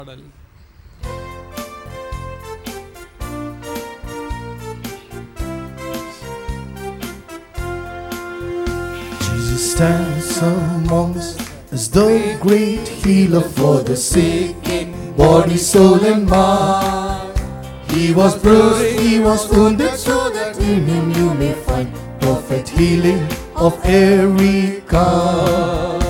பாடல் Jesus stands among us as the great healer for the sick in body, soul, and mind. He was bruised, he was wounded, so that in him you may find perfect healing of every kind.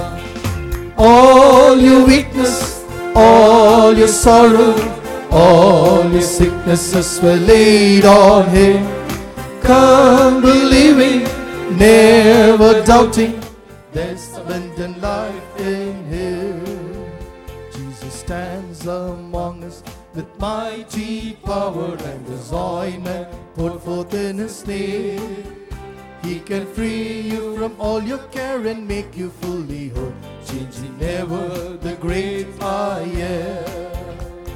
All your weakness, all your sorrow, all your sicknesses were laid on him. Come believing, never doubting. There's abundant life in him. Jesus stands among us with mighty power and his ointment put forth in his name. He can free you from all your care and make you fully whole, changing ever the great I am.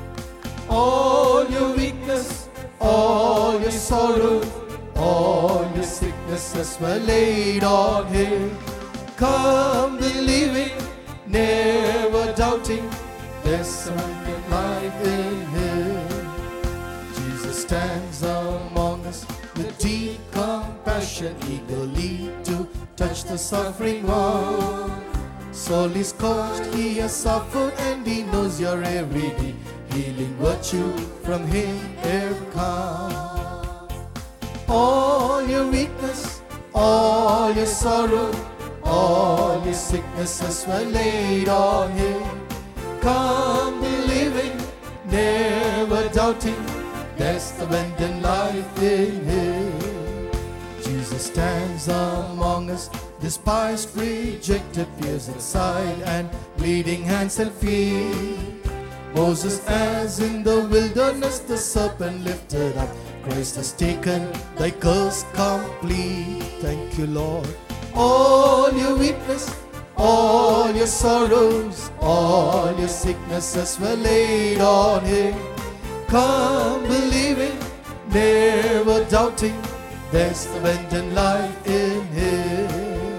All your weakness, all your sorrow, all your sicknesses were laid on him. Come believing, never doubting, there's something life in him. Jesus stands among us with deep compassion, eagerly to touch the suffering one. Soul is caused, he has suffered, and he knows your every day. Healing virtue from him ever come. All your weakness, all your sorrow, all your sicknesses were laid on him. Come believing, never doubting, there's abundant life in him. Jesus stands among us, despised, rejected, pierced inside, and bleeding hands and feet. Moses, as in the wilderness, the serpent lifted up. Christ has taken thy curse complete. Thank you, Lord. All your weakness, all your sorrows, all your sicknesses were laid on him. Come believing, never doubting, there's abundant life in him.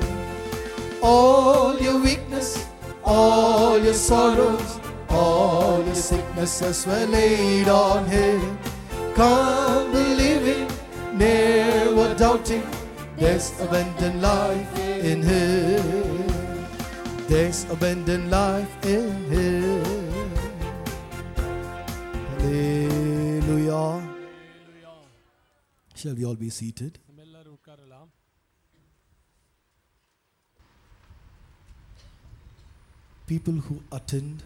All your weakness, all your sorrows, all your sicknesses were laid on him. Come believing, never doubting, there's abundant life in him. There's abundant life in him. Hallelujah. Shall we all be seated? நம்ம எல்லாரும் உட்காரலாம் People who attend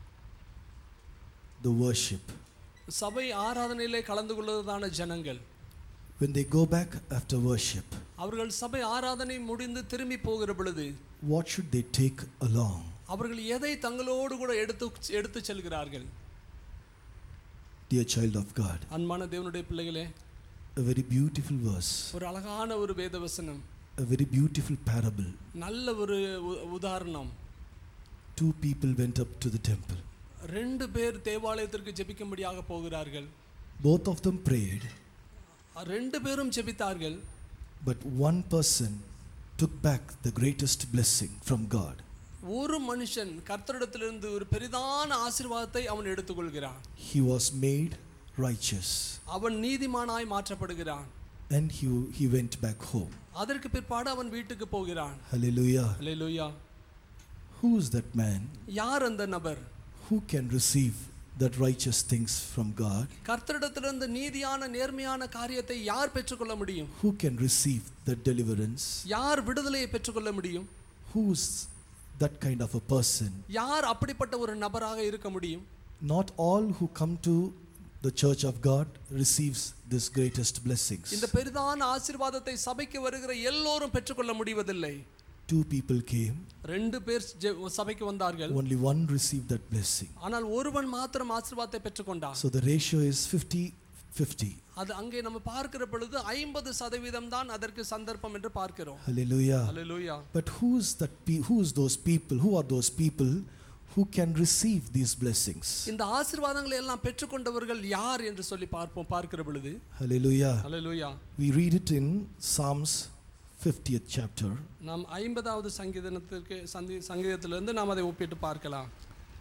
the worship, சபை ஆராதனையிலே கலந்து கொள்வதான ஜனங்கள் when they go back after worship, அவர்கள் சபை ஆராதனை முடிந்து திரும்பி போகிற பொழுது what should they take along? அவர்கள் எதை தங்களோடு கூட எடுத்து எடுத்து செல்கிறார்கள் Dear child of God, அன்பான தேவனுடைய பிள்ளைகளே a very beautiful verse, ஒரு அழகான ஒரு வேத வசனம் a very beautiful parable. நல்ல ஒரு உ- உதாரணம் Two people went up to the temple. ரெண்டு பேர் தேவாலயத்திற்கு ஜெபிக்கும்படியாக போகிறார்கள் Both of them prayed, ரெண்டு பேரும் ஜெபித்தார்கள் but one person took back the greatest blessing from God. ஒரு மனுஷன் கர்த்தரிடத்திலிருந்து ஒரு பெரிதான ஆசீர்வாதத்தை அவன் எடுத்துக்கொள்கிறான் He was made righteous அவன் நீதிமானாய் மாற்றப்படுகிறான் and he, he went back home. அதற்கு பிற்பாடு அவன் வீட்டுக்கு போகிறான் Hallelujah. Hallelujah Who is that man யார் அந்த நபர் who can receive that righteous things from God? கர்த்தரிடத்திலிருந்து நீதியான நேர்மையான காரியத்தை யார் பெற்றுக்கொள்ள முடியும் Who can receive that deliverance? யார் விடுதலையை பெற்றுக்கொள்ள முடியும் Who's that kind of a person? யார் அப்படிப்பட்ட ஒரு நபராக இருக்க முடியும் Not all who come to the church of God receives this greatest blessings. இந்த பெரிதான ஆசீர்வாதத்தை சபைக்கு வருகிற எல்லோரும் பெற்றுக்கொள்ள முடிவதில்லை Two people came, ரெண்டு பேர் ஜெ- சபைக்கு வந்தார்கள் only one received that blessing. ஆனால் ஒருவன் மாத்திரம் ஆசீர்வாதத்தை பெற்றுக்கொண்டான் So the ratio is 50 50. அது அங்கே நம்ம பார்க்கிற பொழுது ஐம்பது சதவீதம் தான் அதற்கு சந்தர்ப்பம் என்று பார்க்கிறோம் Hallelujah. Hallelujah But who's that pe- who's those people? Who are those people who can receive these blessings? இந்த ஆசீர்வாதங்களை எல்லாம் பெற்றுக்கொண்டவர்கள் யார் என்று சொல்லி பார்ப்போம் பார்க்கிற பொழுது Hallelujah. Hallelujah We read it in Psalms 50th chapter. நாம் ஐம்பதாவது சங்கீதத்திற்கு சந்தி சங்கீதத்திலிருந்து நாம் அதை ஒப்பிட்டு பார்க்கலாம்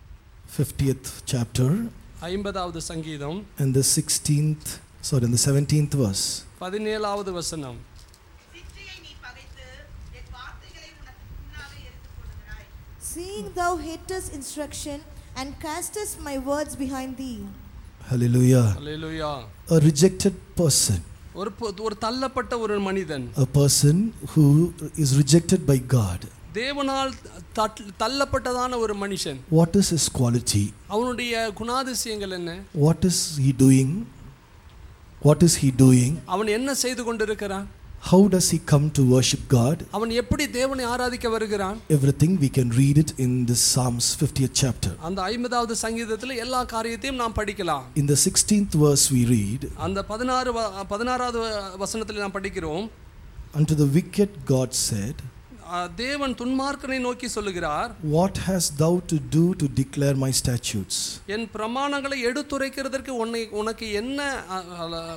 50th chapter ஐம்பதாவது சங்கீதம் and the 16th, sorry, and the 17th verse. பதினேழாவது வசனம் சிற்றியை நீ பகைத்து என் வார்த்தைகளை உனக்கு முன்னாக எடுத்துக் கொள்கிறாய் Seeing thou hatest instruction and castest my words behind thee. Hallelujah. Hallelujah A rejected person, ஒரு பொ- ஒரு தள்ளப்பட்ட ஒரு மனிதன் a person who is rejected by God. தேவனால் தட்- தள்ளப்பட்டதான ஒரு மனுஷன் What is his quality? அவனுடைய குணாதிசயங்கள் என்ன What is he doing? What is he doing? அவன் என்ன செய்து கொண்டிருக்கிறான் How does he come to worship God? அவன் எப்படி தேவனை ஆராதிக்க வருகிறான் Everything we can read it in this Psalms 50th chapter. அந்த ஐம்பதாவது சங்கீதத்தில் எல்லா காரியத்தையும் நாம் படிக்கலாம் In the 16th verse, we read, அந்த பதினாறு வ- பதினாறாவது வசனத்தில் நாம் படிக்கிறோம் Unto the wicked God said, அஹ், தேவன் துன்மார்க்கனை நோக்கி சொல்லுகிறார் What hast thou to do to declare my statutes? என் பிரமாணங்களை எடுத்துரைக்கிறதற்கு உன்னை உனக்கு என்ன அஹ், அஹ்,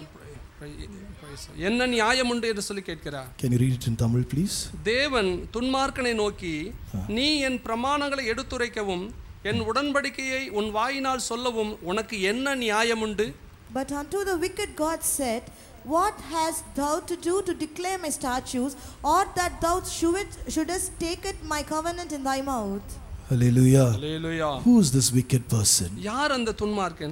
என்ன நியாயம் உண்டு என்று சொல்லி கேட்கிறார் Can you read it in Tamil, please? தேவன் துன்மார்க்கனை நோக்கி நீ என் பிரமாணங்களை எடுத்துரைக்கவும் என் உடன்படிக்கையை உன் வாயினால் சொல்லவும் உனக்கு என்ன நியாயம் உண்டு But unto the wicked God said, What hast thou to do to declare my statutes, or that thou shouldest, shouldest take it my covenant in thy mouth? Hallelujah. Hallelujah Who is this wicked person? யார் அந்த துன்மார்க்கன்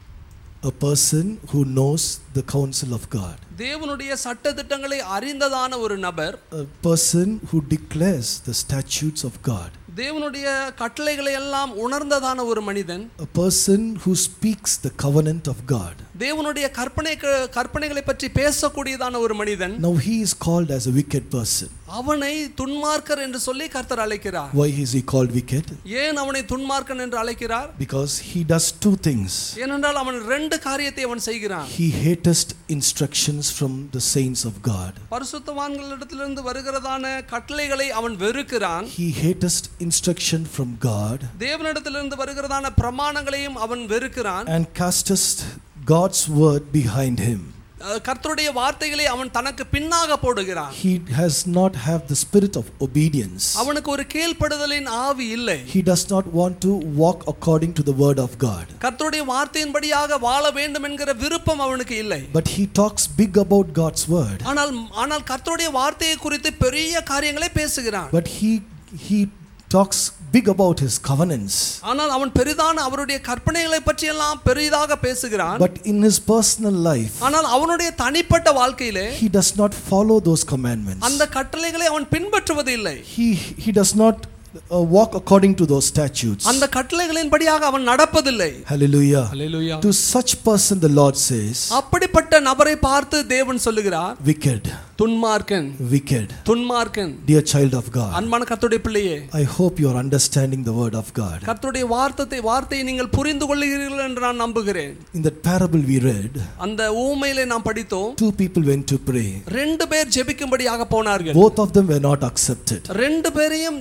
A person who knows the counsel of God. தேவனுடைய சட்டதிட்டங்களை அறிந்ததான ஒரு நபர் A person who declares the statutes of God. தேவனுடைய கட்டளைகளை எல்லாம் உணர்ந்ததான ஒரு மனிதன் A person who speaks the covenant of God. தேவனுடைய கற்பனை கற்பனைகளை பற்றி பேசக்கூடியதான ஒரு மனிதன் Now he is called as a wicked person. அவனை துன்மார்க்கர் என்று சொல்லி கர்த்தர் அழைக்கிறார் Why is he called wicked? ஏன் அவனை துன்மார்க்கன் என்று அழைக்கிறார் Because he does two things. ஏனென்றால் அவன் ரெண்டு காரியத்தை அவன் செய்கிறான் He hatest instructions from the saints of God. பரிசுத்தவான்களிடத்திலிருந்து வருகிறதான கட்டளைகளை அவன் வெறுக்கிறான் He hatest instruction from God தேவனிடத்திலிருந்து வருகிறதான பிரமாணங்களையும் அவன் வெறுக்கிறான் and castest God's word behind him. அஹ் கர்த்தருடைய வார்த்தைகளை அவன் தனக்கு பின்னாக போடுகிறான் He has not have the spirit of obedience. அவனுக்கு ஒரு கீழ்ப்படுதலின் ஆவி இல்லை He does not want to walk according to the word of God. கர்த்தருடைய வார்த்தையின்படியாக வாழ வேண்டும் என்கிற விருப்பம் அவனுக்கு இல்லை But he talks big about God's word. ஆனால் ஆனால் கர்த்தருடைய வார்த்தையை குறித்து பெரிய காரியங்களை பேசுகிறான் But he he talks big about his covenants. ஆனால் அவன் பெரிதான அவருடைய கற்பனைகளை பற்றி எல்லாம் பெரிதாக பேசுகிறான் But in his personal life, ஆனால் அவனுடைய தனிப்பட்ட வாழ்க்கையிலே he does not follow those commandments. அந்த கட்டளைகளை அவன் பின்பற்றுவது இல்லை He he does not uh, walk according to those statutes. அந்த கட்டளைகளின்படியாக அவன் நடப்பதில்லை Hallelujah. Hallelujah To such person the Lord says, அப்படிப்பட்ட நபரை பார்த்து தேவன் சொல்லுகிறார் wicked, துன்மார்க்கன் wicked. துன்மார்க்கன் Dear child of God, அன்பான கர்த்தருடைய பிள்ளையே I hope you are understanding the word of God. கர்த்தருடைய வார்த்தை வார்த்தையை நீங்கள் புரிந்து கொள்ளுகிறீர்கள் என்று நான் நம்புகிறேன் In that parable we read, அந்த ஊமையிலே நாம் படித்தோம் two people went to pray. ரெண்டு பேர் ஜெபிக்கும்படியாக போனார்கள் Both of them were not accepted. ரெண்டு பேரையும்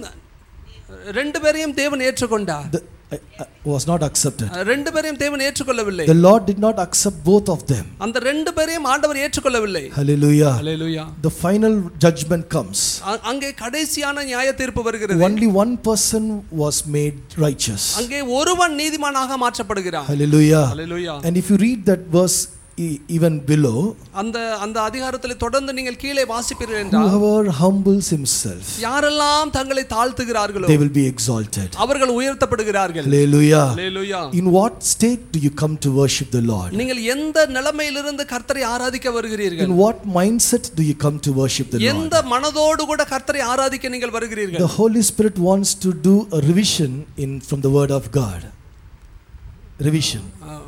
ரெண்டு பேரையும் தேவன் ஏற்றுக்கொண்டார் The, uh, uh, was not accepted. ரெண்டு பேரையும் தேவன் ஏற்றுக்கொள்ளவில்லை The Lord did not accept both of them. அந்த ரெண்டு பேரையும் ஆண்டவர் ஏற்றுக்கொள்ளவில்லை Hallelujah. Hallelujah The final judgment comes. அ- அங்கே கடைசியான நியாய தீர்ப்பு வருகிறது Only one person was made righteous. அங்கே ஒருவன் நீதிமானாக மாற்றப்படுகிறான் Hallelujah. Hallelujah And if you read that verse e- even below, அந்த அந்த அதிகாரத்தில் தொடர்ந்து நீங்கள் கீழே வாசிப்பீர்கள் என்றால் whoever humbles himself, யாரெல்லாம் தங்களை தாழ்த்துகிறார்களோ they will be exalted. அவர்கள் உயர்த்தப்படுகிறார்கள் Hallelujah. Hallelujah In what state do you come to worship the Lord? நீங்கள் எந்த நிலைமையிலிருந்து கர்த்தரை ஆராதிக்க வருகிறீர்கள் In what mindset do you come to worship the Lord? எந்த மனதோடு கூட கர்த்தரை ஆராதிக்க நீங்கள் வருகிறீர்கள் The Holy Spirit wants to do a revision in from the Word of God. Revision.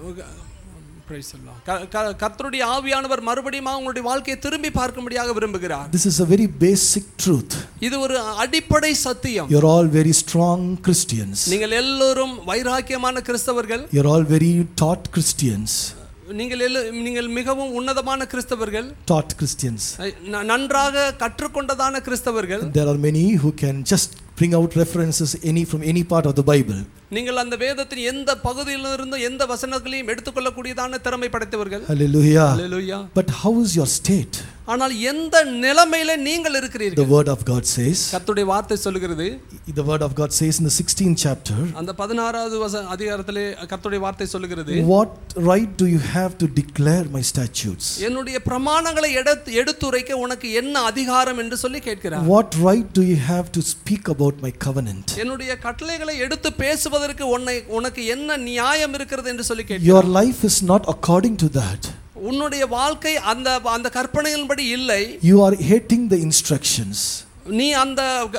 Praise the Lord. க- க- கர்த்தருடைய ஆவியானவர் மறுபடியும் உங்களுடைய வாழ்க்கையை திரும்பி பார்க்கும்படியாக விரும்புகிறார் This is a very basic truth. இது ஒரு அடிப்படை சத்தியம் You're all very strong Christians. நீங்கள் எல்லோரும் வைராக்கியமான கிறிஸ்தவர்கள் You're all very taught Christians. நீங்கள் எல்லோ நீங்கள் மிகவும் உன்னதமான கிறிஸ்தவர்கள் Taught Christians. ந- நன்றாக கற்றுக்கொண்டதான கிறிஸ்தவர்கள் There are many who can just bring out references any from any part of the Bible. நீங்கள் அந்த வேதத்தின் எந்த பகுதியிலிருந்து எந்த வசனங்களையும் எடுத்துக்கொள்ளக்கூடியதான திறமை படைத்தவர்கள் Hallelujah. Hallelujah But how is your state? ஆனால் எந்த நிலைமையில நீங்கள் The இருக்கிறீர்கள் word of God says, கர்த்தருடைய வார்த்தை சொல்லுகிறது the word of God says in the 16th chapter, அந்த பதினாறாவது வச அதிகாரத்திலே கர்த்தருடைய வார்த்தை சொல்லுகிறது What right do you have to declare my statutes? என்னுடைய பிரமாணங்களை எடுத்து எடுத்துரைக்க உனக்கு என்ன அதிகாரம் என்று சொல்லி கேட்கிறார் What right do you have to speak about my covenant? என்னுடைய கட்டளைகளை எடுத்து பேசுவதற்கு உன்னை உனக்கு என்ன நியாயம் இருக்கிறது என்று சொல்லி கேட்கிறார் Your life is not according to that. உன்னுடைய வாழ்க்கை அந்த அந்த கற்பனையின்படி இல்லை You are hating the instructions. நீ அந்த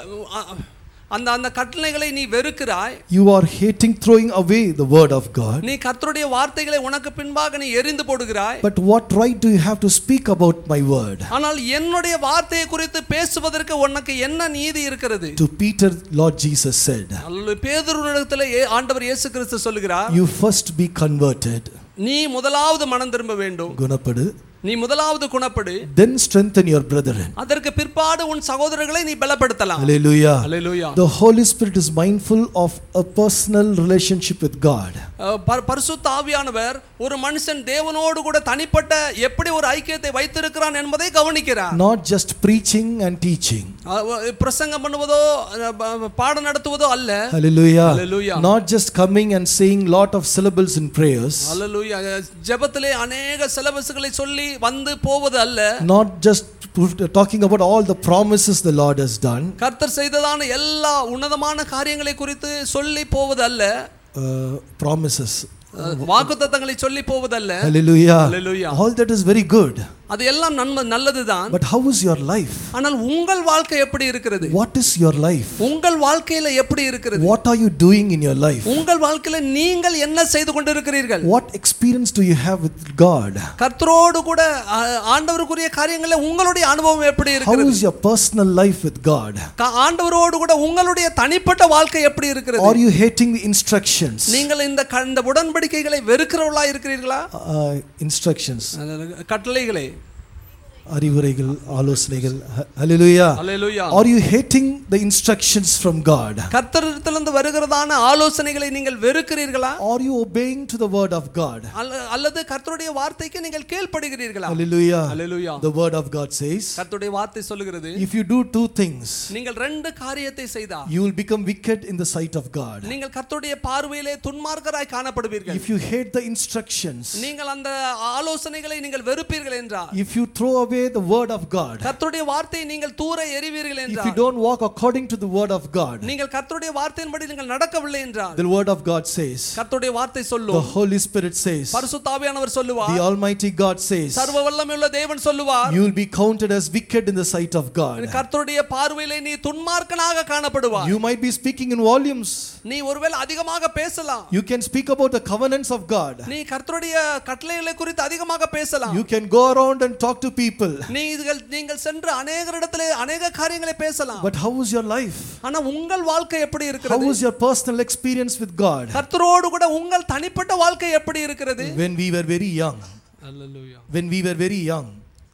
அந்த அந்த கட்டளைகளை நீ வெறுக்கிறாய் You are hating throwing away the word of God. நீ கர்த்தருடைய வார்த்தைகளை உனக்கு பின்பாக நீ எரிந்து போடுகிறாய் But what right do you have to speak about my word? ஆனால் என்னுடைய வார்த்தையை குறித்து பேசுவதற்கு உனக்கு என்ன நீதி இருக்கிறது To Peter, Lord Jesus said, அல்லது பேதுருவிடத்தில் ஏ- ஆண்டவர் இயேசு கிறிஸ்து சொல்லுகிறார் You first be converted. நீ முதலாவது மனம் திரும்ப வேண்டும் Gunapadu. நீ முதலாவது குணப்படு Then strengthen your brethren. அதற்கு பிற்பாடு உன் சகோதரர்களை நீ பலப்படுத்தலாம் Hallelujah. Hallelujah The Holy Spirit is mindful of a personal relationship with God. அஹ் ப- பரிசுத்த ஆவியானவர் ஒரு மனுஷன் தேவனோடு கூட தனிப்பட்ட எப்படி ஒரு ஐக்கியத்தை வைத்திருக்கிறான் என்பதை கவனிக்கிறார் Not just preaching and teaching. அஹ் பிரசங்கம் பண்ணுவதோ அஹ் ப- பாடம் நடத்துவதோ அல்ல Hallelujah. Hallelujah. Not just coming and saying lot of syllables in prayers. அல்லேலூயா ஜெபத்திலே அநேக சிலபஸ்களை சொல்லி வந்து போவது அல்ல Not just talking about all the promises the Lord has done. கர்த்தர் செய்ததான எல்லா உன்னதமான காரியங்களை குறித்து சொல்லி போவது அல்ல Uh, promises. வாக்குத்தத்தங்களை சொல்லி போவதல்ல Hallelujah. Hallelujah. All that is very good. அது எல்லாம் நன்மை நல்லதுதான் But how is your life? ஆனால் உங்கள் வாழ்க்கை எப்படி இருக்கிறது What is your life? உங்கள் வாழ்க்கையில எப்படி இருக்கிறது What are you doing in your life? உங்கள் வாழ்க்கையில நீங்கள் என்ன செய்து கொண்டிருக்கிறீர்கள் What experience do you have with God? கர்த்தரோடு கூட ஆ, ஆண்டவருக்குரிய காரியங்களில் உங்களுடைய அனுபவம் எப்படி How இருக்கிறது is your personal life with God? க- ஆண்டவரோடு கூட உங்களுடைய தனிப்பட்ட வாழ்க்கை எப்படி இருக்கிறது Are you hating the instructions? நீங்கள் இந்த க- இந்த உடன்படிக்கைகளை வெறுக்கிறவர்களா இருக்கிறீர்களா Uh, instructions. அஹ், கட்டளைகளை அறிவுரைகள் ஆலோசனைகள் Hallelujah. Hallelujah Are you hating the instructions from God? கர்த்தரிடத்திலிருந்து வருகிறதான ஆலோசனைகளை நீங்கள் வெறுக்கிறீர்களா Are you obeying to the word of God? அல்ல- அல்லது கர்த்தருடைய வார்த்தைக்கு நீங்கள் கீழ்ப்படுகிறீர்களா Hallelujah. Hallelujah The word of God says, கர்த்தருடைய வார்த்தை சொல்லுகிறது if you do two things, நீங்கள் ரெண்டு காரியத்தை செய்தால் you will become wicked in the sight of God. நீங்கள் கர்த்தருடைய பார்வையிலே துன்மார்க்கராய் காணப்படுவீர்கள் If you hate the instructions, நீங்கள் அந்த ஆலோசனைகளை நீங்கள் வெறுப்பீர்கள் என்றால் if you throw away the word of God, கர்த்தருடைய வார்த்தையை நீங்கள் தூர எறிவீர்கள் if you என்றால் don't walk according to the word of God, நீங்கள் கர்த்தருடைய வார்த்தையின்படி நீங்கள் நடக்கவில்லை என்றால் the word of God says, கர்த்தருடைய வார்த்தை the சொல்லும் Holy Spirit says, பரிசுத்தாவியானவர் the சொல்லுவார் Almighty God says, சர்வ வல்லமையுள்ள தேவன் சொல்லுவார் you will be counted as wicked in the sight of God. கர்த்தருடைய பார்வையிலே நீ துன்மார்க்கனாக காணப்படுவார் You might be speaking in volumes. நீ ஒருவேளை அதிகமாக பேசலாம் You can speak about the covenants of God. நீ கர்த்தருடைய கட்டளைகளை குறித்து அதிகமாக பேசலாம் You can go around and talk to people. நீங்கள் நீங்கள் சென்று அநேகரிடத்திலே அநேக காரியங்களை பேசலாம் But how is your life? ஆனா உங்கள் வாழ்க்கை எப்படி How இருக்கிறது is your personal experience with God? கர்த்தரோடு கூட உங்கள் தனிப்பட்ட வாழ்க்கை எப்படி இருக்கிறது When we were very young, when we were very young,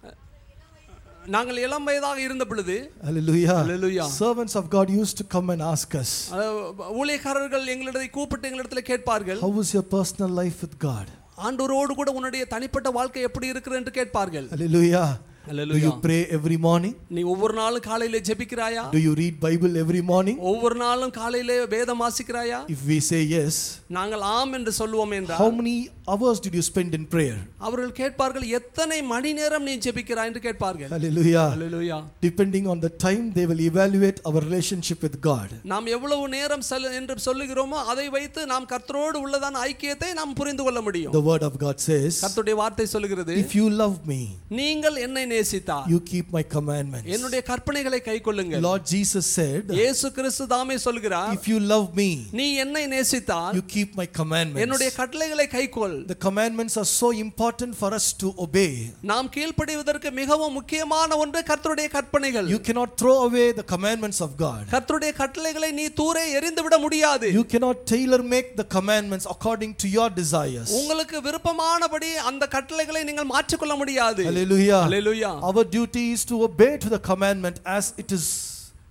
நாங்கள் இளம் வயதாக இருந்த பொழுது hallelujah, Hallelujah. servants of God used to come and ask us, அஹ், ஊழியக்காரர்கள் எங்களிடத்தை கூப்பிட்டு எங்களிடத்தில் கேட்பார்கள் How is your personal life with God? ஆண்டவரோடு கூட உன்னுடைய தனிப்பட்ட வாழ்க்கை எப்படி இருக்கிறது என்று கேட்பார்கள் Hallelujah. Do Hallelujah. you pray every morning? நீ ஒவ்வொரு நாளும் காலையில ஜெபிக்கிறாயா Do you read Bible every morning? ஒவ்வொரு நாளும் காலையிலே வேதம் வாசிக்கிறாயா If we say yes, நாங்கள் ஆம் என்று சொல்லுவோம் how என்றால் many hours did you spend in prayer? அவர்கள் கேட்பார்கள் எத்தனை மணி நேரம் நீ ஜெபிக்கிறாய் என்று கேட்பார்கள் Hallelujah. Hallelujah Depending on the time, they will evaluate our relationship with God. நாம் எவ்வளவு நேரம் செல்ல என்று சொல்லுகிறோமோ அதை வைத்து நாம் கர்த்தரோடு உள்ளதான ஐக்கியத்தை நாம் புரிந்து கொள்ள முடியும் The word of God says, கர்த்தருடைய வார்த்தை சொல்லுகிறது If you love me, நீங்கள் என்னை நேசித்தார் you keep my commandments. என்னுடைய கற்பனைகளை கைக்கொள்ளுங்கள் Lord Jesus said, இயேசு கிறிஸ்து தாமே சொல்கிறார் If you love me, நீ என்னை நேசித்தால் you keep my commandments. என்னுடைய கட்டளைகளை கைக்கொள் The commandments are so important for us to obey. நாம் கீழ்ப்படிவதற்கு மிகவும் முக்கியமான ஒன்று கர்த்தருடைய கற்பனைகள் You cannot throw away the commandments of God. கர்த்தருடைய கட்டளைகளை நீ தூரே எறிந்து விட முடியாது You cannot tailor make the commandments according to your desires. உங்களுக்கு விருப்பமானபடி அந்த கட்டளைகளை நீங்கள் மாற்றிக்கொள்ள முடியாது Hallelujah. Hallelujah Our duty is to obey to the commandment as it is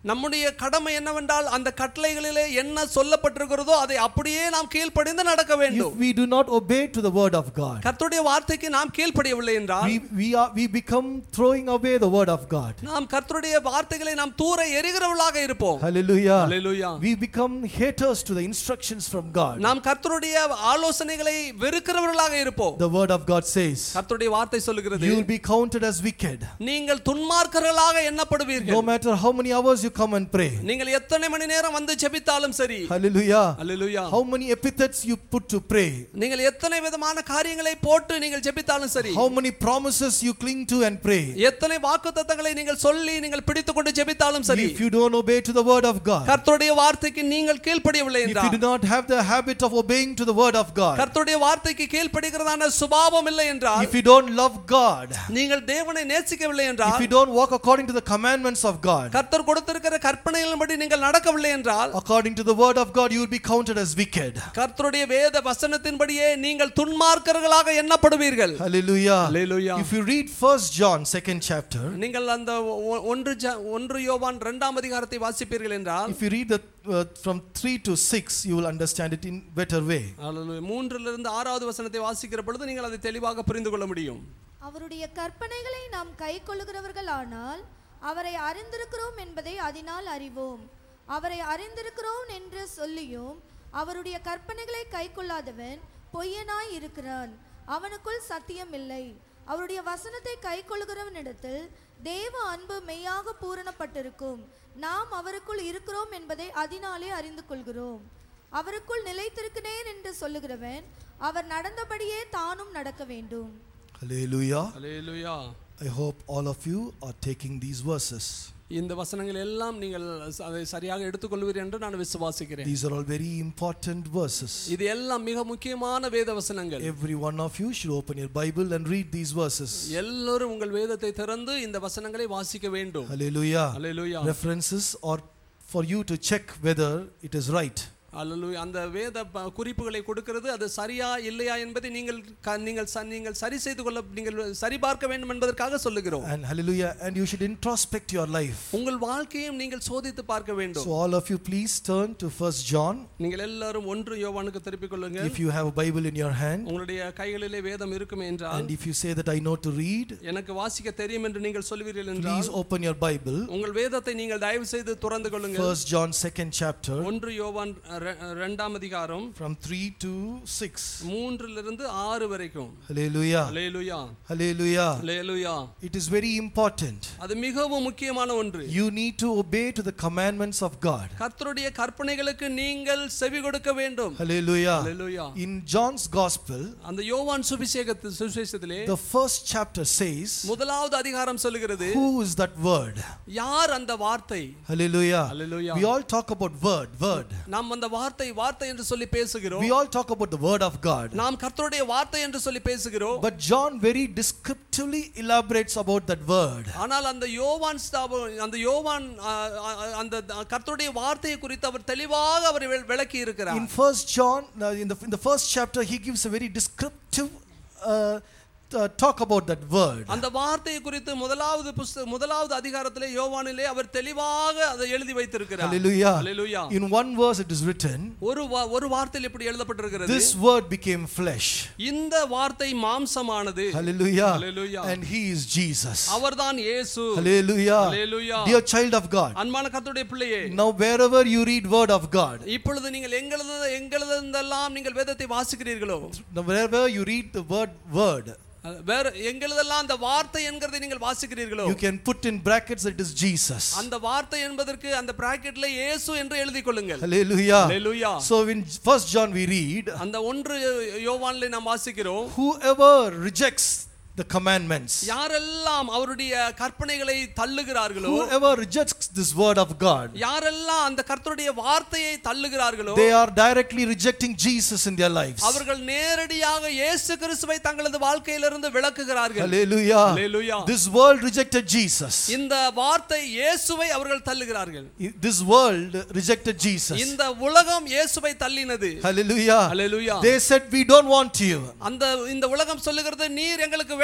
நம்முடைய கடமை என்னவென்றால் அந்த கட்டளைகளிலே என்ன சொல்லப்பட்டிருக்கிறதோ அதை அப்படியே நாம் கீழ்ப்படிந்து நடக்க வேண்டும் If we do not obey to the word of God, கர்த்தருடைய வார்த்தைக்கு நாம் கீழ்ப்படியவில்லை என்றால் we, we, are, we become throwing away the word of God. நாம் கர்த்தருடைய வார்த்தைகளை நாம் தூர எரிகிறவர்களாக இருப்போம் Hallelujah. Hallelujah. We become haters to the instructions from God. நாம் கர்த்தருடைய ஆலோசனைகளை வெறுக்கிறவர்களாக இருப்போம் The word of God says, கர்த்தருடைய வார்த்தை சொல்லுகிறது You will be counted as wicked. நீங்கள் துன்மார்க்கர்களாக எண்ணப்படுவீர்கள் No matter how many hours you come and pray. நீங்கள் எத்தனை மணி நேரம் வந்து ஜெபித்தாலும் சரி Hallelujah. Hallelujah How many epithets you put to pray. நீங்கள் எத்தனை விதமான காரியங்களை போட்டு நீங்கள் ஜெபித்தாலும் சரி How many promises you cling to and pray. எத்தனை வாக்குத்தத்தங்களை நீங்கள் சொல்லி நீங்கள் பிடித்துக் கொண்டு ஜெபித்தாலும் சரி If you don't obey to the word of God. கர்த்தருடைய வார்த்தைக்கு நீங்கள் கீழ்ப்படியவில்லை If you என்றால் do not have the habit of obeying to the word of God. கர்த்தருடைய வார்த்தைக்கு கீழ்ப்படுகிறதான சுபாவம் இல்லை என்றால் If you don't love God. நீங்கள் தேவனை நேசிக்கவில்லை If என்றால் you don't walk according to the commandments of God. கர்த்தர் கொடுத்திருக்கிற கற்பனைகளின்படி நீங்கள் நடக்கவில்லை என்றால் According to the word of God, you will be counted as wicked. கர்த்தருடைய வேத வசனத்தின்படியே நீங்கள் துன்மார்க்கர்களாக எண்ணப்படுவீர்கள் Hallelujah. Hallelujah. If you read First John, second chapter, நீங்கள் அந்த ஒ- ஒன்று ஜ- ஒன்று யோவான் இரண்டாம் அதிகாரத்தை வாசிப்பீர்கள் என்றால் if you read the uh, from three to six, you will understand it in better way. அல்லேலூயா. மூன்றிலிருந்து ஆறாவது வசனத்தை வாசிக்கிற பொழுது நீங்கள் அதை தெளிவாக புரிந்து கொள்ள முடியும் அவருடைய கற்பனைகளை நாம் கை கொள்ளுகிறவர்களானால் அவரை அறிந்திருக்கிறோம் என்பதை அதனால் அறிவோம் அவரை அறிந்திருக்கிறோம் என்று சொல்லியும் அவருடைய கற்பனைகளை கை கொள்ளாதவன் பொய்யனாய் இருக்கிறான் அவனுக்குள் சத்தியம் இல்லை அவருடைய வசனத்தை கை கொள்ளுகிறவனிடத்தில் தேவ அன்பு மெய்யாக பூரணப்பட்டிருக்கும் நாம் அவருக்குள் இருக்கிறோம் என்பதை அதனாலே அறிந்து கொள்கிறோம் அவருக்குள் நிலைத்திருக்கிறேன் என்று சொல்லுகிறவன் அவர் நடந்தபடியே தானும் நடக்க வேண்டும் Hallelujah. Hallelujah I hope all of you are taking these verses. இந்த வசனங்கள் எல்லாம் நீங்கள் ச- அதை சரியாக எடுத்துக்கொள்வீர்கள் என்று நான் விசுவாசிக்கிறேன் These are all very important verses. இது எல்லாம் மிக முக்கியமான வேத வசனங்கள் Every one of you should open your Bible and read these verses. எல்லோரும் உங்கள் வேதத்தை திறந்து இந்த வசனங்களை வாசிக்க வேண்டும் Hallelujah. Hallelujah References are for you to check whether it is right. அல்லேலூயா அந்த வேத ப- குறிப்புகளை கொடுக்கிறது அது சரியா இல்லையா என்பதை நீங்கள் க- நீங்கள் ச- நீங்கள் சரி செய்து கொள்ள நீங்கள் சரிபார்க்க வேண்டும் என்பதற்காக சொல்லுகிறோம் And hallelujah. And you should introspect your life. உங்கள் வாழ்க்கையும் நீங்கள் சோதித்து பார்க்க வேண்டும் So all of you please turn to First John. நீங்கள் எல்லாரும் ஒன்று யோவானுக்கு திருப்பிக் கொள்ளுங்க If you have a Bible in your hand. உங்களுடைய கைகளிலே வேதம் இருக்குமே என்றால் And if you say that I know to read, எனக்கு வாசிக்க தெரியும் என்று நீங்கள் சொல்வீர்கள் என்றால் please open your Bible. உங்கள் வேதத்தை நீங்கள் தயவு செய்து துறந்து கொள்ளுங்கள் First John second chapter ஒன்று யோவான் ரெ- ரெண்டாம் அதிகாரம் from 3 to 6. மூன்றிலிருந்து ஆறு வரைக்கும் Hallelujah. Hallelujah Hallelujah. Hallelujah It is very important. அது மிகவும் முக்கியமான ஒன்று You need to obey to the commandments of God. கர்த்தருடைய கற்பனைகளுக்கு நீங்கள் செவி கொடுக்க வேண்டும் Hallelujah. Hallelujah In John's Gospel, அந்த யோவான் சுவிசேகத்து சுவிசேஷத்திலே the first chapter says, முதலாவது அதிகாரம் சொல்லுகிறது Who is that word? யார் அந்த வார்த்தை Hallelujah. Hallelujah. We all talk about word, word. நாம் அந்த வார்த்தை வார்த்தை என்று சொல்லி பேசுகிறோம் We all talk about the word of God. நாம் கர்த்தருடைய வார்த்தை என்று சொல்லி பேசுகிறோம் But John very descriptively elaborates about that word. ஆனால் அந்த யோவான் ஸ்தாப- அந்த யோவான் ஆ, ஆ, அந்த கர்த்தருடைய வார்த்தையை குறித்து அவர் தெளிவாக அவர் வி- விளக்கி இருக்கிறார் In First John, uh, in the in the first chapter, he gives a very descriptive uh, uh, talk about that word. அந்த வார்த்தையை குறித்து முதலாவது புஸ்த முதலாவது அதிகாரத்திலே யோவானிலே அவர் தெளிவாக அதை எழுதி வைத்திருக்கிறார் Hallelujah. Hallelujah. In one verse, it is written, ஒரு வா- ஒரு வார்த்தையில் இப்படி எழுதப்பட்டிருக்கிறது "This word became flesh." இந்த வார்த்தை மாம்சமானது Hallelujah. Hallelujah. And he is Jesus. அவர்தான் இயேசு Hallelujah. Hallelujah. Dear child of God. அன்பான கர்த்தருடைய பிள்ளையே Now, wherever you read word of God, இப்பொழுது நீங்கள் எங்களது எங்களதெல்லாம் நீங்கள் வேதத்தை வாசிக்கிறீர்களோ now wherever you read the word word, வேற எங்களதெல்லாம் அந்த வார்த்தை என்கிறதை நீங்கள் வாசிக்கிறீர்களோ you can put in brackets that it is Jesus. அந்த வார்த்தை என்பதற்கு அந்த பிராக்கெட்ல இயேசு என்று எழுதிக் கொள்ளுங்கள் Hallelujah. Hallelujah. So in First John we read, அந்த ஒன்று யோவான்ல நாம் வாசிக்கிறோம் whoever rejects the commandments, யாரெல்லாம் அவருடைய கற்பனைகளை தள்ளுகிறார்களோ whoever rejects this word of God, யாரெல்லாம் அந்த கர்த்தருடைய வார்த்தையை தள்ளுகிறார்களோ they are directly rejecting Jesus in their lives. அவர்கள் நேரடியாக இயேசு கிறிஸ்துவை தங்களது வாழ்க்கையிலிருந்து விளக்குகிறார்கள் Hallelujah. Hallelujah. This world rejected Jesus. இந்த வார்த்தை இயேசுவை அவர்கள் தள்ளுகிறார்கள் This world rejected Jesus. இந்த உலகம் இயேசுவை தள்ளினது Hallelujah. Hallelujah. They said, We don't want you. அந்த இந்த உலகம் சொல்லுகிறது நீர் எங்களுக்கு வேண்டாம்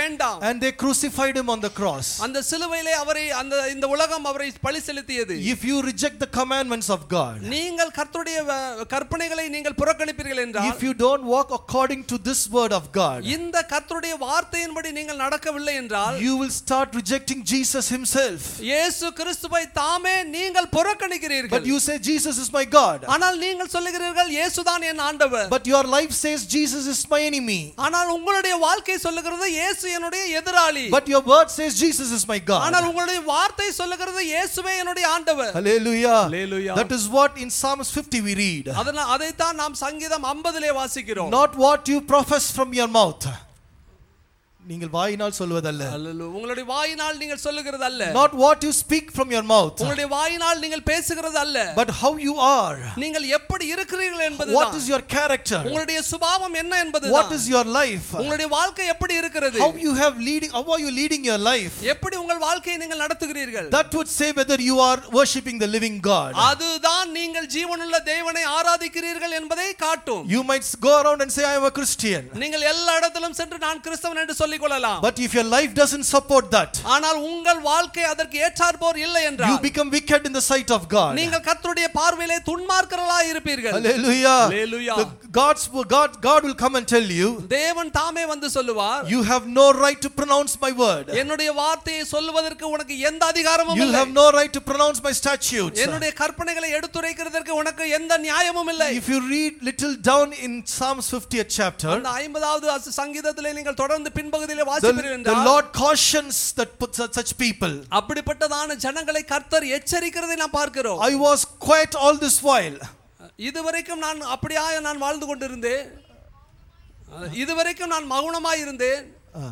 வேண்டாம் And they crucified him on the cross. அந்த சிலுவையிலே அவரை அந்த இந்த உலகம் அவரை பழி செலுத்தியது If you reject the commandments of God, நீங்கள் கர்த்தருடைய வ- கற்பனைகளை நீங்கள் புறக்கணிப்பீர்கள் என்றால் if you don't walk according to this word of God, இந்த கர்த்தருடைய வார்த்தையின்படி நீங்கள் நடக்கவில்லை என்றால் you will start rejecting Jesus himself. இயேசு கிறிஸ்துவை தாமே நீங்கள் புறக்கணிக்கிறீர்கள் But you say, Jesus is my God. ஆனால் நீங்கள் சொல்லுகிறீர்கள் இயேசுதான் என் ஆண்டவர் But your life says, Jesus is my enemy. ஆனால் உங்களுடைய வாழ்க்கை சொல்லுகிறது இயேசு என்னுடைய எதிராளி But your word says, Jesus is my ஆனால் God. உங்களுடைய வார்த்தை சொல்லுகிறது இயேசுவே என்னுடைய ஆண்டவர் Hallelujah. Hallelujah. That is what in Psalms 50 we read. அதனால் அதைத்தான் நாம் சங்கீதம் 50 வாசிக்கிறோம் Not what you profess from your mouth. நீங்கள் வாயினால் சொல்வதல்ல அல்லேலூயா. உங்களுடைய வாயினால் நீங்கள் சொல்லுகிறது அல்ல not what you speak from your mouth உங்களுடைய வாயினால் நீங்கள் பேசுகிறது அல்ல but how you are நீங்கள் எப்படி இருக்கிறீர்கள் என்பது what is your character உங்களுடைய சுபாவம் என்ன என்பது what is your life உங்களுடைய வாழ்க்கை எப்படி இருக்கிறது how you have leading how are you leading your life எப்படி உங்கள் வாழ்க்கையை நீங்கள் நடத்துகிறீர்கள் that would say whether you are worshiping the living god அதுதான் நீங்கள் ஜீவனுள்ள தேவனை ஆராதிக்கிறீர்கள் என்பதை காட்டும் you might go around and say i am a christian நீங்கள் எல்லா இடத்திலும் சென்று நான் கிறிஸ்தவன் என்று சொல்லிக் கொள்ளலாம் but if your life doesn't support that ஆனால் உங்கள் வாழ்க்கை அதற்கு ஏற்றாற்போர் இல்லை you என்றால் become wicked in the sight of god நீங்கள் கர்த்தருடைய பார்வையிலே துன்மார்க்கர்களா இருப்பீர்கள் hallelujah Hallelujah. The god's god god will come and tell you தேவன் தாமே வந்து சொல்லுவார் you have no right to pronounce my word என்னுடைய வார்த்தையை சொல்லுவதற்கு உனக்கு எந்த அதிகாரமும் you இல்லை have no right to pronounce my statutes என்னுடைய கற்பனைகளை எடுத்துரைக்கிறதற்கு உனக்கு எந்த நியாயமும் இல்லை If you read little down in Psalms 50th chapter, அந்த ஐம்பதாவது அச- சங்கீதத்திலே நீங்கள் தொடர்ந்து பின்பகுதியிலே the, வாசிப்பீர்கள் the என்றால் Lord cautions that put such, such people. அப்படிப்பட்டதான ஜனங்களை கர்த்தர் எச்சரிக்கிறதை நாம் பார்க்கிறோம் I was quiet all this while. இதுவரைக்கும் நான் அப்படியாக நான் வாழ்ந்து கொண்டிருந்தேன் இதுவரைக்கும் நான் மௌனமாய் இருந்தேன் Ah,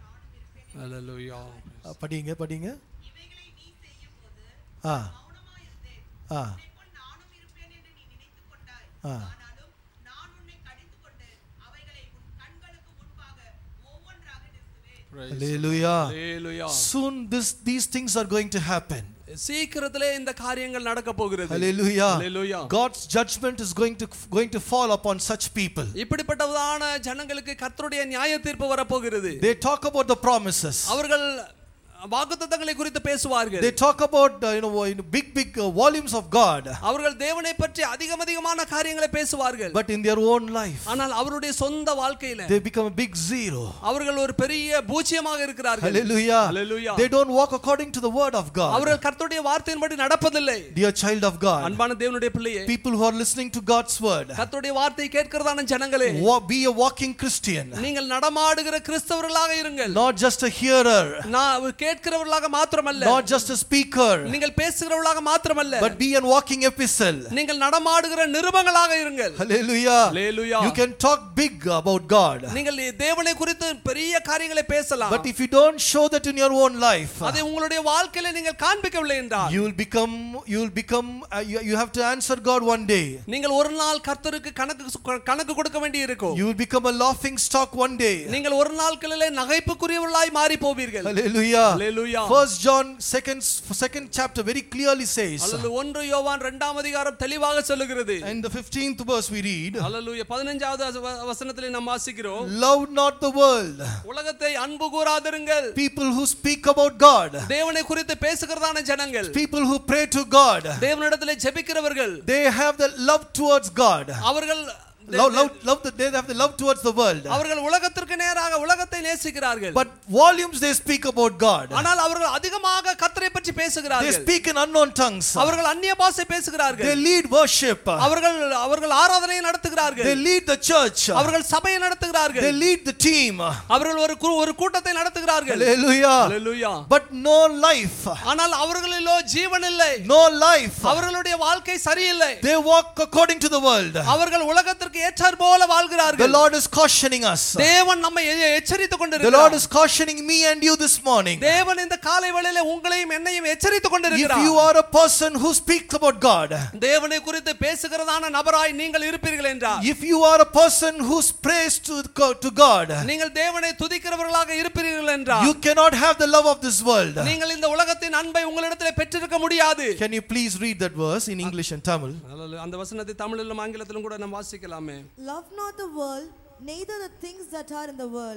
Hallelujah. ah, படிங்க படிங்க இவைகளை நீ செய்யும் போது Ah, மௌனமாயிருந்தேன் ah, உன்னைப்போல் நானும் இருப்பேன் என்று நீ நினைத்துக் கொண்டாய் Ah. ஆனாலும் நான் உன்னை கடித்துக் கொண்டு அவைகளை உன் கண்களுக்கு முன்பாக ஒவ்வொன்றாக நிறுத்துவேன் hallelujah. Hallelujah. Soon this, these things are going to happen. சீக்கிரத்திலே இந்த காரியங்கள் நடக்க போகிறது Hallelujah. Hallelujah. God's judgment is going to going to fall upon such people. இப்படிப்பட்டதான ஜனங்களுக்கு கர்த்தருடைய நியாய தீர்ப்பு வரப்போகிறது They talk about the promises. அவர்கள் வாக்குத்தத்தங்களை குறித்து பேசுவார்கள் They talk about uh, you know in big big uh, volumes of God, அவர்கள் தேவனை பற்றி அதிகம் அதிகமான காரியங்களை பேசுவார்கள் but in their own life ஆனால் அவருடைய சொந்த வாழ்க்கையில they become a big zero. அவர்கள் ஒரு பெரிய பூச்சியமாக இருக்கிறார்கள் Hallelujah. Hallelujah. They don't walk according to the word of God. அவர்கள் கர்த்தருடைய வார்த்தையின்படி நடப்பதில்லை Dear child of God, அன்பான தேவனுடைய பிள்ளையே people who are listening to God's word, கர்த்தருடைய வார்த்தை கேட்கிறதான ஜனங்களே wa- be a walking Christian, நீங்கள் நடமாடுகிற கிறிஸ்தவர்களாக இருங்கள் not just a hearer, நான் கேட்கிறவர்களாக மாத்திரமல்ல not just a speaker, நீங்கள் பேசுகிறவர்களாக மாத்திரமல்ல but be a walking epistle. நீங்கள் நடமாடுகிற நிருபங்களாக இருங்கள் Hallelujah. Hallelujah. You can talk big about God, நீங்கள் தேவனை குறித்து பெரிய காரியங்களை பேசலாம் but if you don't show that in your own life, அதை உங்களுடைய வாழ்க்கையில நீங்கள் காண்பிக்கவில்லை என்றால் you will become, you will become, uh, you, you have to answer God one day. நீங்கள் ஒரு நாள் கர்த்தருக்கு கணக்கு கணக்கு கொடுக்க வேண்டி இருக்கும் You will become a laughing stock one day. நீங்கள் ஒரு நாட்களிலே நகைப்புக்குரியவர்களாய் மாறி போவீர்கள் Hallelujah. Hallelujah. First John second second chapter very clearly says, அல்லது ஒன்று யோவான் இரண்டாம் அதிகாரம் தெளிவாக சொல்லுகிறது in the fifteenth verse we read, அல்லேலூயா பதினஞ்சாவது வச- வசனத்திலே நாம் வாசிக்கிறோம் "Love not the world, உலகத்தை அன்பு கூறாதிருங்கள் people who speak about God, தேவனை குறித்து பேசுகிறதான ஜனங்கள் people who pray to God, தேவனிடத்திலே ஜெபிக்கிறவர்கள் they have the love towards God. அவர்கள் Love, love, love the, they have the love towards the world. அவர்கள் உலகத்திற்கு நேராக உலகத்தை நேசிக்கிறார்கள் But volumes they speak about God. ஆனால் அவர்கள் அதிகமாக கர்த்தரை பற்றி They பேசுகிறார்கள் speak in unknown tongues. அவர்கள் அந்நிய பாஷை They பேசுகிறார்கள் lead worship. அவர்கள் அவர்கள் ஆராதனையை நடத்துகிறார்கள் They lead the church. அவர்கள் சபையை They நடத்துகிறார்கள் lead the team. அவர்கள் ஒரு கு- ஒரு கூட்டத்தை நடத்துகிறார்கள் Hallelujah. Hallelujah. But no life. ஆனால் அவர்களிலோ ஜீவன் இல்லை No life. அவர்களுடைய வாழ்க்கை சரியில்லை They walk according to the world. அவர்கள் உலகத்திற்கு ஏற்றார் போல The வாழ்கிறார்கள் Lord is cautioning us. தேவன் நம்மை எ- எச்சரித்துக் The Lord கொண்டிருக்கிறார் is cautioning me and you this morning. தேவன் இந்த காலை வேளையில உங்களையும் என்னையும் எச்சரித்துக் If கொண்டிருக்கிறார் you are a person who speaks about God, தேவனை குறித்து பேசுகிறதான நபராய் நீங்கள் இருப்பீர்கள் என்றார் if you are a person who prays to, go- to God, நீங்கள் தேவனை துதிக்கிறவர்களாக இருப்பீர்கள் என்றார் you cannot have the love of this world. நீங்கள் இந்த உலகத்தின் அன்பை உங்களிடத்தில் பெற்றிருக்க முடியாது Can you please read that verse in English and Tamil? அந்த வசனத்தை தமிழிலும் ஆங்கிலத்திலும் கூட நாம் வாசிக்கலாமே Love not the world, neither the things that are in the world.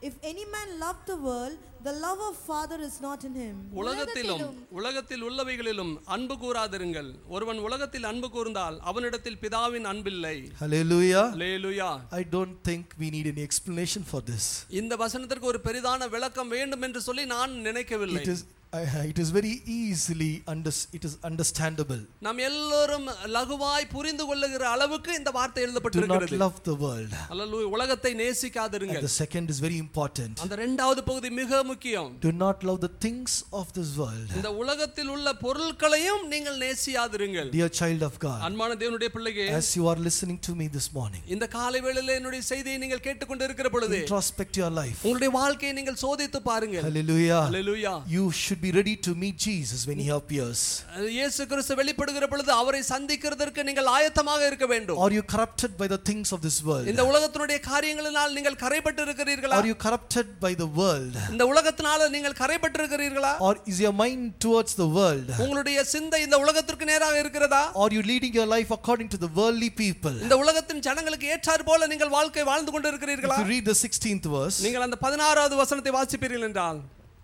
If any man love the world, the love of Father is not in him. உலகத்திலும் உலகத்தில் உள்ளவைகளிலும் அன்பு கூறாதிருங்கள் ஒருவன் உலகத்தில் அன்பு கூர்ந்தால் அவனிடத்தில் பிதாவின் அன்பில்லை Hallelujah. லேலுயா I don't think we need any explanation for this. இந்த வசனத்திற்கு ஒரு பெரிதான விளக்கம் வேண்டும் என்று சொல்லி நான் நினைக்கவில்லை It is, I, it is very easily under, it is understandable. நாம் எல்லோரும் லகுவாய் புரிந்து கொள்ளுகிற அளவுக்கு இந்த வார்த்தை Do not எழுதப்பட்டிருக்கிறது love the world. அல்லேலூயா உலகத்தை And நேசிக்காதிருங்கள் the second is very important. அந்த இரண்டாவது பகுதி மிக முக்கியம் Do not love the things of this world. இந்த உலகத்தில் உள்ள பொருட்களையும் நீங்கள் நேசியாதிருங்கள் Dear child of God, அன்பான தேவனுடைய பிள்ளைಗೆ as you are listening to me this morning, இந்த காலை வேளையில என்னுடைய செய்தியை நீங்கள் கேட்டுக்கொண்டு இருக்கிற பொழுது introspect your life. உங்களுடைய வாழ்க்கையை நீங்கள் சோதித்து பாருங்கள் Hallelujah. Hallelujah You should be ready to meet Jesus when he appears. இயேசு கிறிஸ்து வெளிப்படுகிற பொழுது அவரை சந்திக்கிறதற்கு நீங்கள் ஆயத்தமாக இருக்க வேண்டும் Are you corrupted by the things of this world? இந்த உலகத்தினுடைய காரியங்களினால் நீங்கள் கரைப்பட்டு இருக்கிறீர்களா Are you corrupted by the world? இந்த உலகத்தினால நீங்கள் கரைப்பட்டு இருக்கிறீர்களா Or is your mind towards the world? உங்களுடைய சிந்தை இந்த உலகத்திற்கு நேராக இருக்கிறதா Are you leading your life according to the worldly people? இந்த உலகத்தின் ஜனங்களுக்கு ஏற்றாறு போல நீங்கள் வாழ்க்கை வாழ்ந்து கொண்டு If இருக்கிறீர்களா you read the 16th verse, நீங்கள் அந்த பதினாறாவது வசனத்தை வாசிப்பீர்கள் என்றால்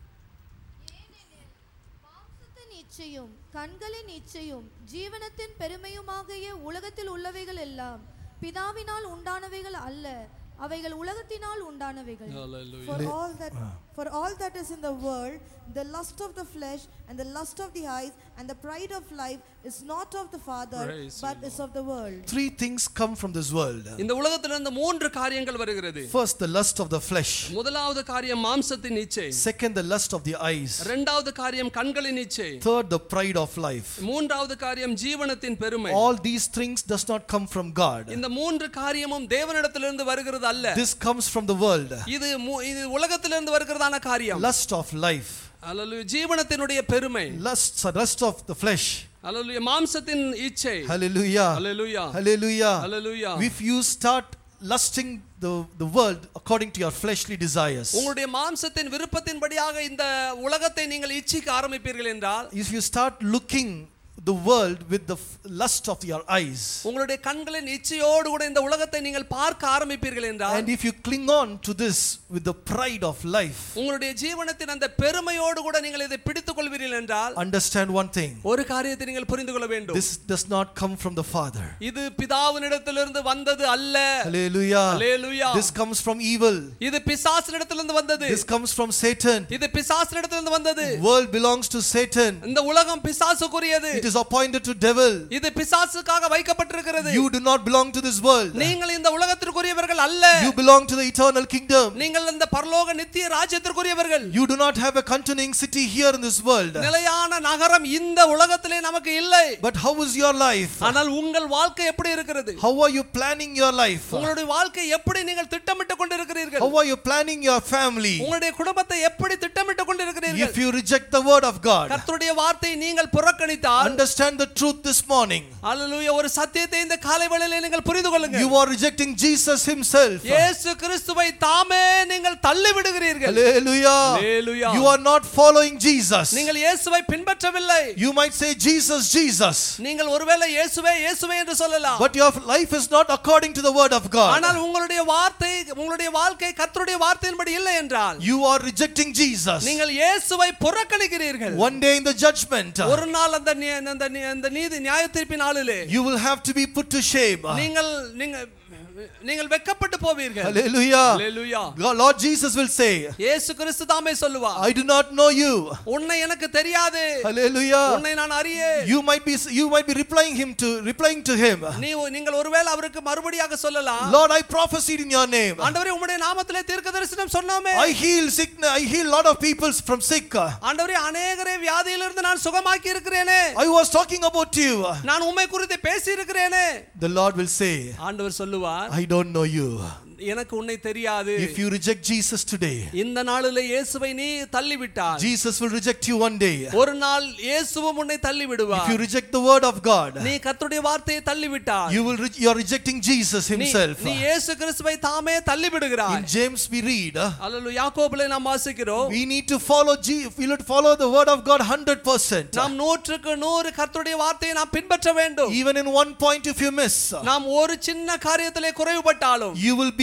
மாம்சத்தின் இச்சையும் கண்களின் இச்சையும் ஜீவனத்தின் பெருமையுமாகிய உலகத்தில் உள்ளவைகள் எல்லாம் பிதாவினால் உண்டானவைகள் அல்ல அவைகள் உலகத்தினால் உண்டானவைகள் For all that for all that is in the world, the lust of the flesh and the lust of the eyes and the pride of life is not of the Father, Praise but is of the world. three things come from this world. இந்த உலகத்திலிருந்து மூன்று காரியங்கள் வருகிறது First, the lust of the flesh. முதலாவது காரியம் மாம்சத்தின் இச்சை Second, the lust of the eyes. இரண்டாவது காரியம் கண்களின் இச்சை Third, the pride of life. மூன்றாவது காரியம் ஜீவனத்தின் பெருமை All these things does not come from God. இந்த மூன்று காரியமும் தேவனிடத்திலிருந்து வருகிறது அல்ல This comes from the world. இது மூ- இது உலகத்திலிருந்து வருகிறதான காரியம் Lust of life. அல்லேலூயா ஜீவனத்தினுடைய பெருமை Lust, lust of the flesh. அல்லேலூயா மாம்சத்தின் இச்சை Hallelujah. Hallelujah Hallelujah. Hallelujah If you start lusting the, the world according to your fleshly desires, உங்களுடைய மாம்சத்தின் விருப்பத்தின்படியாக இந்த உலகத்தை நீங்கள் இச்சிக்க ஆரம்பிப்பீர்கள் என்றால் if you start looking the world with the f- lust of your eyes, உங்களுடைய கண்களின் இச்சையோடு கூட இந்த உலகத்தை நீங்கள் பார்க்க ஆரம்பிப்பீர்கள் என்றால் and if you cling on to this with the pride of life, உங்களுடைய ஜீவனத்தின் அந்த பெருமையோடு கூட நீங்கள் இதை பிடித்துக் கொள்வீர்கள் என்றால் understand one thing ஒரு காரியத்தை நீங்கள் புரிந்து கொள்ள வேண்டும் this does not come from the Father. இது பிதாவினிடத்திலிருந்து வந்தது அல்ல Hallelujah. Hallelujah. This comes from evil. இது பிசாசினிடத்திலிருந்து வந்தது This comes from Satan. இது பிசாசினிடத்திலிருந்து வந்தது World belongs to Satan. இந்த உலகம் பிசாசுக்குரியது It is appointed to devil. இது பிசாசுக்காக வைக்கப்பட்டிருக்கிறது You do not belong to this world. நீங்கள் இந்த உலகத்திற்குரியவர்கள் அல்ல You belong to the eternal kingdom. நீங்கள் இந்த பரலோக நித்திய ராஜ்யத்திற்குரியவர்கள் You do not have a continuing city here in this world. நிலையான நகரம் இந்த உலகத்திலே நமக்கு இல்லை But how is your life? ஆனால் உங்கள் வாழ்க்கை எப்படி இருக்கிறது How are you planning your life? உங்களுடைய வாழ்க்கை எப்படி நீங்கள் திட்டமிட்டுக் கொண்டிருக்கிறீர்கள் How are you planning your family? உங்களுடைய குடும்பத்தை எப்படி திட்டமிட்டுக் கொண்டிருக்கிறீர்கள் If you reject the word of God, கர்த்தருடைய வார்த்தையை நீங்கள் புறக்கணித்தால் understand the truth this morning. அல்லேலூயா ஒரு சத்தியத்தை இந்த காலை வேளையிலே நீங்கள் புரிந்து கொள்ளுங்கள் You are rejecting Jesus Himself. இயேசு கிறிஸ்துவை தாமே நீங்கள் தள்ளி விடுகிறீர்கள் Hallelujah. Hallelujah. You are not following Jesus. நீங்கள் இயேசுவை பின்பற்றவில்லை You might say, Jesus, Jesus. நீங்கள் ஒருவேளை இயேசுவே இயேசுவே என்று சொல்லலாம் But your life is not according to the word of God. ஆனால் உங்களுடைய வார்த்தை உங்களுடைய வாழ்க்கை கர்த்தருடைய வார்த்தையின்படி இல்லை என்றால் You are rejecting Jesus. நீங்கள் இயேசுவை புறக்கணிக்கிறீர்கள் One day in the judgment, ஒரு நாள் அந்த நீ- அந்த நீ- அந்த நீதி நியாய தீர்ப்பின் நாளிலே you will have to be put to shame. நீங்கள் நீங்கள் நீங்கள் வெக்கப்பட்டு போவீர்கள் Hallelujah. Hallelujah. God- Lord Jesus will say, இயேசு கிறிஸ்து தாமே சொல்லுவா I do not know you. உன்னை எனக்கு தெரியாது Hallelujah. உன்னை நான் அறியே You might be you might be replying him to replying to him. நீ நீங்கள் ஒருவேளை அவருக்கு மறுபடியாக சொல்லலாம் Lord, I prophesied in your name. ஆண்டவரே உம்முடைய நாமத்திலே தீர்க்க தரிசனம் சொன்னோமே I heal sickness. I heal lot of people from sick. ஆண்டவரே அநேகரை வியாதியிலிருந்து நான் சுகமாக்கி இருக்கிறேனே I was talking about you. நான் உம்மை குறித்து பேசி இருக்கிறேனே The Lord will say, ஆண்டவர் சொல்லுவார் I don't know you. எனக்கு உன்னை தெரியாது If you reject Jesus today, இந்த நாளிலே இயேசுவை நீ தள்ளிவிட்டார் Jesus will reject you one day. ஒரு நாள் இயேசுவும் உன்னை தள்ளி If விடுவார் you reject the word of God, நீ கர்த்தருடைய வார்த்தையை தள்ளிவிட்டார் you will re- you are rejecting Jesus நீ himself. நீ இயேசு கிறிஸ்துவை தாமே தள்ளி விடுகிறாய் In James we read, uh, அல்லேலூயா யாக்கோபிலே நாம் வாசிக்கிறோம் we need to follow Je- we need to follow the word of God 100%. நாம் நூற்றுக்கு நூறு கர்த்தருடைய வார்த்தையை நாம் பின்பற்ற வேண்டும் Even in one point if you miss, நாம் ஒரு சின்ன காரியத்திலே குறைவுபட்டாலும் you will be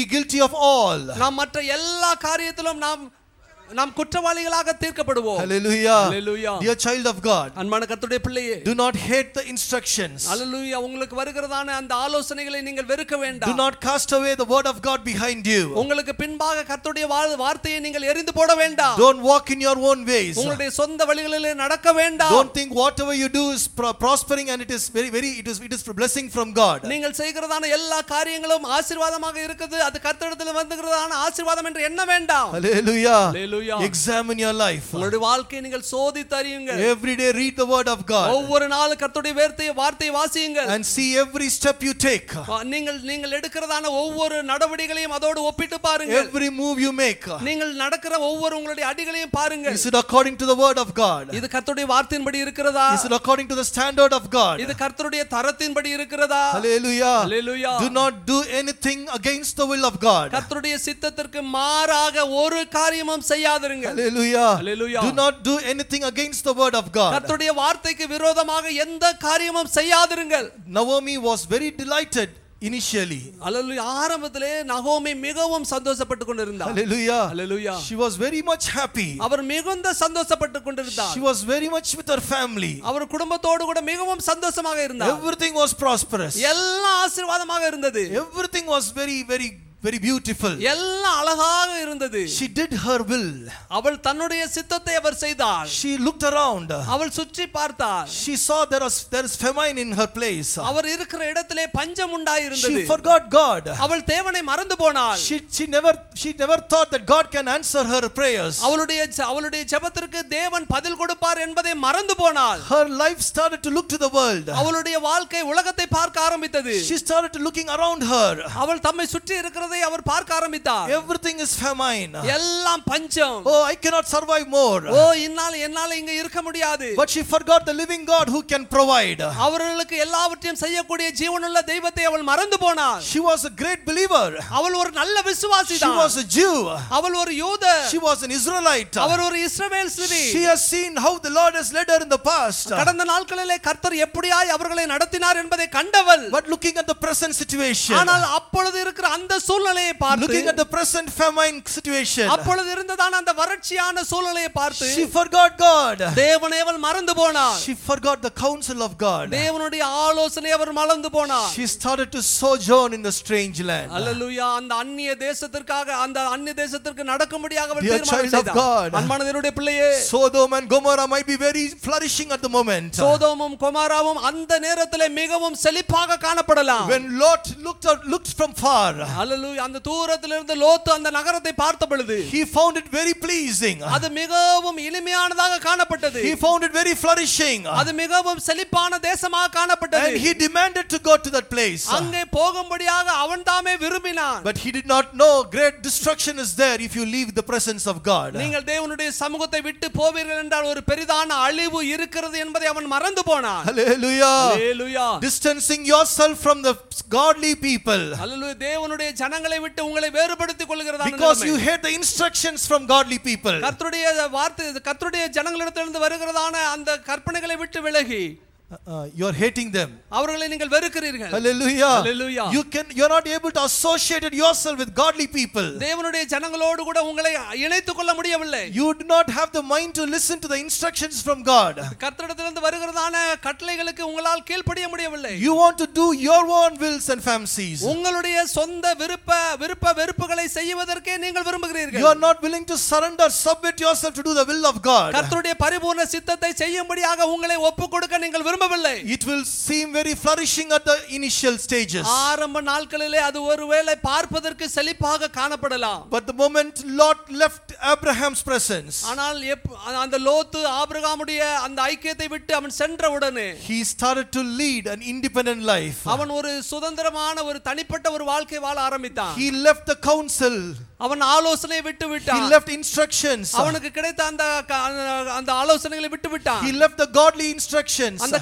guilty of all. நாம் மற்ற எல்லா காரியத்திலும் நாம் நாம் குற்றவாளிகளாக தீர்க்கப்படுவோம் Hallelujah. Hallelujah. Dear child of God, அன்பான கர்த்தருடைய பிள்ளையே do not hate the instructions. அல்லேலூயா உங்களுக்கு வருகிறதான அந்த ஆலோசனைகளை நீங்கள் வெறுக்க Do வேண்டாம் not cast away the word of God behind you. உங்களுக்கு பின்பாக கர்த்தருடைய வா- வார்த்தையை நீங்கள் எரிந்து போட வேண்டாம் Don't walk in your own ways. உங்களுடைய சொந்த வழிகளிலே நடக்க வேண்டாம் Don't think whatever you do is pro- prospering and it is very, very, it is, it is a blessing from God. நீங்கள் செய்கிறதான எல்லா காரியங்களும் ஆசீர்வாதமாக இருக்குது அது கர்த்தரிடத்தில் வந்துகிறதான ஆசீர்வாதம் என்று எண்ண வேண்டாம் Hallelujah. Hallelujah. Examine your life. உங்களுடைய வாழ்க்கையை நீங்கள் சோதித்து அறியுங்கள் Every day read the word of God ஒவ்வொரு நாளும் கர்த்தருடைய வார்த்தையை வார்த்தையை வாசியுங்கள் and see every step you take. நீங்கள் நீங்கள் எடுக்கிறதான ஒவ்வொரு நடவடிக்கைகளையும் அதோடு ஒப்பிட்டு பாருங்கள் Every move you make. நீங்கள் நடக்கிற ஒவ்வொரு உங்களுடைய அடிகளையும் பாருங்கள் Is it according to the word of God? இது கர்த்தருடைய வார்த்தையின்படி இருக்கிறதா Is it according to the standard of God? இது கர்த்தருடைய தரத்தின்படி இருக்கிறதா Hallelujah. Hallelujah. Do not do anything against the will of God. கர்த்தருடைய சித்தத்திற்கு மாறாக ஒரு காரியமும் செய்யாதிருங்கள் Hallelujah. Hallelujah. Do not do anything against the word of God. கர்த்தருடைய வார்த்தைக்கு விரோதமாக எந்த காரியமும் செய்யாதிருங்கள் Naomi was very delighted initially. அல்லேலூயா ஆரம்பத்திலே நகோமி மிகவும் சந்தோஷப்பட்டு கொண்டிருந்தார் Hallelujah. Hallelujah. She was very much happy. அவர் மிகுந்த சந்தோஷப்பட்டு கொண்டிருந்தார் She was very much with her family. அவர் குடும்பத்தோடு கூட மிகவும் சந்தோஷமாக இருந்தார் Everything was prosperous. எல்லாம் ஆசீர்வாதமாக இருந்தது Everything was very, very, very beautiful. எல்லாம் அழகாக இருந்தது She did her will. அவள் தன்னுடைய சித்தத்தை அவர் செய்தாள் She looked around. அவள் சுற்றி பார்த்தாள் She saw there was there is famine in her place. அவர் இருக்கிற இடத்திலே பஞ்சம் உண்டாயிருந்தது She forgot God. அவள் தேவனை மறந்து போனாள் She, she never she never thought that God can answer her prayers. அவளுடைய ஜ- அவளுடைய ஜெபத்திற்கு தேவன் பதில் கொடுப்பார் என்பதை மறந்து போனாள் Her life started to look to the world. அவளுடைய வாழ்க்கை உலகத்தை பார்க்க ஆரம்பித்தது She started to looking around her. அவள் தம்மை சுற்றி இருக்கிறதை அவர் பார்க்க ஆரம்பித்தார் Everything is famine. எல்லாம் பஞ்சம் Oh, I cannot survive more. ஓ என்னால் என்னால இங்க இருக்க முடியாது But she forgot the living God who can provide. அவர்களுக்கு எல்லாவற்றையும் செய்யக்கூடிய ஜீவனுள்ள தெய்வத்தை அவள் மறந்து போனாள் She was a great believer. அவள் ஒரு நல்ல விசுவாசி She was a Jew. அவள் ஒரு யூத She was an Israelite. அவர் ஒரு இஸ்ரவேல் ஸ்திரீ She has seen how the Lord has led her in the past. கடந்த நாட்களிலே கர்த்தர் எப்படியாய் அவர்களை நடத்தினார் என்பதை கண்டவள் But looking at the present situation, ஆனால் அப்பொழுது இருக்கிற அந்த சூழ்நிலையை பார்த்து looking at the present famine situation, அப்பொழுது இருந்ததான அந்த வறட்சியான சூழ்நிலையை பார்த்து she forgot God. தேவனை அவள் மறந்து போனார் She forgot the counsel of God. தேவனுடைய ஆலோசனை அவர் மறந்து போனார் She started to sojourn in the strange land. அல்லேலூயா அந்த அந்நிய தேசத்திற்காக அந்த அந்நிய தேசத்திற்கு நடக்கும்படியாக அவர் Dear தீர்மானம் child of செய்தார் God. அன்பான தேவனுடைய பிள்ளையே Sodom and Gomorrah might be very flourishing at the moment. சோதோமும் குமாராவும் அந்த நேரத்திலே மிகவும் செழிப்பாக காணப்படலாம் When Lot looked out, looked from far, அல்லேலூயா அந்த தூரத்திலிருந்து லோத்து அந்த நகரத்தை பார்த்த பொழுது he found it very pleasing. அது மிகவும் இனிமையானதாக காணப்பட்டது He found it very flourishing. அது மிகவும் செழிப்பான தேசமாக காணப்பட்டது And he demanded to go to that place. அங்கே போகும்படியாக அவன் தாமே விரும்பினான் But he did not know great destruction is there if you leave the presence of God. நீங்கள் தேவனுடைய சமூகத்தை விட்டு போவீர்கள் என்றால் ஒரு பெரிதான அழிவு இருக்கிறது என்பதை அவன் மறந்து போனான் Hallelujah. Hallelujah Distancing yourself from the godly people அல்லேலூயா தேவனுடைய ஜனங்களை விட்டு உங்களை வேறுபடுத்திக் கொள்கிறதா because you hate the instructions from godly people. கர்த்தருடைய வார்த்தை கர்த்தருடைய ஜனங்களிடத்திலிருந்து வருகிறதான அந்த கற்பனைகளை விட்டு விலகி Uh, uh, you're hating them. அவர்களை நீங்கள் வெறுக்கிறீர்கள் Hallelujah. Hallelujah. You can you're not able to associate yourself with godly people. தேவனுடைய ஜனங்களோடு கூட உங்களை இணைத்துக் கொள்ள முடியவில்லை You do not have the mind to listen to the instructions from God. கர்த்தரிடத்திலிருந்து வருகிறதான கட்டளைகளுக்கு உங்களால் கீழ்ப்படிய முடியவில்லை You want to do your own wills and fancies. உங்களுடைய சொந்த விருப்ப விருப்ப வெறுப்புகளை செய்வதற்கே நீங்கள் You விரும்புகிறீர்கள் are not willing to surrender, submit yourself to do the will of God. கர்த்தருடைய பரிபூர்ண சித்தத்தை செய்யும்படியாக உங்களை ஒப்புக் கொடுக்க நீங்கள் விரும்பவில்லை It will seem very flourishing at the initial stages. ஆரம்ப நாட்களிலே அது ஒருவேளை பார்ப்பதற்கு செழிப்பாக காணப்படலாம் But the moment Lot left Abraham's presence, ஆனால் எப்- அந்த லோத்து ஆபிரகாமுடைய அந்த ஐக்கியத்தை விட்டு அவன் சென்ற உடனே he started to lead an independent life. அவன் ஒரு சுதந்திரமான ஒரு தனிப்பட்ட ஒரு வாழ்க்கை வாழ ஆரம்பித்தான் He left the counsel, அவன் ஆலோசனை விட்டு he விட்டான் left instructions, அவனுக்கு கிடைத்த அந்த க- அந்த- அந்த ஆலோசனைகளை விட்டு விட்டான் he left the godly instructions. அந்த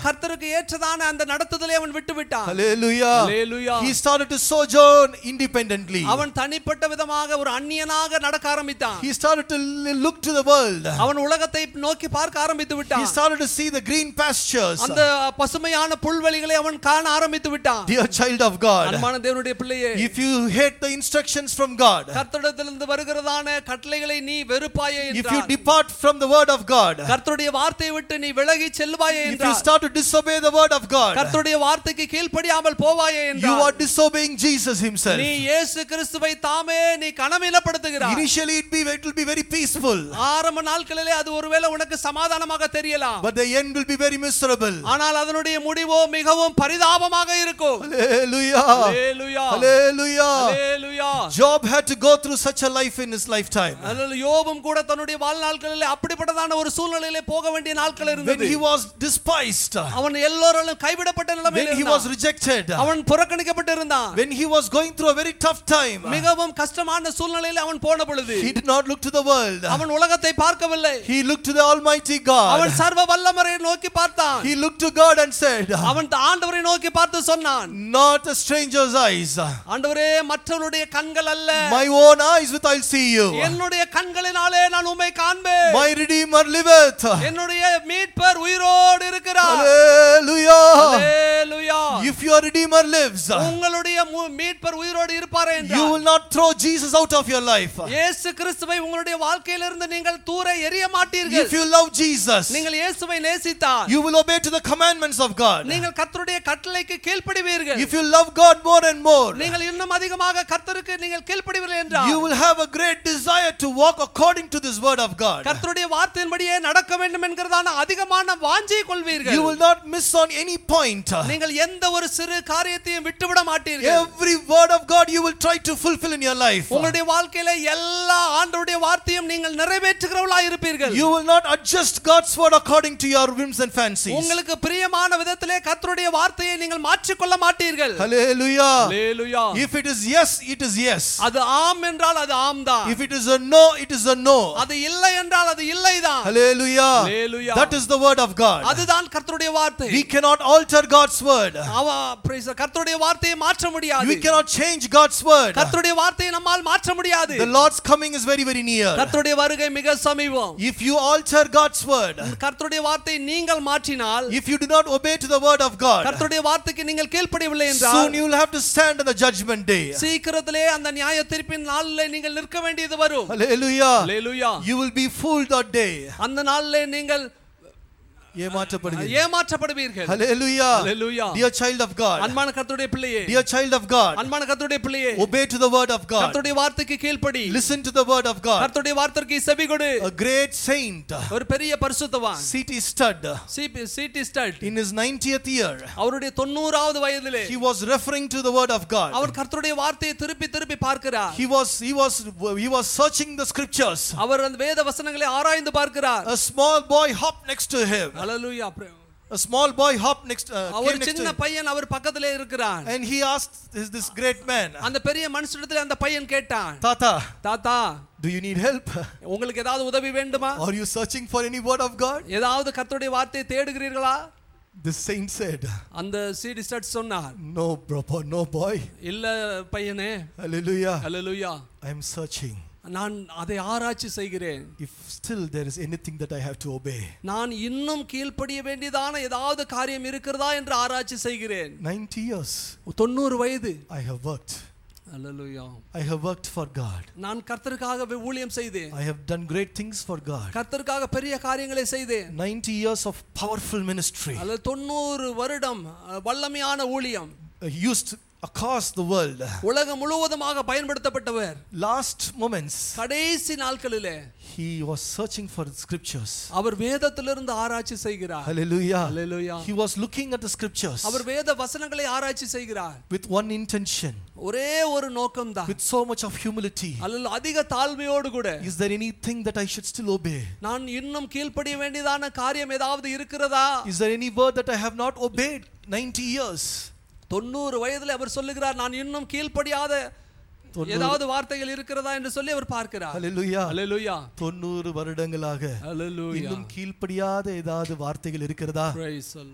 கர்த்தருக்கு ஏற்றதான அந்த நடத்துதலை அவன் விட்டு விட்டான் Hallelujah. Hallelujah. He started to sojourn independently. அவன் தனிப்பட்ட விதமாக ஒரு அந்நியனாக நடக்க ஆரம்பித்தான் He started to l- look to the world. அவன் உலகத்தை நோக்கி பார்க்க ஆரம்பித்து He விட்டான் started to see the green pastures. அந்த பசுமையான புல்வெளிகளை அவன் காண ஆரம்பித்து விட்டான் Dear child of God, அன்பான தேவனுடைய பிள்ளையே if you hate the instructions from God, கர்த்தரிடத்திலிருந்து வருகிறதான கட்டளைகளை நீ வெறுப்பாயே if you என்றார் depart from the word of God, கர்த்தருடைய வார்த்தையை விட்டு நீ விலகி செல்வாயே if you என்றார் start to disobey the word of God, கர்த்தருடைய வார்த்தைக்கு கீழ்ப்படியாமல் போவாயே you என்றார் are disobeying Jesus Himself. நீ இயேசு கிறிஸ்துவை தாமே நீ கனவீனப்படுத்துகிறாய் Initially, it, be, it will be very peaceful, ஆரம்ப நாட்களிலே அது ஒருவேளை உனக்கு சமாதானமாக தெரியலாம் but the end will be very miserable. ஆனால் அதனுடைய முடிவோ மிகவும் பரிதாபமாக இருக்கும் Hallelujah. Hallelujah. Hallelujah. Hallelujah. Job had to go through such a life in his lifetime. அதில் யோபும் கூட தன்னுடைய வாழ்நாட்களிலே அப்படிப்பட்டதான ஒரு சூழ்நிலையிலே போக வேண்டிய நாட்கள் When இருந்தது he was despised, அவன் எல்லோராலும் கைவிடப்பட்ட நிலைமையில் when he was இருந்தான். rejected, அவன் புறக்கணிக்கப்பட்டு இருந்தான் when he was going through a very tough time, மிகவும் கஷ்டமான சூழ்நிலையில் அவன் போன பொழுது he did not look to the world. அவன் உலகத்தை பார்க்கவில்லை He looked to the Almighty அவன் God. சர்வ வல்லமரை நோக்கி பார்த்தான் He looked to God and said, அவன் ஆண்டவரை நோக்கி பார்த்து சொன்னான் Not a stranger's eyes, ஆண்டவரே மற்றவருடைய கண்கள் அல்ல my own eyes with I'll see you. என்னுடைய கண்களினாலே நான் உம்மை காண்பேன் My Redeemer liveth. என்னுடைய மீட்பர் உயிரோடு இருக்கிறார் Hallelujah. Hallelujah. If your Redeemer lives, உங்களுடைய மு- மீட்பர் உயிரோடு இருப்பாரே you என்றார் will not throw Jesus out of your life. இயேசு கிறிஸ்துவை உங்களுடைய வாழ்க்கையிலிருந்து நீங்கள் தூர எறிய மாட்டீர்கள் If you love Jesus, நீங்கள் இயேசுவை நேசித்தால் you will obey to the commandments of God. நீங்கள் கர்த்தருடைய கட்டளைக்கு கீழ்ப்படிவீர்கள் If you love God more and more, நீங்கள் இன்னும் அதிகமாக கர்த்தருக்கு நீங்கள் கீழ்ப்படிவீர்கள் என்றால் you will have a great desire to walk according to this word of God. கர்த்தருடைய வார்த்தையின்படியே நடக்க வேண்டும் என்கிறதான அதிகமான வாஞ்சை கொள்வீர்கள் You will not miss on any point. நீங்கள் எந்த ஒரு சிறு காரியத்தையும் விட்டுவிட மாட்டீர்கள் Every word of God you will try to fulfill in your life. உங்களுடைய வாழ்க்கையில எல்லா ஆண்டவருடைய வார்த்தையும் நீங்கள் நிறைவேற்றுகிறவர்களா இருப்பீர்கள் You will not adjust God's word according to your whims and fancies. உங்களுக்கு பிரியமான விதத்திலே கர்த்தருடைய வார்த்தையை நீங்கள் மாற்றிக்கொள்ள மாட்டீர்கள் Hallelujah. Hallelujah. If it is yes, it is yes. அது ஆம் என்றால் அது ஆம் தான் If it is a no, it is a no. அது இல்லை என்றால் அது இல்லை தான் Hallelujah. Hallelujah. That is the word of God. அதுதான் கர்த்தருடைய வார்த்தை We cannot alter God's word. அவ praise the- கர்த்தருடைய வார்த்தையை மாற்ற முடியாது We cannot change God's word. கர்த்தருடைய வார்த்தையை நம்மால் மாற்ற முடியாது The Lord's coming is very, very near. கர்த்தருடைய வருகை மிக சமீபம் If you alter God's word, கர்த்தருடைய வார்த்தையை நீங்கள் மாற்றினால் if you do not obey to the word of God, கர்த்தருடைய வார்த்தைக்கு நீங்கள் கீழ்ப்படியவில்லை என்றால் soon you will have to stand in the judgment day. சீக்கிரத்திலே அந்த நியாய தீர்ப்பின் நாளிலே நீங்கள் நிற்க வேண்டியது வரும் Hallelujah. Hallelujah. You will be fooled that day. அந்த நாளிலே நீங்கள் ஏமாற்றப்படுவீர்கள். ஏமாற்றப்படுவீர்கள் Hallelujah. Hallelujah. Dear child of God. அன்பான கர்த்தருடைய பிள்ளையே Dear child of God. அன்பான கர்த்தருடைய பிள்ளையே Obey to the word of God. கர்த்தருடைய வார்த்தைக்கு கீழ்ப்படி Listen to the word of God. கர்த்தருடைய வார்த்தைக்கு செவி கொடு A great saint, ஒரு பெரிய பரிசுத்தவான் C.T. Studd, C B C T Studd in his 90th year, அவருடைய தொண்ணூறாவது வயதிலே he was referring to the word of God. அவர் கர்த்தருடைய வார்த்தையை திருப்பி திருப்பி பார்க்கிறார் He was, he was, he was searching the scriptures. அவர் அந்த வேத வசனங்களை ஆராய்ந்து பார்க்கிறார் A small boy hopped next to him. Hallelujah A small boy hopped next, uh, came our next to சின்ன him. பையன் அவர் பக்கத்திலே இருக்கிறார் And he asked this, this great man, அந்த பெரிய மனுஷனிடத்தில் அந்த பையன் கேட்டான் Tata, தாத்தா do you need help? உங்களுக்கு ஏதாவது உதவி வேண்டுமா Are you searching for any word of God? ஏதாவது கர்த்தருடைய வார்த்தையை தேடுகிறீர்களா The saint said, அந்த சிடி ஸ்டட் சொன்னார் No, bro, boy, no boy. இல்ல பையனே Hallelujah. Hallelujah I am searching. நான் அதை ஆராய்ச்சி செய்கிறேன் If still there is anything that I have to obey. நான் இன்னும் கீழ்ப்படிய வேண்டியதான ஏதாவது காரியம் இருக்கிறதா என்று ஆராய்ச்சி செய்கிறேன் 90 years தொண்ணூறு வயது I have worked. Hallelujah I have worked for God. நான் கர்த்தருக்காக வே- ஊழியம் செய்தேன் I have done great things for God. கர்த்தருக்காக பெரிய காரியங்களை செய்தேன் 90 years of powerful ministry அல்லது தொண்ணூறு வருடம் அஹ், வல்லமையான ஊழியம் uh, used across the world. உலகம் முழுவதுமாக பயன்படுத்தப்பட்டவர் Last moments, கடைசி நாட்களிலே he was searching for the scriptures. அவர் வேதத்திலிருந்து ஆராய்ச்சி செய்கிறார் Hallelujah. Hallelujah. He was looking at the scriptures அவர் வேத வசனங்களை ஆராய்ச்சி செய்கிறார் with one intention, ஒரே ஒரு நோக்கம்தான் with so much of humility. அல்லது அதிக தாழ்மையோடு கூட Is there anything that I should still obey? நான் இன்னும் கீழ்ப்படிய வேண்டியதான காரியம் ஏதாவது இருக்கிறதா Is there any word that I have not obeyed 90 years? தொண்ணூறு வயதுல அவர் சொல்லுகிறார் நான் இன்னும் கீழ்ப்படியாத தொண்ணூறு- ஏதாவது வார்த்தைகள் இருக்கிறதா என்று சொல்லி அவர் பார்க்கிறார் Hallelujah. அல்லேலூயா தொண்ணூறு வருடங்களாக அல்லேலூயா இன்னும் கீழ்ப்படியாத ஏதாவது வார்த்தைகள் இருக்கிறதா praise the lord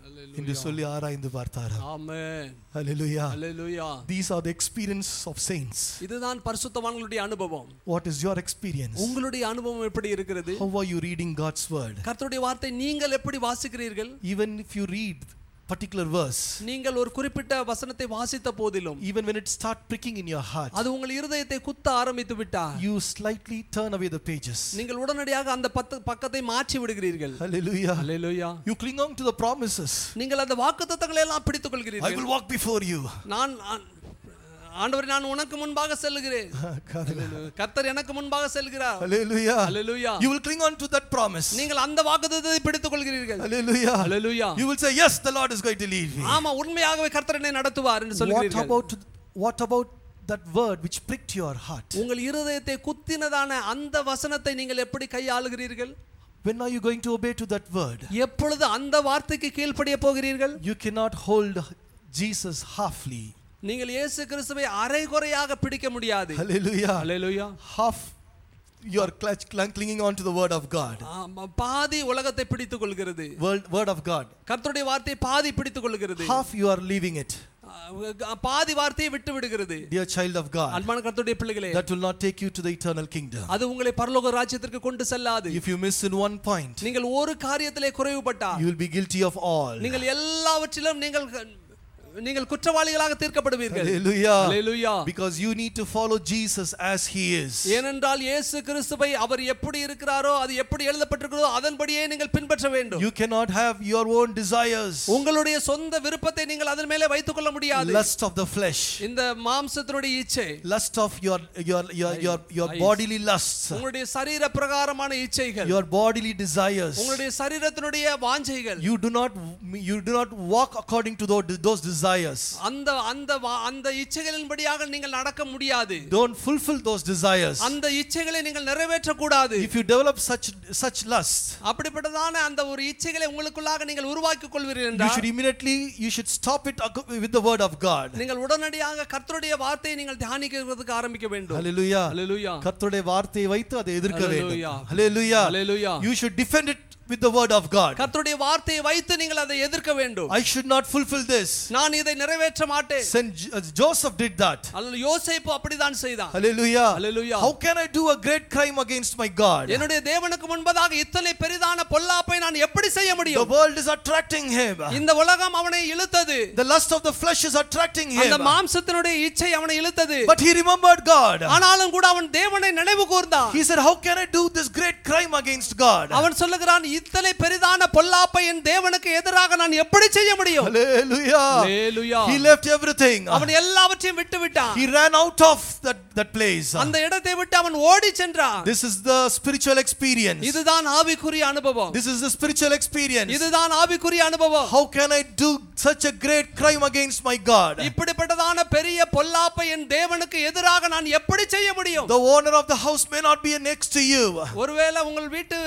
என்று சொல்லி ஆராய்ந்து பார்த்தாராம் ஆமென் Hallelujah. Hallelujah These are the experience of saints. இதுதான் பரிசுத்தவான்களுடைய அனுபவம் What is your experience? உங்களுடைய அனுபவம் எப்படி இருக்கிறது How are you reading God's word? கர்த்தருடைய வார்த்தை நீங்கள் எப்படி வாசிக்கிறீர்கள் Even if you read particular verse, நீங்கள் ஒரு குறிப்பிட்ட வசனத்தை வாசித்த போதிலும் even when it start pricking in your heart, அது உங்கள் இருதயத்தை குத்த ஆரம்பித்து விட்டார் you slightly turn away the pages. நீங்கள் உடனடியாக அந்த பத்து பக்கத்தை மாற்றி விடுகிறீர்கள் Hallelujah. Hallelujah You cling on to the promises. நீங்கள் அந்த வாக்குத்தத்தங்களை எல்லாம் பிடித்துக் I கொள்கிறீர்கள் will walk before you. நான் ஆ- ஆண்டவரே நான் உனக்கு முன்பாக செல்லுகிறேன் கர்த்தர் எனக்கு முன்பாக செல்கிறார் Hallelujah. Hallelujah You will cling on to that promise. நீங்கள் அந்த வாக்குத்தத்தத்தை பிடித்துக் கொள்கிறீர்கள் Hallelujah. Hallelujah You will say, Yes, the Lord is going to lead me. ஆமா உண்மையாகவே கர்த்தர் என்னை நடத்துவார் என்று What சொல்கிறீர்கள் about what about that word which pricked your heart? உங்கள் இருதயத்தை குத்தினதான அந்த வசனத்தை நீங்கள் எப்படி கையாளுகிறீர்கள் When are you going to obey to that word? எப்பொழுது அந்த வார்த்தைக்கு கீழ்ப்படிய போகிறீர்கள் You cannot hold Jesus halfly. நீங்கள் இயேசு கிறிஸ்துவை அரைகுறையாக பிடிக்க முடியாது Hallelujah. Hallelujah Half you are clutch, clang- clinging on to the word of God. ஆமா, பாதி உலகத்தை பிடித்துக் கொள்கிறது Word, word of God. கர்த்தருடைய வார்த்தையை பாதி பிடித்துக் கொள்கிறது Half you are leaving it. ஆ, பாதி வார்த்தையை விட்டு விடுகிறது Dear child of God, அன்பான கர்த்தருடைய பிள்ளைகளே that will not take you to the eternal kingdom. அது உங்களை பரலோக ராஜ்யத்திற்கு கொண்டு செல்லாது If you miss in one point, நீங்கள் ஒரு காரியத்திலே குறைவுபட்டால் you will be guilty of all. நீங்கள் எல்லாவற்றிலும் நீங்கள் நீங்கள் குற்றவாளிகளாக தீர்க்கப்படுவீர்கள் Hallelujah. Hallelujah Because you need to follow Jesus as he is. ஏனென்றால் இயேசு கிறிஸ்துவை அவர் எப்படி இருக்கிறாரோ அது எப்படி எழுதப்பட்டிருக்கிறதோ அதன்படியே நீங்கள் பின்பற்ற வேண்டும் You cannot have your own desires, உங்களுடைய சொந்த விருப்பத்தை நீங்கள் அதன் மேலே வைத்துக் கொள்ள முடியாது lust of the flesh, இந்த மாம்சத்தினுடைய இச்சை lust of your your your your, your Eyes. bodily lusts, உங்களுடைய சரீர பிரகாரமான இச்சைகள் your bodily desires. உங்களுடைய சரீரத்தினுடைய வாஞ்சைகள் You do not you do not walk according to those, those desires. அந்த அந்த வா- அந்த இச்சைகளின்படியாக நீங்கள் நடக்க முடியாது Don't fulfill those desires. அந்த இச்சைகளை நீங்கள் நிறைவேற்ற கூடாது If you develop such such lust, அப்படிப்பட்டதான அந்த ஒரு இச்சைகளை உங்களுக்குள்ளாக நீங்கள் உருவாக்கிக் கொள்வீர்கள் you என்றால் should immediately you should stop it ac- with the word of God. நீங்கள் உடனடியாக கர்த்தருடைய வார்த்தையை நீங்கள் தியானிக்கிறதுக்கு ஆரம்பிக்க வேண்டும் Hallelujah. அல்லேலூயா கர்த்தருடைய வார்த்தையை வைத்து அதை எதிர்க்க வேண்டும் Hallelujah. Hallelujah. Hallelujah. You should defend it with the word of God. கர்த்தருடைய வார்த்தையை வைத்து நீங்கள் அதை எதிர்க்க வேண்டும் I should not fulfill this. நான் இதை நிறைவேற்ற மாட்டேன் Saint J- uh, Joseph did that. அல்ல யோசேப்பு அப்படிதான் செய்தான் Hallelujah. Hallelujah. How can I do a great crime against my God? என்னுடைய தேவனுக்கு முன்பதாக இத்தனை பெரிதான பொல்லாப்பை நான் எப்படி செய்ய The முடியும் world is attracting him. இந்த உலகம் அவனை இழுத்தது The lust of the flesh is attracting அந்த him. மாம்சத்தினுடைய இச்சை அவனை இழுத்தது But he remembered God. ஆனாலும் கூட அவன் தேவனை நினைவு கூர்ந்தான் He said, How can I do this great crime against God? அவன் சொல்லுகிறான் இத்தனை பெரிதான பொல்லாப்பை என் தேவனுக்கு எதிராக நான் எப்படி செய்ய முடியும் Hallelujah. Hallelujah. He left everything. அவன் எல்லாவற்றையும் விட்டு விட்டான் He ran out of that, that place. அந்த இடத்தை விட்டு அவன் ஓடி சென்றான் This is the spiritual experience. இதுதான் ஆவிக்குரிய அனுபவம் This is the spiritual experience. இதுதான் ஆவிக்குரிய அனுபவம் How can I do such a great crime against my God? இப்படிப்பட்டதான பெரிய பொல்லாப்பை என் தேவனுக்கு எதிராக நான் எப்படி செய்ய முடியும் The owner of the house may not be next to you. ஒருவேளை உங்கள் வீட்டு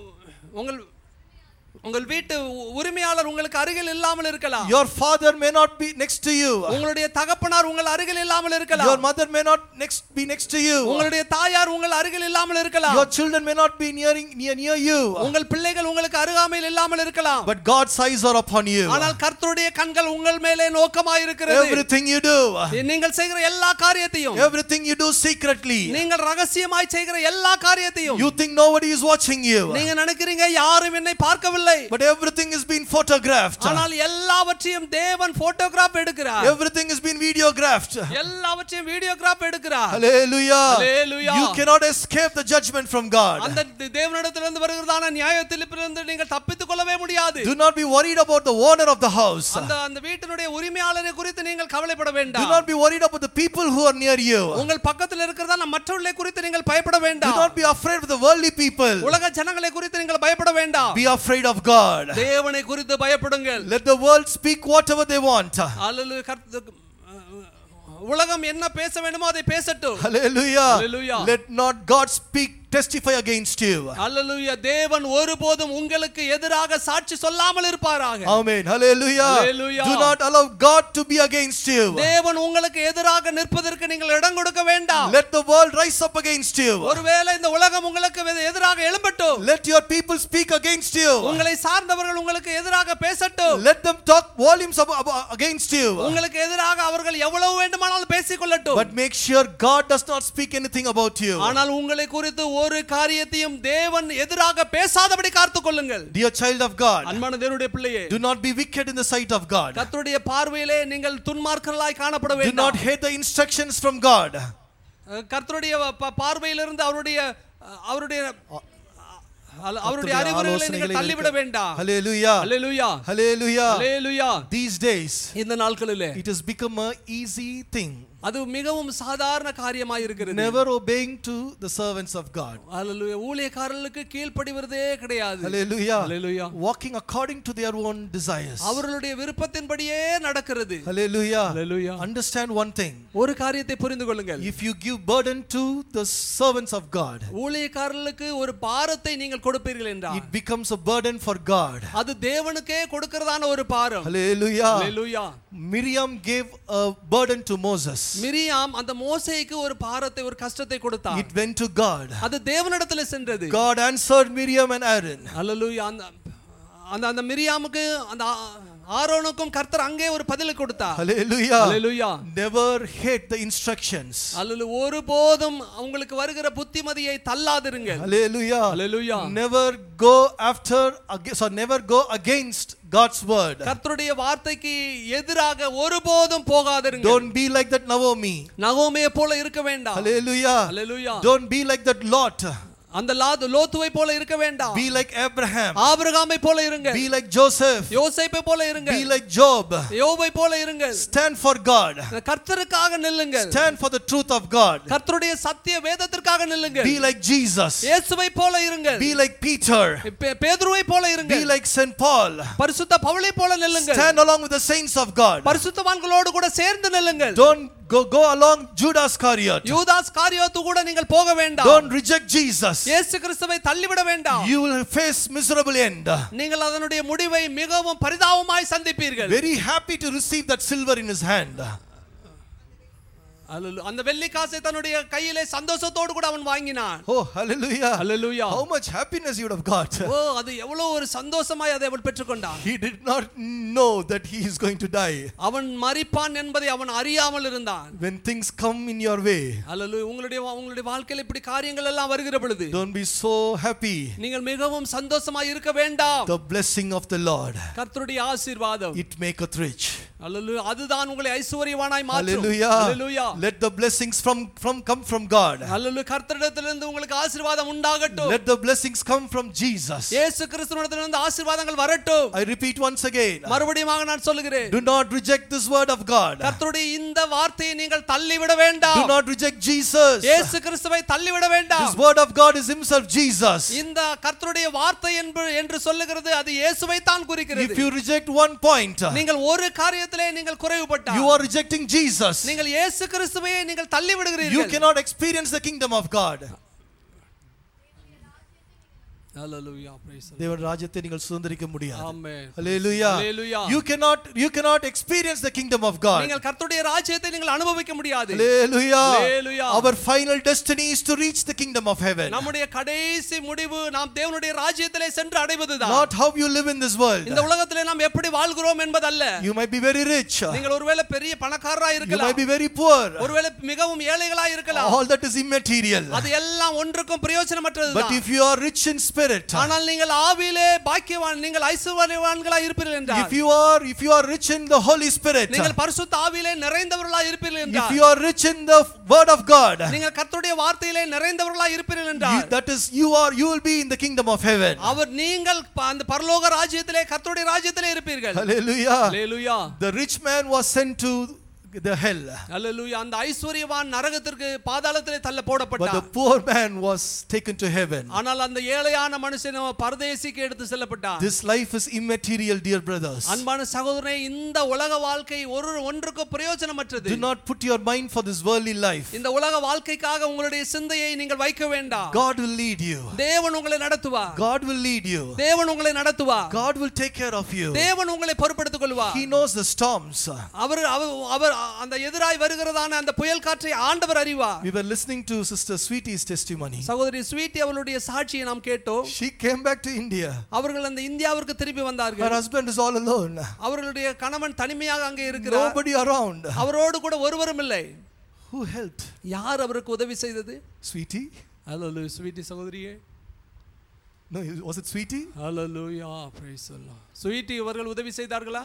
உங்கள் உங்கள் வீட்டு உரிமையாளர் உங்களுக்கு அருகில் இல்லாமல் இருக்கலாம் Your father may not be next to you. உங்களுடைய தகப்பனார் உங்கள் அருகில் இல்லாமல் Your இருக்கலாம் mother may not next be next to you. உங்களுடைய தாயார் உங்கள் அருகில் இல்லாமல் இருக்கலாம் Your children may not be nearing near, near you. உங்கள் பிள்ளைகள் உங்களுக்கு அருகாமையில் இல்லாமல் இருக்கலாம் But God's eyes are upon you. ஆனால் கர்த்தருடைய கண்கள் உங்கள் மேலே நோக்கமாய் இருக்கிறது Everything you do, நீங்கள் செய்கிற எல்லா காரியத்தையும் everything you do secretly. நீங்கள் ரகசியமாய் செய்கிற எல்லா காரியத்தையும் You think nobody is watching you. நீங்க நினைக்கிறீங்க யாரும் என்னை பார்க்கவில்லை But everything is being photographed. ஆனால் எல்லாவற்றையும் தேவன் போட்டோகிராஃப் எடுக்கிறார் Everything is being videographed. எல்லாவற்றையும் வீடியோகிராஃப் எடுக்கிறார் Hallelujah. Hallelujah. You cannot escape the judgment from God. அந்த தேவனிடத்திலிருந்து வருகிறதான நியாயத்திலிருந்து நீங்கள் தப்பித்துக் கொள்ளவே முடியாது Do not be worried about the owner of the house. அந்த அந்த வீட்டினுடைய உரிமையாளரை குறித்து நீங்கள் கவலைப்பட Do வேண்டாம் not be worried about the people who are near you. உங்கள் பக்கத்தில் இருக்கிறதான மற்றவர்களை குறித்து நீங்கள் பயப்பட Do வேண்டாம் not be afraid of the worldly people. உலக ஜனங்களை குறித்து நீங்கள் பயப்பட வேண்டாம் Be afraid of God. தேவனை குறித்து பயப்படுங்கள் Let the world speak whatever they want. அல்லது கர்த்த- உலகம் என்ன பேச வேண்டுமோ அதை பேசட்டும் Hallelujah. Hallelujah. Let not God speak testify against you. அல்லேலூயா தேவன் ஒருபோதும் உங்களுக்கு எதிராக சாட்சி சொல்லாமல் இருப்பாராக Amen. Hallelujah. Hallelujah. Do not allow God to be against you. தேவன் உங்களுக்கு எதிராக நிற்பதற்கு நீங்கள் இடம் கொடுக்க வேண்டாம் Let the world rise up against you. ஒருவேளை இந்த உலகம் உங்களுக்கு எதி- எதிராக எழும்பட்டும் Let your people speak against you. உங்களை சார்ந்தவர்கள் உங்களுக்கு எதிராக பேசட்டும் Let them talk volumes ab- ab- against you. உங்களுக்கு எதிராக அவர்கள் எவ்வளவு வேண்டுமானாலும் பேசிக்கொள்ளட்டும் But make sure God does not speak anything about you. ஆனால் உங்களை குறித்து ஒரு காரியத்தையும் தேவன் எதிராக பேசாதபடி காத்துக் கொள்ளுங்கள் Dear child of God, அன்பான தேவனுடைய பிள்ளையே do not be wicked in the sight of God. கர்த்தருடைய பார்வையிலே நீங்கள் துன்மார்க்கர்களாய் காணப்பட Do not வேண்டாம் hate the instructions from God. அஹ் கர்த்தருடைய ப- பார்வையிலிருந்து அவருடைய அஹ், அவருடைய அஹ், அவருடைய அறிவுரைகளை நீங்கள் தள்ளிவிட வேண்டாம் Hallelujah. Hallelujah Hallelujah. Hallelujah These days, இந்த நாட்களிலே it has become a easy thing. அது மிகவும் சாதாரண காரியமாய் இருக்கிறது Never obeying to the servants of God. அல்லேலூயா ஊழியக்காரர்களுக்கு கீழ்ப்படிவதே கிடையாது Hallelujah. Hallelujah. Walking according to their own desires. அவர்களுடைய விருப்பத்தின்படியே நடக்கிறது Hallelujah. Hallelujah. Understand one thing. ஒரு காரியத்தை புரிந்து கொள்ளுங்கள் If you give burden to the servants of God, ஊழியக்காரர்களுக்கு ஒரு பாரத்தை நீங்கள் கொடுப்பீர்கள் என்றால் it becomes a burden for God. அது தேவனுக்கே கொடுக்கிறதான ஒரு பாரம் Hallelujah. அல்லேலூயா Miriam gave a burden to Moses. Miriam அந்த மோசேக்கு ஒரு பாரத்தை ஒரு கஷ்டத்தை கொடுத்தார் It went to God. அது தேவனிடத்துல சென்றது God answered Miriam and Aaron. அல்லேலூயா அந்த அந்த அந்த மிரியாமுக்கு அந்த ஆ- ஆரோனுக்கும் கர்த்தர் அங்கே ஒரு பதிலை கொடுத்தார் Hallelujah. Hallelujah Never hate the instructions. அல்லது ஒருபோதும் உங்களுக்கு வருகிற புத்திமதியை தள்ளாதிருங்கள் Hallelujah. அல்லேலூயா Never go after, ag- so never go against God's word. கர்த்தருடைய வார்த்தைக்கு எதிராக ஒருபோதும் போகாதிருங்கள் Don't be like that Naomi. நகோமையை போல இருக்க வேண்டாம் Hallelujah. Hallelujah Don't be like that Lot. அந்த லாத் லோத்துவை போல இருக்க வேண்டாம் Be like Abraham. ஆபிரகாமை போல இருங்க Be like Joseph. யோசேப்பை போல இருங்க Be like Job. யோபை போல இருங்க Stand for God. கர்த்தருக்காக நில்லுங்க Stand for the truth of God. கர்த்தருடைய சத்திய வேதத்திற்காக நில்லுங்க Be like Jesus. இயேசுவை போல இருங்க Be like Peter. பேதுருவை போல இருங்க Be like St. Paul. பரிசுத்த பவுலை போல நில்லுங்க Stand along with the saints of God. பரிசுத்தவான்களோடு கூட சேர்ந்து நில்லுங்கள் Don't go, go along Judas Iscariot. யூதாஸ் காரியோத்து கூட நீங்கள் போக வேண்டாம் Don't reject Jesus. இயேசு கிறிஸ்துவை தள்ளிவிட வேண்டாம் You will face miserable end. நீங்கள் அதனுடைய முடிவை மிகவும் பரிதாபமாய் சந்திப்பீர்கள் Very happy to receive that silver in his hand. அல்லேலூயா. அந்த வெள்ளி காசை தன்னுடைய கையிலே சந்தோஷத்தோடு கூட அவன் வாங்கினான் Oh, hallelujah. Hallelujah. How much happiness you would have got. ஓ அது எவ்வளவு ஒரு சந்தோஷமாய் அதை அவன் பெற்றுக்கொண்டான் He did not know that he is going to die. அவன் மரிப்பான் என்பதை அவன் அறியாமல் இருந்தான் When things come in your way, அல்லது உங்களுடைய உங்களுடைய வாழ்க்கையில் இப்படி காரியங்கள் எல்லாம் வருகிற பொழுது don't be so happy. நீங்கள் மிகவும் சந்தோஷமாய் இருக்க வேண்டாம் The blessing of the Lord, கர்த்தருடைய ஆசீர்வாதம் it maketh rich. அல்லது அதுதான் உங்களை ஐஸ்வர்யவானாய் மாற்றும் Hallelujah. Hallelujah. Let the blessings from, from come from God. அல்லது கர்த்தரிடத்திலிருந்து உங்களுக்கு ஆசீர்வாதம் உண்டாகட்டும் Let the blessings come from Jesus. இயேசு கிறிஸ்துவிடத்திலிருந்து ஆசீர்வாதங்கள் வரட்டும் I repeat once again. மறுபடியும் நான் சொல்லுகிறேன் Do not reject this word of God. கர்த்தருடைய இந்த வார்த்தையை நீங்கள் தள்ளிவிட Do வேண்டாம் not reject Jesus. இயேசு கிறிஸ்துவை தள்ளிவிட வேண்டாம் This word of God is Himself Jesus. இந்த கர்த்தருடைய வார்த்தை என்ப- என்று சொல்லுகிறது அது இயேசுவை தான் குறிக்கிறது If you reject one point, நீங்கள் ஒரு காரியத்திலே நீங்கள் குறைவுபட்டால் you are rejecting Jesus. நீங்கள் இயேசு கிறிஸ்துவையே நீங்கள் தள்ளி You விடுகிறீர்கள் cannot experience the kingdom of God. Hallelujah, praise the Lord. தேவன் ராஜ்யத்தை நீங்கள் சுதந்திரிக்க முடியாது Amen. Hallelujah. Hallelujah. You cannot you cannot experience the kingdom of God. நீங்கள் கர்த்தருடைய ராஜ்யத்தை நீங்கள் அனுபவிக்க முடியாது Hallelujah. Hallelujah. Our final destiny is to reach the kingdom of heaven. நம்முடைய கடைசி முடிவு நாம் தேவனுடைய ராஜ்யத்திலே சென்று அடைவதுதான் Not how you live in this world. இந்த உலகத்திலே நாம் எப்படி வாழ்கிறோம் என்பதல்ல You might be very rich. நீங்கள் ஒருவேளை பெரிய பணக்காரரா You இருக்கலாம் might be very poor. ஒருவேளை மிகவும் ஏழைகளா இருக்கலாம் All that is immaterial. அது எல்லாம் ஒன்றுக்கும் But பிரயோஜனமற்றது if you are rich in spirit, ஆனால் நீங்கள் ஆவியிலே பாக்கியவான் நீங்கள் ஐஸ்வர்யவான்களா இருப்பீர்கள் if என்றால் you are if you are rich in the Holy Spirit, நீங்கள் பரிசுத்த ஆவியிலே நிறைந்தவர்களா இருப்பீர்கள் if என்றால் you are rich in the word of God, நீங்கள் கர்த்தருடைய வார்த்தையிலே நிறைந்தவர்களா இருப்பீர்கள் you, என்றால் that is you are you will be in the kingdom of heaven. அவர் நீங்கள் ப- அந்த பரலோக ராஜ்யத்திலே கர்த்தருடைய ராஜ்யத்திலே இருப்பீர்கள் Hallelujah. Hallelujah The rich man was sent to the hell. அல்லேலூயா அந்த ஐஸ்வர்யவான் நரகத்திற்கு பாதாளத்திலே தள்ள But the போடப்பட்டான் poor man was taken to heaven. ஆனால் அந்த ஏழையான மனுஷன் பரதேசிக்கு எடுத்து செல்லப்பட்டான் This life is immaterial, dear brothers. அன்பான சகோதரனே இந்த உலக வாழ்க்கை ஒரு ஒன்றுக்கு பிரயோஜனமற்றது Do not put your mind for this worldly life. இந்த உலக வாழ்க்கைக்காக உங்களுடைய சிந்தையை நீங்கள் வைக்க வேண்டாம் God will lead you. தேவன் உங்களை நடத்துவார் God will lead you. தேவன் உங்களை நடத்துவார் God will take care of you. தேவன் உங்களை பொறுப்படுத்திக் கொள்வார் He knows the storms. அவர் அவர் அவர் அந்த எதிராய் வருகிறதான அந்த புயல் காற்றை ஆண்டவர் அறிவார் We were listening to Sister Sweetie's testimony. சகோதரி ஸ்வீட்டி அவளுடைய சாட்சியை நாம் கேட்டோம் She came back to India. அவர்கள் அந்த இந்தியாவிற்கு திரும்பி Her வந்தார்கள் husband is all alone. அவர்களுடைய கணவன் தனிமையாக அங்கே இருக்கிறார் Nobody around. அவரோடு கூட ஒருவரும் இல்லை Who helped? யார் அவருக்கு உதவி செய்தது Sweetie? ஹலோ ஸ்வீட்டி சகோதரியே No, was it Sweetie? ஹalleluya praise the lord ஸ்வீட்டி இவர்கள் உதவி செய்தார்களா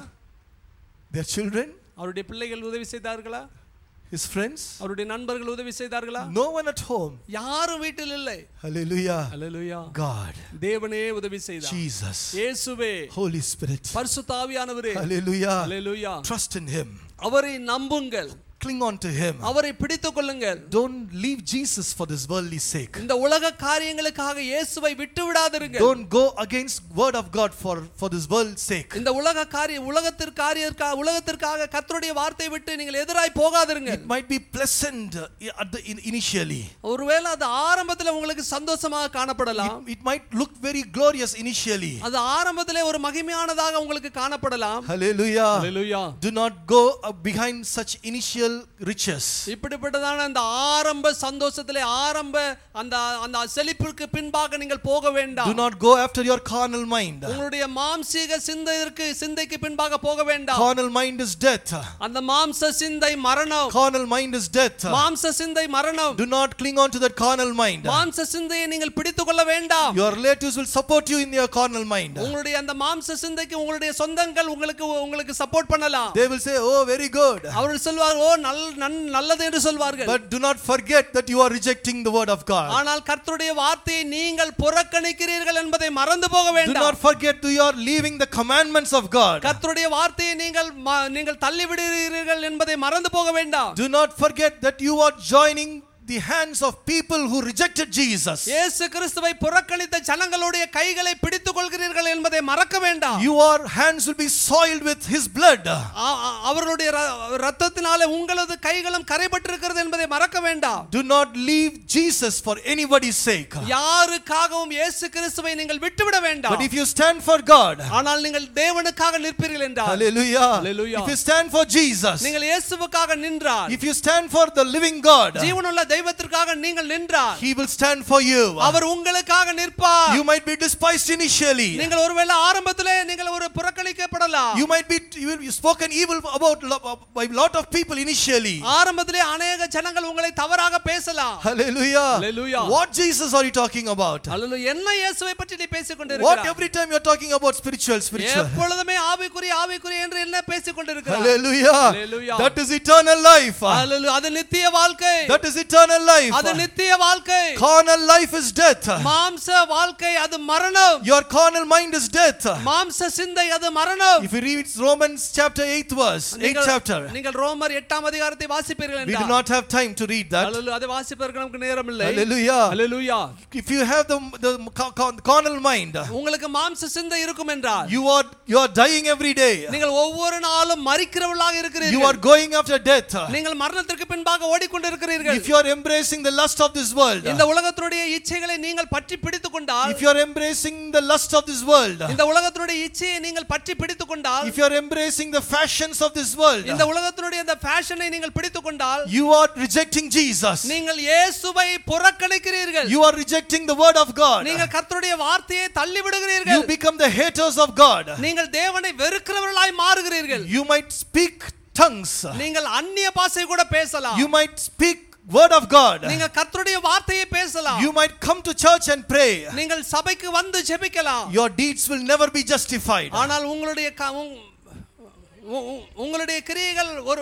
Their children? அவருடைய பிள்ளைகள் உதவி செய்தார்களா His friends? அவருடைய நண்பர்கள் உதவி செய்தார்களா No one at home. யாரும் வீட்டில் இல்லை Hallelujah. ஹalleluya God. தேவனே உதவி செய்தார் Jesus. இயேசுவே Holy Spirit. பரிசுத்தாவியானவரே Hallelujah. Hallelujah Trust in Him. அவரை நம்புங்கள் Cling on to Him. அவரை பிடித்துக் கொள்ளுங்கள் Don't leave Jesus for this worldly sake. இந்த உலக காரியங்களுக்காக இயேசுவை விட்டு விடாதிருங்கள் Don't go against word of God for, for this world's sake. இந்த உலக காரிய உலகத்திற்கு காரியத்திற்காக உலகத்திற்காக கர்த்தருடைய வார்த்தை விட்டு நீங்கள் எதிராய் போகாதிருங்கள் It might be pleasant uh, at the in- initially. ஒருவேளை அது ஆரம்பத்தில் உங்களுக்கு சந்தோஷமாக காணப்படலாம் It, it might look very glorious initially. அது ஆரம்பத்திலே ஒரு மகிமையானதாக உங்களுக்கு காணப்படலாம் Hallelujah. Hallelujah. Do not go uh, behind such initial riches. இப்படிப்பட்டதான அந்த ஆரம்ப சந்தோஷத்திலே ஆரம்ப அந்த அந்த செழிப்பிற்கு பின்பாக நீங்கள் போக Do வேண்டாம் not go after your carnal mind. உங்களுடைய மாம்சீக சிந்தைக்கு சிந்தைக்கு பின்பாக போக வேண்டாம் Carnal mind is death. அந்த மாம்ச சிந்தை மரணம் Carnal mind is death. மாம்ச சிந்தை மரணம் Do not cling on to that carnal mind. மாம்ச சிந்தையை நீங்கள் பிடித்துக் கொள்ள வேண்டாம் Your relatives will support you in your carnal mind. உங்களுடைய அந்த மாம்ச சிந்தைக்கு உங்களுடைய சொந்தங்கள் உங்களுக்கு உங்களுக்கு சப்போர்ட் பண்ணலாம் They will say, Oh, very good. அவர்கள் சொல்வார்கள் ஓ நல் நன்- நல்லது என்று சொல்வார்கள் But do not forget that you are rejecting the word of God. ஆனால் கர்த்தருடைய வார்த்தையை நீங்கள் புறக்கணிக்கிறீர்கள் என்பதை மறந்து போக Do வேண்டாம் not forget that you are leaving the commandments of God. கர்த்தருடைய வார்த்தையை நீங்கள் ம- நீங்கள் தள்ளி விடுகிறீர்கள் என்பதை மறந்து போக வேண்டாம் Do not forget that you are joining the hands of people who rejected Jesus. இயேசு கிறிஸ்துவை புறக்கணித்த ஜனங்களுடைய கைகளை பிடித்துக் கொள்கிறீர்கள் என்பதை மறக்க வேண்டாம் Your hands will be soiled with his blood. ஆ- ஆ- அவர்களுடைய ர- ரத்தத்தினாலே உங்களது கைகளும் கரைபட்டிருக்கிறது என்பதை மறக்க வேண்டாம் Do not leave Jesus for anybody's sake. யாருக்காகவும் இயேசு கிறிஸ்துவை நீங்கள் விட்டுவிட வேண்டாம் But if you stand for God, ஆனால் நீங்கள் தேவனுக்காக நிற்பீர்கள் என்றால் hallelujah. Hallelujah. If you stand for Jesus, நீங்கள் இயேசுவுக்காக நின்றால் if you stand for the living God, ஜீவனுள்ள தெய்வத்திற்காக நீங்கள் நின்றால் he will stand for you. அவர் உங்களுக்காக நிற்பார் You might be despised initially. நீங்கள் ஒருவேளை ஆரம்பத்திலே நீங்கள் ஒரு புறக்கணிக்கப்படலாம் You might be you will be spoken evil about lo- by a lot of people initially. ஆரம்பத்திலே அநேக ஜனங்கள் உங்களை தவறாக பேசலாம் Hallelujah. Hallelujah. What Jesus are you talking about? அல்லது என்ன இயேசுவை பற்றி நீ பேசிக் What கொண்டிருக்கிறாய் every time you're talking about spiritual, spiritual. எப்பொழுதுமே ஆவிக்குரிய ஆவிக்குரிய என்று என்ன பேசிக் கொண்டிருக்கிறாய் Hallelujah. Hallelujah. That is eternal life. அல்லேலூயா. அது நித்திய வாழ்க்கை That is eternal life. அது நித்திய வாழ்க்கை Carnal life is death. மாம்ச வாழ்க்கை அது மரணம் Your carnal mind is death. மாம்ச சிந்தை அது மரணம் If you read Romans chapter 8 verse, 8th நீங்கள் chapter, நீங்கள் ரோமர் எட்டாம் அதிகாரத்தை வாசிப்பீர்கள் we do என்றால் not have time to read that. அல்லேலூயா. அதை வாசிப்பதற்கு நமக்கு நேரம் இல்லை Hallelujah. Hallelujah. If you have the, the ca- ca- carnal mind, உங்களுக்கு மாம்ச சிந்தை இருக்கும் என்றால் you are you are dying every day. நீங்கள் ஒவ்வொரு நாளும் மறிக்கிறவர்களாக You are இருக்கிறீர்கள் going after death. நீங்கள் மரணத்திற்கு பின்பாக ஓடிக்கொண்டிருக்கிறீர்கள் If you are embracing the lust of this world, இந்த உலகத்தினுடைய இச்சைகளை நீங்கள் பற்றி பிடித்துக் கொண்டால் if you are embracing the lust of this world, இந்த உலகத்தினுடைய இச்சையை நீங்கள் பற்றி பிடித்துக் கொண்டால் if you are embracing the fashions of this world, இந்த உலகத்தினுடைய இந்த ஃபேஷனை நீங்கள் பிடித்துக் கொண்டால் you are rejecting Jesus. நீங்கள் இயேசுவை புறக்கணிக்கிறீர்கள் You are rejecting the word of God. நீங்கள் கர்த்தருடைய வார்த்தையை தள்ளி You விடுகிறீர்கள் become the haters of God. நீங்கள் தேவனை வெறுக்கிறவர்களாய் மாறுகிறீர்கள் You might speak tongues. நீங்கள் அந்நிய பாஷை கூட பேசலாம் You might speak word of God. நீங்கள் கர்த்தருடைய வார்த்தையை பேசலாம் You might come to church and pray. நீங்கள் சபைக்கு வந்து ஜெபிக்கலாம் Your deeds will never be justified. ஆனால் உங்களுடைய க- உங்- உ- உ- உங்களுடைய கிரியைகள் ஒரு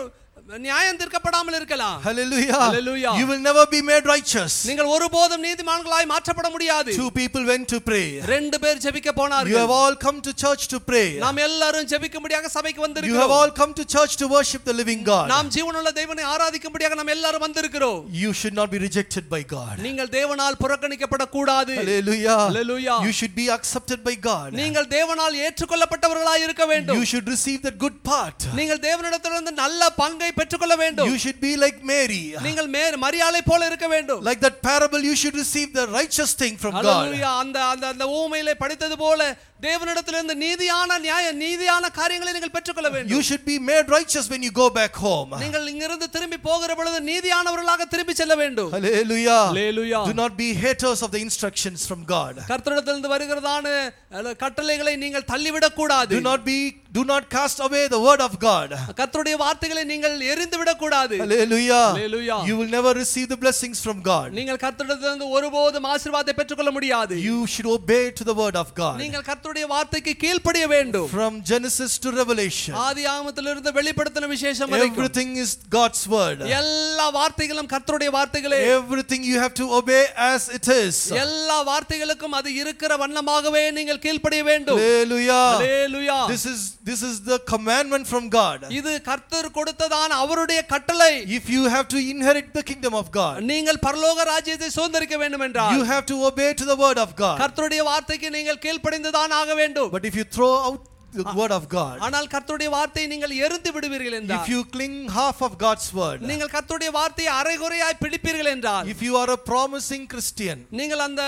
நியாயம் தீர்க்கப்படாமல் இருக்கலாம் Hallelujah. Hallelujah. You will never be made righteous. நீங்கள் ஒருபோதும் நீதிமான்களாய் மாற்றப்பட முடியாது Two people went to pray. ரெண்டு பேர் ஜெபிக்க You have போனார்கள் all come to church to pray. நாம் எல்லாரும் ஜெபிக்கும்படியாக சபைக்கு You have வந்திருக்கிறோம் all come to church to worship the living God. நாம் ஜீவனுள்ள தேவனை ஆராதிக்கும்படியாக நாம் எல்லாரும் வந்திருக்கிறோம் You should not be rejected by God. நீங்கள் தேவனால் புறக்கணிக்கப்படக்கூடாது Hallelujah. Hallelujah. You should be accepted by God. நீங்கள் தேவனால் ஏற்றுக்கொள்ளப்பட்டவர்களாய் இருக்க வேண்டும் You should receive that good part. நீங்கள் தேவனிடத்திலிருந்து நல்ல பங்கை பெற்றுக்கொள்ள வேண்டும் You should be like Mary. நீங்கள் மே மரியாதை போல இருக்க வேண்டும் Like that parable, you should receive the righteous thing from God. Hallelujah. அந்த அந்த அந்த ஊமையிலே படித்தது போல தேவனிடத்திலிருந்து நீதியான நியாய நீதியான காரியங்களை நீங்கள் பெற்றுக்கொள்ள You வேண்டும் should be made righteous when you go back home. நீங்கள் இங்கிருந்து திரும்பி போகிற பொழுது நீதியானவர்களாக திரும்பி செல்ல வேண்டும் Hallelujah. Hallelujah. Do not be haters of the instructions from God. கர்த்தரிடத்திலிருந்து வருகிறதான அல்ல, கட்டளைகளை நீங்கள் தள்ளிவிடக் கூடாது Do not be do not cast away the word of God. கர்த்தருடைய வார்த்தைகளை நீங்கள் எரிந்து விடக் கூடாது Hallelujah. Hallelujah. You will never receive the blessings from God. நீங்கள் கர்த்தரிடத்திலிருந்து ஒருபோதும் ஆசீர்வாதத்தை பெற்றுக்கொள்ள முடியாது You should obey to the word of God. நீங்கள் கர்த்தருடைய வார்த்தைக்கு கீழ்ப்படிய வேண்டும் From Genesis to Revelation, ஆதி ஆகமத்திலிருந்து வெளிப்படுத்தின விசேஷம் வரைக்கும் everything is God's word. எல்லா வார்த்தைகளும் கர்த்தருடைய வார்த்தைகளே Everything you have to obey as it is. எல்லா வார்த்தைகளுக்கும் அது இருக்கிற வண்ணமாகவே நீங்கள் கீழ்ப்படிய வேண்டும் Hallelujah. Hallelujah. This is this is the commandment from God. இது கர்த்தர் கொடுத்ததான அவருடைய கட்டளை If you have to inherit the kingdom of God, நீங்கள் பரலோக ராஜ்யத்தை சுதந்திரிக்க வேண்டும் என்றால் you have to obey to the word of God. கர்த்தருடைய வார்த்தைக்கு நீங்கள் கீழ்ப்படிந்துதான் ஆக வேண்டும் But if you throw out the word of God, ஆனால் கர்த்தருடைய வார்த்தையை நீங்கள் எரிந்து விடுவீர்கள் if என்றால் you cling half of God's word, நீங்கள் கர்த்தருடைய வார்த்தையை அரைகுறையாய் பிடிப்பீர்கள் என்றால் if you are a promising Christian, நீங்கள் அந்த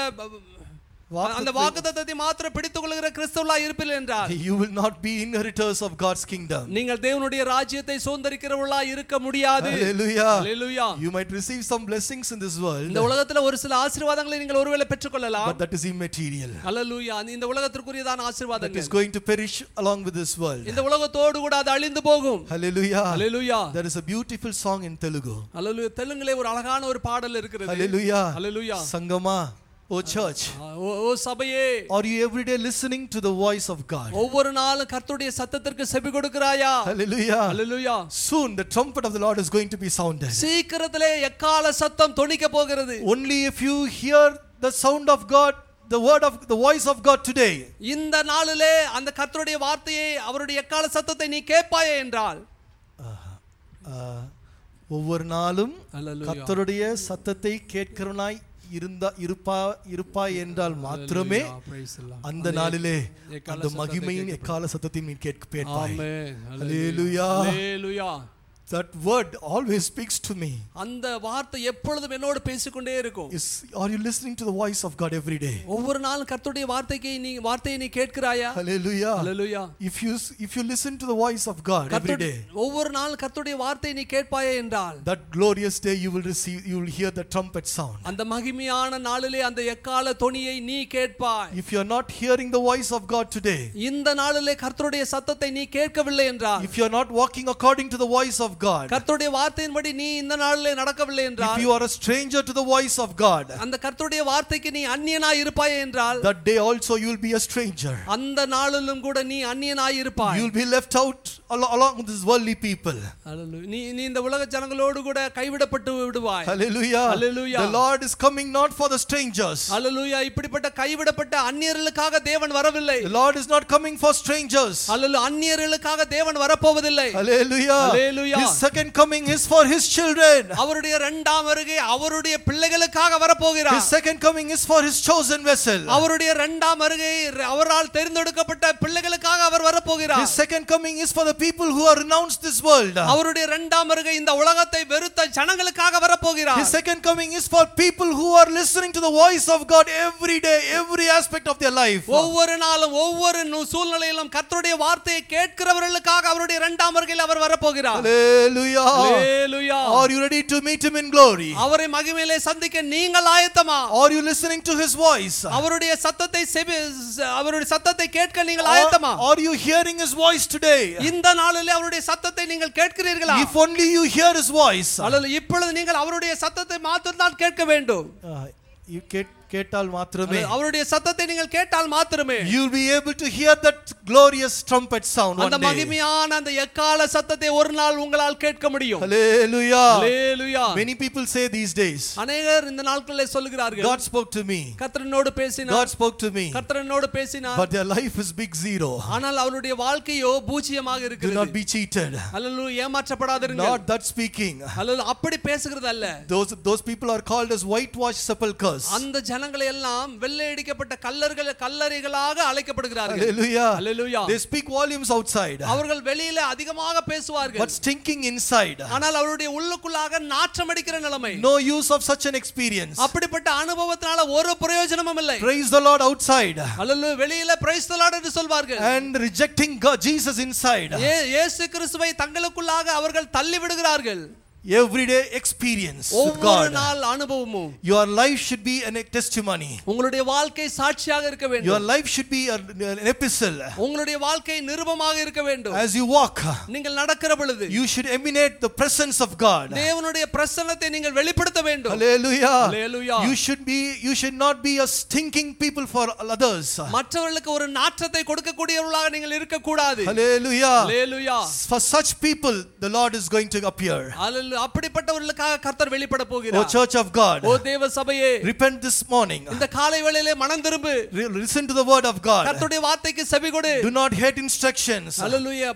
அந்த வாக்குத்தத்தத்தை மாத்திரம் பிடித்துக் கொள்கிற கிறிஸ்தவலா இருப்பீர்கள் என்றால் you will not be inheritors of God's kingdom. நீங்கள் தேவனுடைய ராஜ்யத்தை சுதந்திரிக்கிறவர்களா இருக்க முடியாது Hallelujah. Hallelujah. You might receive some blessings in this world, இந்த உலகத்துல ஒரு சில ஆசீர்வாதங்களை நீங்கள் ஒருவேளை பெற்றுக்கொள்ளலாம் but that is immaterial. அல்லேலூயா இந்த உலகத்திற்குரியதான That ஆசீர்வாதங்கள் is going to perish along with this world. இந்த உலகத்தோடு கூட அது அழிந்து போகும் Hallelujah. Hallelujah There is a beautiful song in Telugu. அல்லேலூயா தெலுங்குலே ஒரு அழகான ஒரு பாடல் இருக்கிறது Hallelujah. Hallelujah. Sangama, O church, ஓ ஓ சபையே are you every day listening to the voice of God? ஒவ்வொரு நாளும் கர்த்தருடைய சத்தத்திற்கு செவி கொடுக்கிறாயா Hallelujah. Hallelujah Soon the trumpet of the Lord is going to be sounded. சீக்கிரத்திலே எக்கால சத்தம் தொனிக்க போகிறது Only if you hear the sound of God, the word of the voice of God today, இந்த நாளிலே அந்த கர்த்தருடைய வார்த்தையை அவருடைய எக்கால சத்தத்தை நீ கேட்பாயே என்றால் uh, ஒவ்வொரு நாளும் Hallelujah. கர்த்தருடைய சத்தத்தை கேட்கிறவனாய் இருந்தா இருப்பா இருப்பாய் என்றால் மாத்திரமே அந்த நாளிலே எக்கால அந்த சத்தத்தை மகிமையின் கேட்கப்படும். எக்கால சத்தத்தை நீ கேட்பாய் ஆமென் Hallelujah. Hallelujah. that word always speaks to me அந்த வார்த்தை எப்பொழுதும் என்னோடு பேசிக்கொண்டே இருக்கும் is are you listening to the voice of God every day ஒவ்வொரு நாளும் கர்த்தருடைய வார்த்தைக்கு நீ வார்த்தையை நீ கேட்கிறாயா hallelujah Hallelujah. if you if you listen to the voice of God every கர்த்தருடைய- day ஒவ்வொரு நாள் கர்த்தருடைய வார்த்தையை நீ கேட்பாயே என்றால் that glorious day you will receive you will hear the trumpet sound அந்த மகிமையான நாளிலே அந்த எக்கால தொனியை நீ கேட்பாய் if you are not hearing the voice of God today இந்த நாளிலே கர்த்தருடைய சத்தத்தை நீ கேட்கவில்லை என்றால் if you are not walking according to the voice of God கர்த்தருடைய வார்த்தையின்படி நீ இந்த நாளிலே நடக்கவில்லை if என்றால் you are a stranger to the voice of God அந்த கர்த்தருடைய வார்த்தைக்கு நீ அந்நியனாய் இருப்பாய் என்றால் that day also you will be a stranger அந்த நாளிலும் கூட நீ அந்நியனாய் இருப்பாய் you will be left out al- along with these worldly people Hallelujah. நீ நீ இந்த உலக ஜனங்களோடு கூட கைவிடப்பட்டு விடுவாய் hallelujah Hallelujah. the Lord is coming not for the strangers அல்லேலூயா இப்படிப்பட்ட கைவிடப்பட்ட அந்நியர்களுக்காக தேவன் வரவில்லை The Lord is not coming for strangers. அல்லேலூயா அந்நியர்களுக்காக தேவன் வரப்போவதில்லை Hallelujah. Hallelujah. His second coming is for His children. அவருடைய இரண்டாம் வருகை அவருடைய பிள்ளைகளுக்காக வரப்போகிறார் His second coming is for His chosen vessel. அவருடைய இரண்டாம் வருகை அவரால் தெரிந்தெடுக்கப்பட்ட பிள்ளைகளுக்காக அவர் வரப்போகிறார் His second coming is for the people who are renounced this world. அவருடைய இரண்டாம் வருகை இந்த உலகத்தை வெறுத்த ஜனங்களுக்காக வரப்போகிறார் His second coming is for people who are listening to the voice of God every day, every aspect of their life. ஒவ்வொரு நாளும் ஒவ்வொரு நு- சூழ்நிலையிலும் கர்த்தருடைய வார்த்தையை கேட்கிறவர்களுக்காக அவருடைய இரண்டாம் வருகையில் அவர் வரப்போகிறார் Hallelujah. Hallelujah. Are you ready to meet Him in glory? அவரை மகிமையிலே சந்திக்க நீங்கள் ஆயத்தமா Are you listening to His voice? அவருடைய சத்தத்தை செவி அவருடைய சத்தத்தை கேட்க நீங்கள் Are, ஆயத்தமா are you hearing His voice today? இந்த நாளிலே அவருடைய சத்தத்தை நீங்கள் கேட்கிறீர்களா If only you hear His voice. அல்லது இப்பொழுது நீங்கள் அவருடைய சத்தத்தை மாத்திரம் தான் கேட்க வேண்டும் Uh, you கேட் கேட்டால் மாத்திரமே அவருடைய சத்தத்தை நீங்கள் கேட்டால் மாத்திரமே you'll be able to hear that glorious trumpet sound அந்த one day மகிமையான அந்த எக்கால சத்தத்தை ஒரு நாள் உங்களால் கேட்க முடியும் hallelujah Hallelujah. many people say these days அநேகர் இந்த நாட்களில் சொல்லுகிறார்கள் god spoke to me கர்த்தரனோடு பேசினார் god spoke to me கர்த்தரனோடு பேசினார் but their life is big zero ஆனால் அவருடைய வாழ்க்கையோ பூஜ்ஜியமாக do இருக்கிறது not be cheated அல்லது ஏமாற்றப்படாதிருங்கள் not that speaking அல்லது அப்படி பேசுகிறது அல்ல those those people are called as whitewashed sepulchres அந்த ஜனங்களை எல்லாம் வெள்ளையடிக்கப்பட்ட கல்லர்கள் கல்லறைகளாக அழைக்கப்படுகிறார்கள் hallelujah Hallelujah. they speak volumes outside அவர்கள் வெளியில அதிகமாக பேசுவார்கள் but stinking inside ஆனால் அவருடைய உள்ளுக்குள்ளாக நாற்றம் அடிக்கிற நிலைமை no use of such an experience அப்படிப்பட்ட அனுபவத்தினால ஒரு பிரயோஜனமும் இல்லை praise the lord outside அல்லது வெளியில பிரைஸ் என்று சொல்வார்கள் and rejecting God, Jesus inside ஏ- இயேசு கிறிஸ்துவை தங்களுக்குள்ளாக அவர்கள் தள்ளி விடுகிறார்கள் everyday experience with ஒவ்வொரு God நாள் அனுபவமும் your life should be an, a testimony உங்களுடைய வாழ்க்கை சாட்சியாக இருக்க your வேண்டும் life should be a- an epistle உங்களுடைய வாழ்க்கை நிருபமாக இருக்க வேண்டும் as you walk நீங்கள் நடக்கிற பொழுது you should emanate the presence of God தேவனுடைய பிரசன்னத்தை நீங்கள் வெளிப்படுத்த வேண்டும் hallelujah Hallelujah. you should be you should not be a stinking people for others மற்றவர்களுக்கு ஒரு நாற்றத்தை கொடுக்கக்கூடியவர்களாக நீங்கள் இருக்கக்கூடாது hallelujah Hallelujah. for such people the lord is going to appear அல்ல- அப்படிப்பட்டவர்களுக்காக கர்த்தர் வெளிப்பட oh போகிறார் church of god ஓ தேவ சபையே repent this morning இந்த காலை வேளையிலே மனம் திரும்பு Re- listen to the word of god கர்த்தருடைய வார்த்தைக்கு செவி கொடு do not hate instructions hallelujah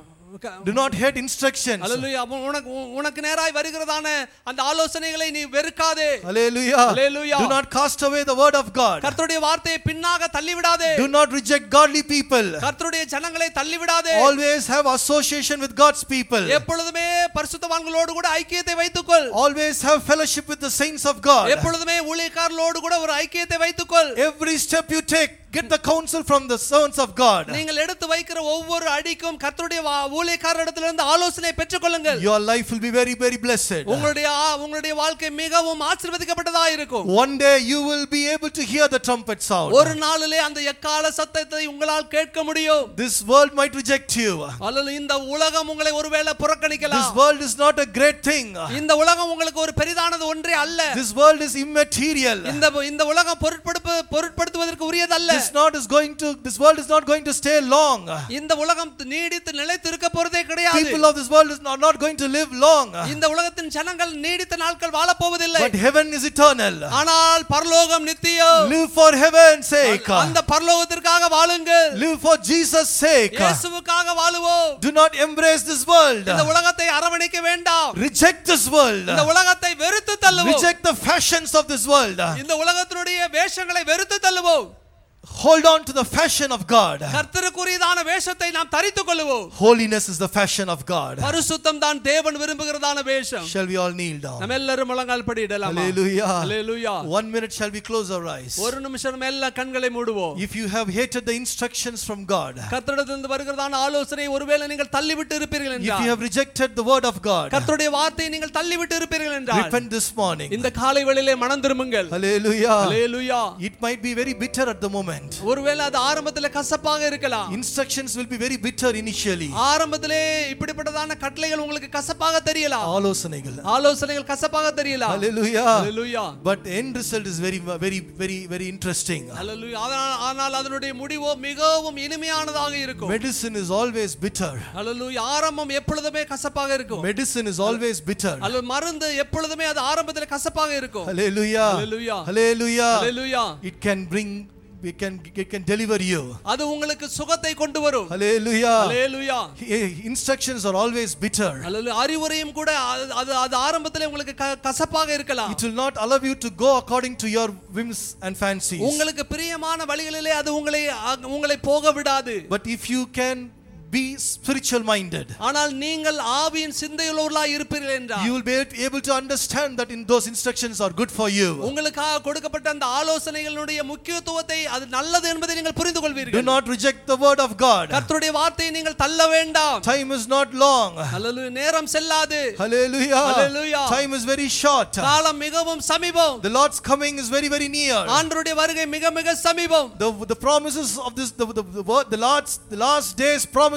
do not hate instructions அல்லேலூயா அவன் உனக்கு உ- உனக்கு நேராய் வருகிறதான அந்த ஆலோசனைகளை நீ வெறுக்காதே hallelujah Hallelujah. do not cast away the word of god கர்த்தருடைய வார்த்தையை பின்னாக தள்ளிவிடாதே do not reject godly people கர்த்தருடைய ஜனங்களை தள்ளிவிடாதே always have association with god's people எப்பொழுதுமே பரிசுத்தவான்களோடு கூட ஐக்கியத்தை வைத்துக்கொள் always have fellowship with the saints of god எப்பொழுதுமே ஊழியக்காரர்களோடு கூட ஒரு ஐக்கியத்தை வைத்துக்கொள் every step you take get the counsel from the servants of god நீங்கள் எடுத்து வைக்கிற ஒவ்வொரு அடிக்கும் கர்த்தருடைய வா- ஊழியக்காரரிடத்திலிருந்து ஆலோசனை பெற்றுக்கொள்ளுங்கள் your life will be very very blessed உங்களுடைய ஆ- உங்களுடைய வாழ்க்கை மிகவும் ஆசீர்வதிக்கப்பட்டதா இருக்கும் one day you will be able to hear the trumpet sound ஒரு நாளிலே அந்த எக்கால சத்தத்தை உங்களால் கேட்க முடியும் this world might reject you அல்லது இந்த உலகம் உங்களை ஒருவேளை this புறக்கணிக்கலாம் world is not a great thing இந்த உலகம் உங்களுக்கு ஒரு பெரிதானது ஒன்றே அல்ல this world is immaterial இந்த இந்த உலகம் பொருட்படுப்பு பொருட்படுத்துவதற்கு உரியதல்ல this not is going to this world is not going to stay long இந்த உலகம் நீடித்து நிலைத்து இருக்க போறதே கிடையாது people of this world is not, not going to live long இந்த உலகத்தின் ஜனங்கள் நீடித்த நாட்கள் வாழப் போவதில்லை but heaven is eternal ஆனால் பரலோகம் நித்தியம் live for heaven's sake அந்த பரலோகத்திற்காக வாழுங்கள் live for jesus sake இயேசுவுக்காக வாழுவோம் do not embrace this world இந்த உலகத்தை அரவணைக்க வேண்டாம் reject this world இந்த உலகத்தை வெறுத்து தள்ளுவோம் reject the fashions of this world இந்த உலகத்தினுடைய வேஷங்களை வெறுத்து தள்ளுவோம் hold on to the fashion of god கர்த்தருக்குரியதான வேஷத்தை நாம் தரித்துக் கொள்ளுவோம் holiness is the fashion of god பரிசுத்தம் தான் தேவன் விரும்புகிறதான வேஷம் shall we all kneel down நம்ம எல்லாரும் முழங்கால் படியிடலாம் hallelujah Hallelujah. one minute shall we close our eyes ஒரு நிமிஷம் எல்லா கண்களை மூடுவோம் if you have hated the instructions from god கர்த்தரிடத்திலிருந்து வருகிறதான ஆலோசனை ஒருவேளை நீங்கள் தள்ளிவிட்டு இருப்பீர்கள் if you என்றால் have rejected the word of god கர்த்தருடைய வார்த்தையை நீங்கள் தள்ளிவிட்டு இருப்பீர்கள் என்றால் repent this morning இந்த காலை வேளையிலே மனம் திரும்புங்கள் hallelujah Hallelujah. it might be very bitter at the moment ஒருவேளை அது ஆரம்பத்தில் கசப்பாக இருக்கலாம் instructions will be very bitter initially ஆரம்பத்திலே இப்படிப்பட்டதான கட்டளைகள் உங்களுக்கு கசப்பாக தெரியலாம் ஆலோசனைகள் ஆலோசனைகள் கசப்பாக தெரியலாம் hallelujah Hallelujah. but end result is very very very very interesting Hallelujah. ஆனால் ஆனால் அதனுடைய முடிவோ மிகவும் இனிமையானதாக இருக்கும் medicine is always bitter Hallelujah. ஆரம்பம் எப்பொழுதுமே கசப்பாக இருக்கும் medicine is always bitter அல்லது மருந்து எப்பொழுதுமே அது ஆரம்பத்தில் கசப்பாக இருக்கும் hallelujah Hallelujah. hallelujah Hallelujah. it can bring it can it can deliver you அது உங்களுக்கு சுகத்தை கொண்டு வரும் hallelujah Hallelujah. Eh, instructions are always bitter Hallelujah. அறிவுரையும் கூட அது- அது அது ஆரம்பத்திலே உங்களுக்கு க- கசப்பாக இருக்கலாம் it will not allow you to go according to your whims and fancies உங்களுக்கு பிரியமான வழிகளிலே அது உங்களை அ- உங்களை போக விடாது but if you can be spiritual minded ஆனால் நீங்கள் ஆவியின் சிந்தையுள்ளவர்களாய் இருப்பீர்கள் என்றால் you will be able to understand that in those instructions are good for you உங்களுக்காக கொடுக்கப்பட்ட அந்த ஆலோசனைகளுடைய முக்கியத்துவத்தை அது நல்லது என்பதை நீங்கள் புரிந்து do கொள்வீர்கள் not reject the word of god கர்த்தருடைய வார்த்தையை நீங்கள் தள்ள வேண்டாம் time is not long Hallelujah. நேரம் செல்லாது hallelujah Hallelujah. time is very short காலம் மிகவும் சமீபம் the lord's coming is very very near ஆண்டருடைய வருகை மிக மிக சமீபம் the, the promises of this the, the, the word the last the last days promises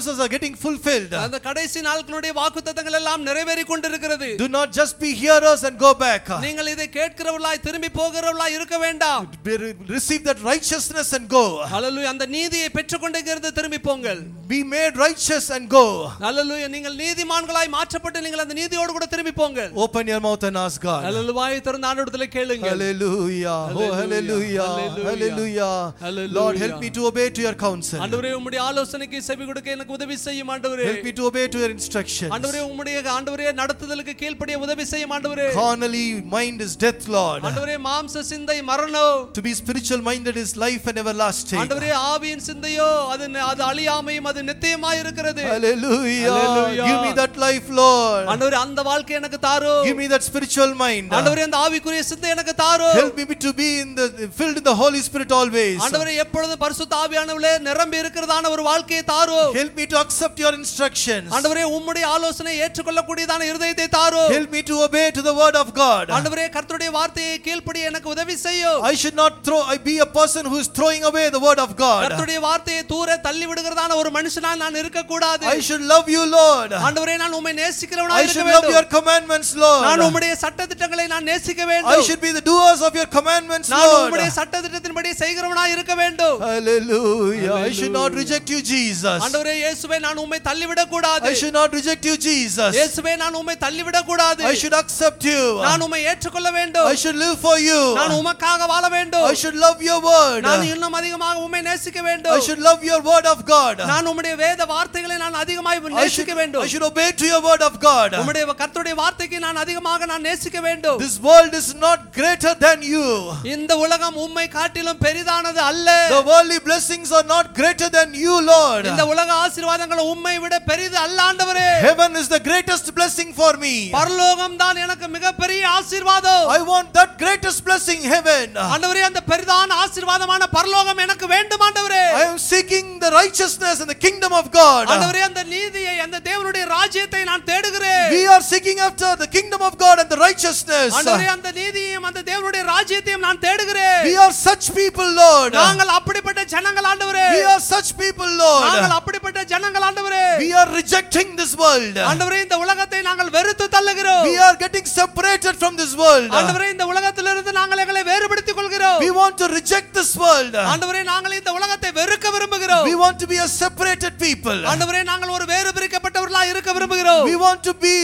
promises are getting fulfilled. அந்த கடைசி நாட்களுடைய வாக்குத்தத்தங்கள் எல்லாம் நிறைவேறி கொண்டிருக்கிறது Do not just be hearers and go back. நீங்கள் இதை கேட்கிறவர்களாய் திரும்பி போகிறவர்களாய் இருக்க வேண்டாம் Be- Receive that righteousness and go. ஹalleluya அந்த நீதியை பெற்றுக்கொண்டிருக்கிறது திரும்பி போங்கள் Be made righteous and go. ஹalleluya நீங்கள் நீதிமான்களாய் மாற்றப்பட்டு நீங்கள் அந்த நீதியோடு கூட திரும்பி போங்கள் Open your mouth and ask God. ஹalleluya வாயை திறந்து ஆண்டவரத்துல கேளுங்கள் Hallelujah. Oh, hallelujah. Hallelujah. Hallelujah. Hallelujah. Lord, help me to obey to your counsel. ஆண்டவரே உம்முடைய ஆலோசனைக்கு செவி கொடுக்க எனக்கு உதவி செய்யும் ஆண்டவரே Help me to obey to your instructions. ஆண்டவரே உம்முடைய ஆண்டவரே நடத்துதலுக்கு கீழ்ப்படிய உதவி செய்யும் ஆண்டவரே Carnally, mind is death, Lord. ஆண்டவரே மாம்ச சிந்தை மரணம் To be spiritual minded is life and everlasting. ஆண்டவரே ஆவியின் சிந்தையோ அது அது அழியாமையும் அது நித்தியமாய் இருக்கிறது Hallelujah. Hallelujah. Give me that life, Lord. ஆண்டவரே அந்த வாழ்க்கை எனக்கு தாரும் Give me that spiritual mind. ஆண்டவரே அந்த ஆவிக்குரிய சிந்தை எனக்கு தாரும் Help me to be in the filled in the Holy Spirit always. ஆண்டவரே எப்பொழுதும் பரிசுத்த ஆவியானவளே நிரம்பி இருக்கிறதான ஒரு வாழ்க்கையை தாரும் Help me to accept your instructions. ஆண்டவரே உம்முடைய ஆலோசனை ஏற்றுக்கொள்ளக்கூடியதான இருதயத்தை தாரும் Help me to obey to the word of God. ஆண்டவரே கர்த்தருடைய வார்த்தையை கீழ்ப்படிய எனக்கு உதவி செய்யும் I should not throw I be a person who is throwing away the word of God. கர்த்தருடைய வார்த்தையை தூர தள்ளி விடுகிறதான ஒரு மனுஷனா நான் இருக்க கூடாது I should love you, Lord. ஆண்டவரே நான் உம்மை நேசிக்கிறவனா I இருக்க should love your வேண்டும் commandments, நான் Lord. உம்முடைய சட்ட திட்டங்களை நான் நேசிக்க I வேண்டும் should be the doers of your commandments, நான் Lord. உம்முடைய சட்ட திட்டத்தின்படி செய்கிறவனா இருக்க வேண்டும் Hallelujah. I should not reject you, Jesus. ஆண்டவரே இயேசுவே நான் உம்மை தள்ளிவிடக் கூடாது I should not reject you, Jesus. இயேசுவே நான் உம்மை தள்ளிவிடக் கூடாது I should accept you. நான் உம்மை ஏற்றுக்கொள்ள வேண்டும் I should live for you. நான் உமக்காக வாழ வேண்டும் I should love your word. நான் இன்னும் அதிகமாக உம்மை நேசிக்க I வேண்டும் should love your word of God. நான் உம்முடைய வேத வார்த்தைகளை நான் அதிகமாய் I should, நேசிக்க வேண்டும் I should obey to your word of God. உம்முடைய கர்த்தருடைய வார்த்தைக்கு நான் அதிகமாக நான் நேசிக்க வேண்டும் This world is not greater than you. இந்த உலகம் உம்மை காட்டிலும் பெரிதானது அல்ல The worldly blessings are not greater than you, Lord. இந்த உலக ஆசீர்வாதங்கள் உம்மை விட பெரிது அல்ல ஆண்டவரே Heaven is the greatest blessing for me. பரலோகம் தான் எனக்கு மிகப்பெரிய ஆசீர்வாதம் I want that greatest blessing, heaven. ஆண்டவரே அந்த பெரிதான ஆசீர்வாதமான பரலோகம் எனக்கு வேண்டும் ஆண்டவரே I am seeking the righteousness and the kingdom of God. ஆண்டவரே அந்த நீதியை அந்த தேவனுடைய ராஜ்யத்தை நான் தேடுகிறேன் We are seeking after the kingdom of God and the righteousness. ஆண்டவரே அந்த நீதியையும் அந்த தேவனுடைய ராஜ்யத்தையும் நான் தேடுகிறேன் We are such people, Lord. நாங்கள் அப்படிப்பட்ட ஜனங்கள் ஆண்டவரே We are such people, Lord. நாங்கள் அப்படிப்பட்ட ஜனங்கள் ஆண்டவரே We are rejecting this world. ஆண்டவரே இந்த உலகத்தை நாங்கள் வெறுத்து தள்ளுகிறோம் We are getting separated from this world. ஆண்டவரே இந்த உலகத்திலிருந்து நாங்கள் எங்களை வேறுபடுத்திக் கொள்கிறோம் We want to reject this world. ஆண்டவரே நாங்கள் இந்த உலகத்தை வெறுக்க விரும்புகிறோம் We want to be a separated people. ஆண்டவரே நாங்கள் ஒரு வேறு பிரிக்கப்பட்டவர்களா இருக்க விரும்புகிறோம் We want to be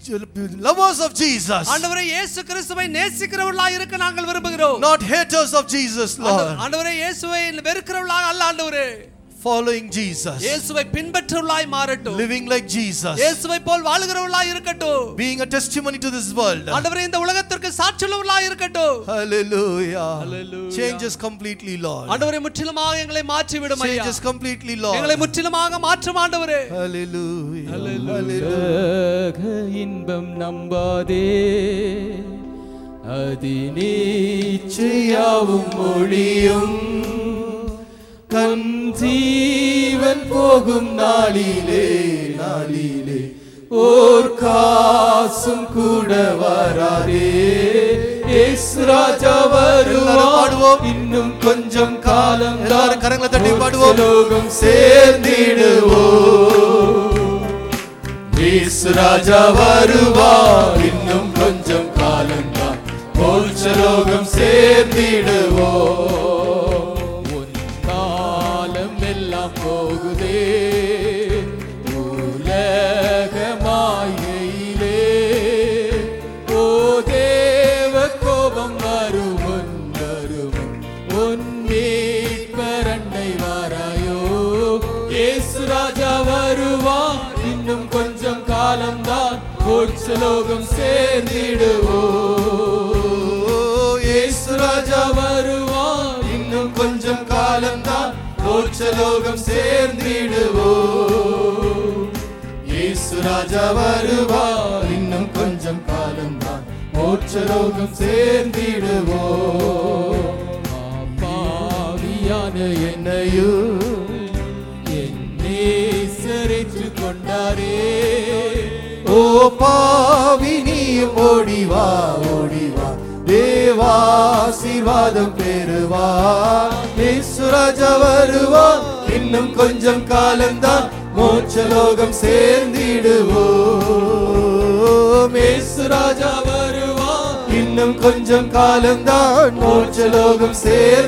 lovers of Jesus, ஆண்டவரே இயேசு கிறிஸ்துவை நேசிக்கிறவர்களா இருக்க நாங்கள் விரும்புகிறோம் not haters of Jesus, ஆண்டவ- Lord. ஆண்டவரே இயேசுவை வெறுக்கிறவர்களாக அல்ல ஆண்டவரே Following Jesus, இயேசுவை பின்பற்றுவர்களாய் மாறட்டும் living like Jesus, இயேசுவை போல் வாழுகிறவர்களாய் இருக்கட்டும் being a testimony to this world. ஆண்டவரே இந்த உலகத்திற்கு சாட்சியுள்ளவர்களாய் இருக்கட்டும் Hallelujah. Hallelujah. Change us completely, Lord. ஆண்டவரே முற்றிலுமாக எங்களை மாற்றி விடும் ஐயா Change us completely, எங்களை Lord. முற்றிலுமாக மாற்றும் ஆண்டவரே Hallelujah. Hallelujah. Hallelujah. உலக இன்பம் நம்பாதே அதினீச்சையாவும் மொழியும் கண் ஜீவன் போகும் நாளிலே நாளிலே ஓர் காசும் கூட வராதே இயேசு ராஜா எல்லாரும் வருவார் பாடுவோம். இன்னும் கொஞ்சம் காலம் எல்லாரும் கரங்களை தட்டி பாடுவோம். லோகம் சேர்ந்திடுவோம் இயேசு ராஜா வருவார் இன்னும் கொஞ்சம் காலம்தான் மோட்சலோகம் சேர்ந்திடுவோம் உன் காலம் எல்லாம் போகுதே உலக மாயையிலே ஓ தேவ கோபம் வருவன் வருவன் உன் மீட்பரண்டை வாராயோ இயேசு ராஜா வருவான் இன்னும் கொஞ்சம் காலம்தான் மோட்சலோகம் சேர்ந்திடுவோம் இயேசு ராஜா வருவான் இன்னும் கொஞ்சம் காலம்தான் மோட்சலோகம் சேர்ந்திடுவோம் இயேசு ராஜா வருவார் இன்னும் கொஞ்சம் காலம்தான் மோட்சலோகம் சேர்ந்திடுவோம் பாவியான என்னையோ என்னே சிறைச்சு கொண்டாரே ஓ பாவி நீயும் ஓடிவா ஓடிவா தேவாசீர்வாதம் பெறுவா இயேசுராஜா வருவா இன்னும் கொஞ்சம் காலம்தான் மோட்சலோகம் சேர்ந்திடுவோம் இயேசு ராஜா வருவார் இன்னும் கொஞ்சம் காலம்தான் மோட்சலோகம்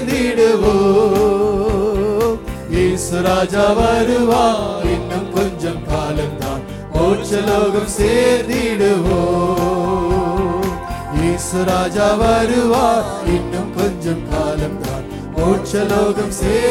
சேர்ந்திடுவோம் இயேசு ராஜா வருவார் இன்னும் கொஞ்சம் காலம்தான் மோட்சலோகம் சேர்ந்திடுவோம் இயேசு ராஜா வருவார் இன்னும் கொஞ்சம் காலம்தான் மோட்சலோகம்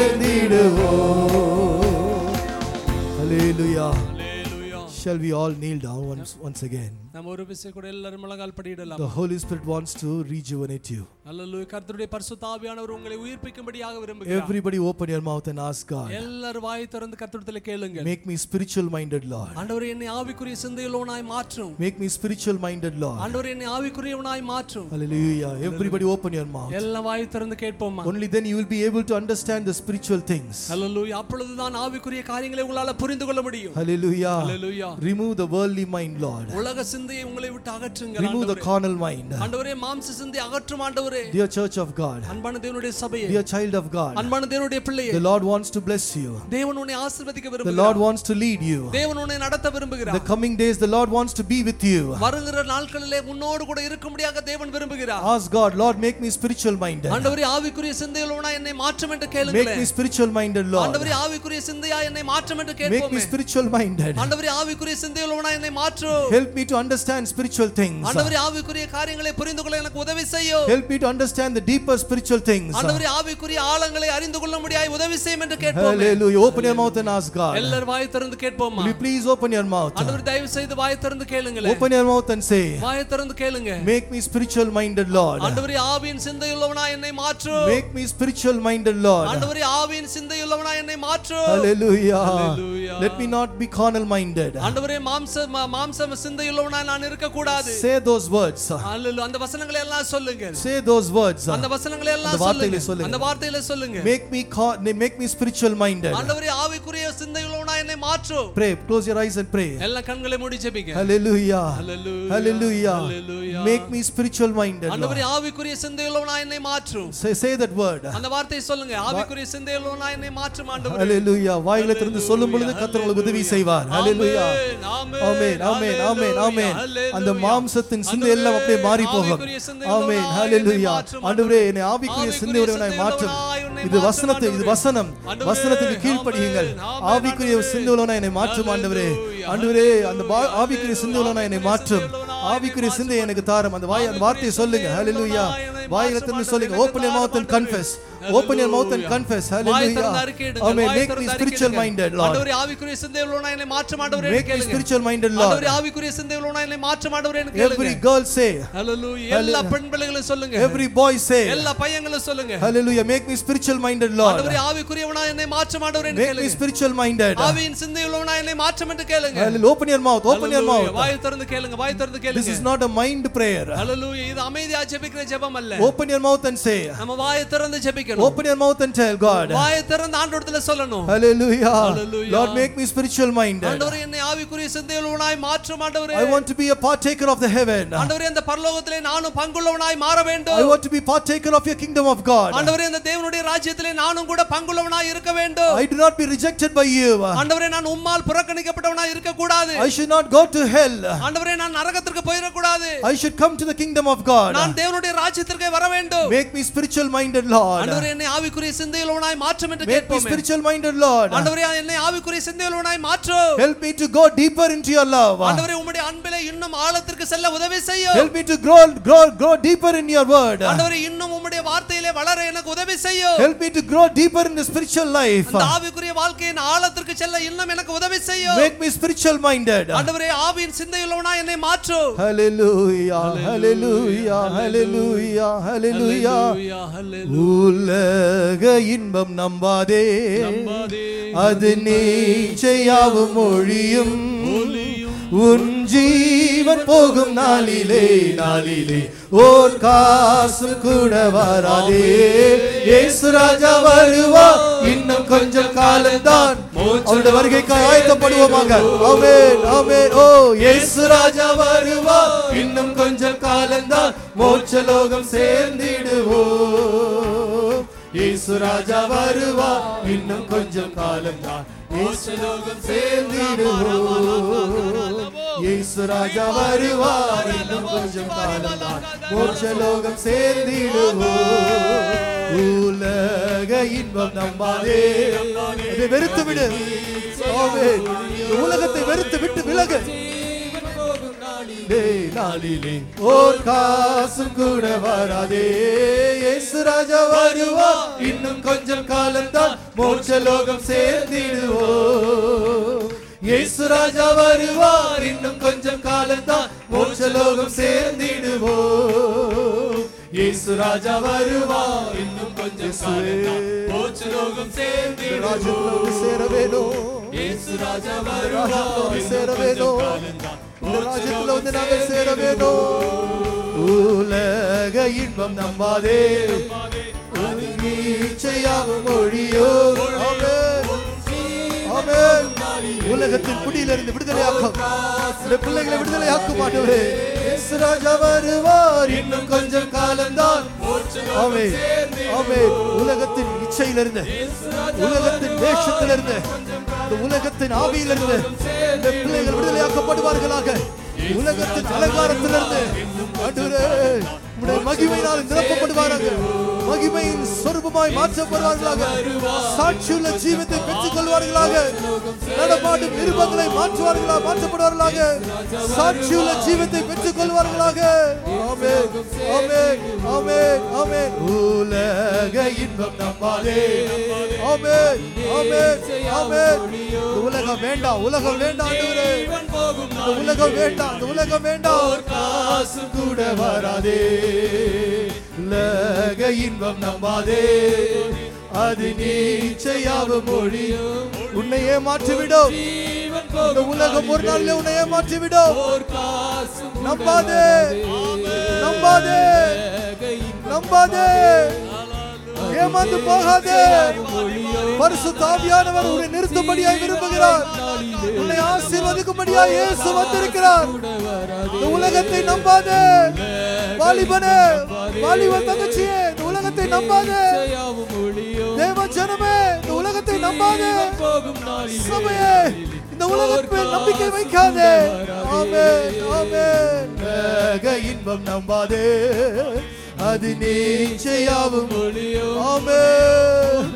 சேர்ந்திடுவோம் Hallelujah. Hallelujah. Shall we all kneel down once, once again? நம்ம ஒரு விசை கூட எல்லாரும் முழங்கால் படியிடலாம் The Holy Spirit wants to rejuvenate you. அல்லேலூயா கர்த்தருடைய பரிசுத்த ஆவியானவர் உங்களை உயிர்ப்பிக்கும்படியாக விரும்புகிறார் Everybody open your mouth and ask God, எல்லாரும் வாய் திறந்து கர்த்தரிடத்தில் கேளுங்க make me spiritual minded, Lord. ஆண்டவர் என்னை ஆவிக்குரிய சிந்தையுள்ளவனாய் மாற்றும் Make me spiritual minded, Lord. ஆண்டவர் என்னை ஆவிக்குரியவனாய் மாற்றும் Hallelujah. Everybody open your mouth. எல்லாம் வாய் திறந்து கேட்போமா Only then you will be able to understand the spiritual things. அல்லேலூயா அப்பொழுதுதான் ஆவிக்குரிய காரியங்களை உங்களால புரிந்து கொள்ள முடியும் Hallelujah. Hallelujah Remove the worldly mind, Lord. உலக சிந்தையை உங்களை விட்டு அகற்றுங்கள் Remove the ஆண்டவரே. carnal mind. ஆண்டவரே மாம்ச சிந்தை அகற்றும் ஆண்டவரே Dear church of God, அன்பான தேவனுடைய சபையே dear child of God, அன்பான தேவனுடைய பிள்ளையே the Lord wants to bless you. தேவன் உன்னை ஆசீர்வதிக்க The Lord விரும்புகிறார் wants to lead you. தேவன் உன்னை நடத்த The விரும்புகிறார் coming days, the Lord wants to be with you. வருகிற நாட்களிலே உன்னோடு கூட இருக்கும்படியாக தேவன் விரும்புகிறார் Ask God, Lord, make me spiritual minded. ஆண்டவரே ஆவிக்குரிய சிந்தையுள்ளவனா என்னை மாற்றும் என்று Make me கேளுங்களேன் spiritual minded, Lord. ஆண்டவரே ஆவிக்குரிய சிந்தையா என்னை மாற்றும் என்று Make me கேட்போமே spiritual minded. ஆண்டவரே ஆவிக்குரிய சிந்தையுள்ளவனா என்னை மாற்றும் Help me to understand spiritual things. ஆண்டவரே ஆவிக்குரிய காரியங்களை புரிந்து கொள்ள எனக்கு உதவி செய்யும் Help me to understand the deeper spiritual things. ஆண்டவரே ஆவிக்குரிய ஆழங்களை அறிந்து கொள்ள முடியாய் உதவி செய்யும் என்று கேட்போமே Hallelujah. Open your mouth and ask God. எல்லாரும் வாய் திறந்து கேட்போமா Will you please open your mouth? ஆண்டவர் தயவு செய்து வாய் திறந்து கேளுங்களேன் Open your mouth and say, வாய் திறந்து கேளுங்க Make me spiritual minded, Lord. ஆண்டவரே ஆவியின் சிந்தையுள்ளவனா என்னை மாற்றும் Make me spiritual minded, Lord. ஆண்டவரே ஆவியின் சிந்தையுள்ளவனா என்னை மாற்றும் Hallelujah. Hallelujah. Let me not be carnal minded. ஆண்டவரே மாம்ச ம- மாம்ச சிந்தையுள்ளவனா நான் இருக்க கூடாது Say those words. அந்த வசனங்களை எல்லாம் சொல்லுங்க Say those words. அந்த வசனங்களை எல்லாம் அந்த வார்த்தைகளை சொல்லுங்க சொல்லுங்க. அந்த வார்த்தையில சொல்லுங்க Make me ca- make me spiritual minded. ஆண்டவரே ஆவிக்குரிய சிந்தையுள்ளவனா என்னை மாற்றும் Pray. Close your eyes and pray. எல்லா கண்களை மூடி ஜெபிங்க Hallelujah. Hallelujah. Hallelujah. Hallelujah. Make me spiritual minded. ஆண்டவரே Lord. ஆவிக்குரிய சிந்தையுள்ளவனா என்னை மாற்றும் Say, say that word. அந்த வார்த்தையை சொல்லுங்க ஆவிக்குரிய சிந்தையுள்ளவனா என்னை மாற்றும் ஆண்டவரே Hallelujah. வாயில திறந்து சொல்லும் பொழுது கர்த்தர் உங்களுக்கு உதவி செய்வார். Hallelujah. ஆமென் ஆமென் ஆமென் ஆமென் அந்த மாம்சத்தின் சிந்தை எல்லாம் அப்படியே மாறி போகும் ஆமென் ஹalleluya ஆண்டவரே என்னை ஆவிக்குரிய சிந்தை உடையவனாய் மாற்றும் இது வசனத்தை இது வசனம் வசனத்துக்கு கீழ்ப்படியுங்கள் ஆவிக்குரிய சிந்தை உள்ளவனாய் என்னை மாற்றும் ஆண்டவரே ஆண்டவரே அந்த பா- ஆவிக்குரிய சிந்தை உள்ளவனாய் என்னை மாற்றும் ஆவிக்குரிய சிந்தை எனக்கு தாரும் அந்த வாய் அந்த வார்த்தையை சொல்லுங்க ஹalleluya வாயில திறந்து சொல்லுங்க open your mouth and confess open your mouth and confess why hallelujah திறந்து அறிக்கையிடுங்கள். amen வாய் make me திறந்து spiritual அறிக்கையிடுங்கள். minded lord ஆண்டவரே ஆவிக்குரிய சிந்தையுள்ளவனா என்னை மாற்றும் ஆண்டவரே make me கேளுங்க spiritual minded lord ஆண்டவரே ஆவிக்குரிய சிந்தையுள்ளவனா என்னை மாற்றும் ஆண்டவரே கேளுங்க every girl say ஹalleluya எல்லா பெண் பிள்ளைகளும் சொல்லுங்க every boy say எல்லா பையங்களும் சொல்லுங்க hallelujah make me spiritual minded lord ஆண்டவரே ஆவிக்குரியவனா என்னை மாற்றும் ஆண்டவரே make me கேளுங்க spiritual minded ஆவியின் சிந்தையுள்ளவனா என்னை மாற்றும் என்று கேளுங்க hallelujah open your mouth open your Hallelujah. mouth வாய் திறந்து கேளுங்க வாய் திறந்து this கேளுங்க is not a mind prayer ஹalleluya இது அமைதியா ஜெபிக்கிற ஜெபம் அல்ல open your mouth and say நம்ம வாயை திறந்து ஜெபிக்கணும் open your mouth and tell god வாயை திறந்து ஆண்டவரத்துல சொல்லணும் hallelujah Hallelujah. lord make me spiritual minded ஆண்டவரே என்னை ஆவிக்குரிய சிந்தையுள்ளவனாய் மாற்றும் ஆண்டவரே i want to be a partaker of the heaven ஆண்டவரே அந்த பரலோகத்திலே நானும் பங்குள்ளவனாய் மாற i வேண்டும் want to be partaker of your kingdom of god ஆண்டவரே இந்த தேவனுடைய ராஜ்யத்திலே நானும் கூட பங்குள்ளவனாய் இருக்க வேண்டும் i do not be rejected by you ஆண்டவரே நான் உம்மால் புறக்கணிக்கப்பட்டவனாய் இருக்க கூடாது i should not go to hell ஆண்டவரே நான் நரகத்திற்கு போயிட கூடாது i should come to the kingdom of god நான் தேவனுடைய ராஜ்யத்திற்கு வர வேண்டும் make me spiritual minded lord ஆண்டவரே என்னை ஆவிக்குரிய சிந்தையுள்ளவனாய் மாற்றும் என்று make me கேட்போமே spiritual minded lord ஆண்டவரே என்னை ஆவிக்குரிய சிந்தையுள்ளவனாய் மாற்றும் help me to go deeper into your love ஆண்டவரே உம்முடைய அன்பிலே இன்னும் ஆழத்திற்கு செல்ல உதவி செய்யும் help me to grow grow grow deeper in your word ஆண்டவரே இன்னும் உம்முடைய வார்த்தையிலே வளர எனக்கு உதவி செய்யும் help me to grow deeper in the spiritual life அந்த ஆவிக்குரிய வாழ்க்கையின் ஆழத்திற்கு செல்ல இன்னும் எனக்கு உதவி செய்யும் make me spiritual minded ஆண்டவரே ஆவியின் சிந்தையுள்ளவனா என்னை மாற்றும் hallelujah hallelujah hallelujah hallelujah உலக இன்பம் நம்பாதே அது நீச்சையாவும் ஒழியும் உன் ஜீவன் போகும் நாளிலே நாளிலே ஓர் காசும் கூட வராதே இயேசு ராஜா வருவா இன்னும் கொஞ்சம் காலம்தான் அவருடைய வருகைக்கு ஆயத்தப்படுவோமாக ஆமென் ஆமென் ஓ இயேசு ராஜா வருவா இன்னும் கொஞ்சம் காலம்தான் மோட்சலோகம் சேர்ந்திடுவோம் இயேசு ராஜா வருவா இன்னும் கொஞ்சம் காலம்தான் மோட்சலோகம் சேர்ந்திடுவோம் இயேசு ராஜா வருவார் இன்னும் கொஞ்சம் காலம் தான் மோட்சலோகம் சேர்ந்திடுவோம் உலக இன்பம் நம்பாதே அதை வெறுத்து விடு ஆமென். இந்த உலகத்தை வெறுத்து விட்டு விலகு டேய் நாளிலே ஓர் காசும் கூட வராதே இயேசு ராஜா வருவா இன்னும் கொஞ்சம் காலம்தான் மோட்சலோகம் சேர்ந்திடுவோம் இயேசு ராஜா வருவார் இன்னும் கொஞ்சம் காலம்தான் மோட்சலோகம் சேர்ந்திடுவோம் இயேசு ராஜா வருவார் இன்னும் கொஞ்சம் காலம்தான் மோட்சலோகம் சேர்ந்திடுவோம் சேர வேணும் இயேசு ராஜா வருவார் சேர வேணும் இந்த ராஜ்யத்துல வந்து நாங்கள் சேர வேணும் உலக இன்பம் நம்பாதே நீச்சையாகும் மொழியோ ஆமென். ஆமென். உலகத்தின் குடியிலிருந்து விடுதலையாக்கும் இந்த பிள்ளைகளை விடுதலையாக்கும் ஆண்டவரே இயேசு ராஜா வருவார் இன்னும் கொஞ்சம் காலம்தான் ஆமென் ஆமென் உலகத்தின் இச்சையிலிருந்து உலகத்தின் வேஷத்திலிருந்து இந்த உலகத்தின் ஆவியிலிருந்து இந்த பிள்ளைகள் விடுதலையாக்கப்படுவார்களாக உலகத்தின் அலங்காரத்திலிருந்து ஆண்டவரே உம்முடைய மகிமையினால் நிரப்பப்படுவார்கள் மகிமையின் சொரூபமாய் மாற்றப்படுவார்களாக சாட்சியுள்ள ஜீவத்தை பெற்றுக் கொள்வார்களாக நடமாடும் நிருபங்களை மாற்றுவார்களா மாற்றப்படுவார்களாக சாட்சியுள்ள ஜீவத்தை பெற்றுக் கொள்வார்களாக ஆமென் ஆமென் ஆமென் ஆமென் உலக இன்பம் நம்பாதே ஆமென் ஆமென் ஆமென் இந்த உலகம் வேண்டாம் உலகம் வேண்டாம் ஆண்டவரே இந்த உலகம் வேண்டாம் இந்த உலகம் வேண்டாம் காசு கூட வராதே உலக இன்பம் நம்பாதே அது நீச்சையாவும் மொழியும் உன்னை ஏமாற்றிவிடும் இந்த உலகம் ஒரு நாளில் உன்னை ஏமாற்றிவிடும் நம்பாதே நம்பாதே நம்பாதே ஏமாந்து போகாதே பரிசு தாவியானவர் உன்னை நிறுத்தும்படியாய் விரும்புகிறார் உன்னை ஆசீர்வதிக்கும்படியாய் இயேசு வந்திருக்கிறார் இந்த உலகத்தை நம்பாதே வாலிபனே வாலிப தங்கச்சியே இந்த உலகத்தை நம்பாதே தேவ ஜனமே இந்த உலகத்தை நம்பாதே சபையே இந்த உலகத்தில் நம்பிக்கை வைக்காதே ஆமென் ஆமென் உலக இன்பம் நம்பாதே அது நிச்சயாவும் ஆமென்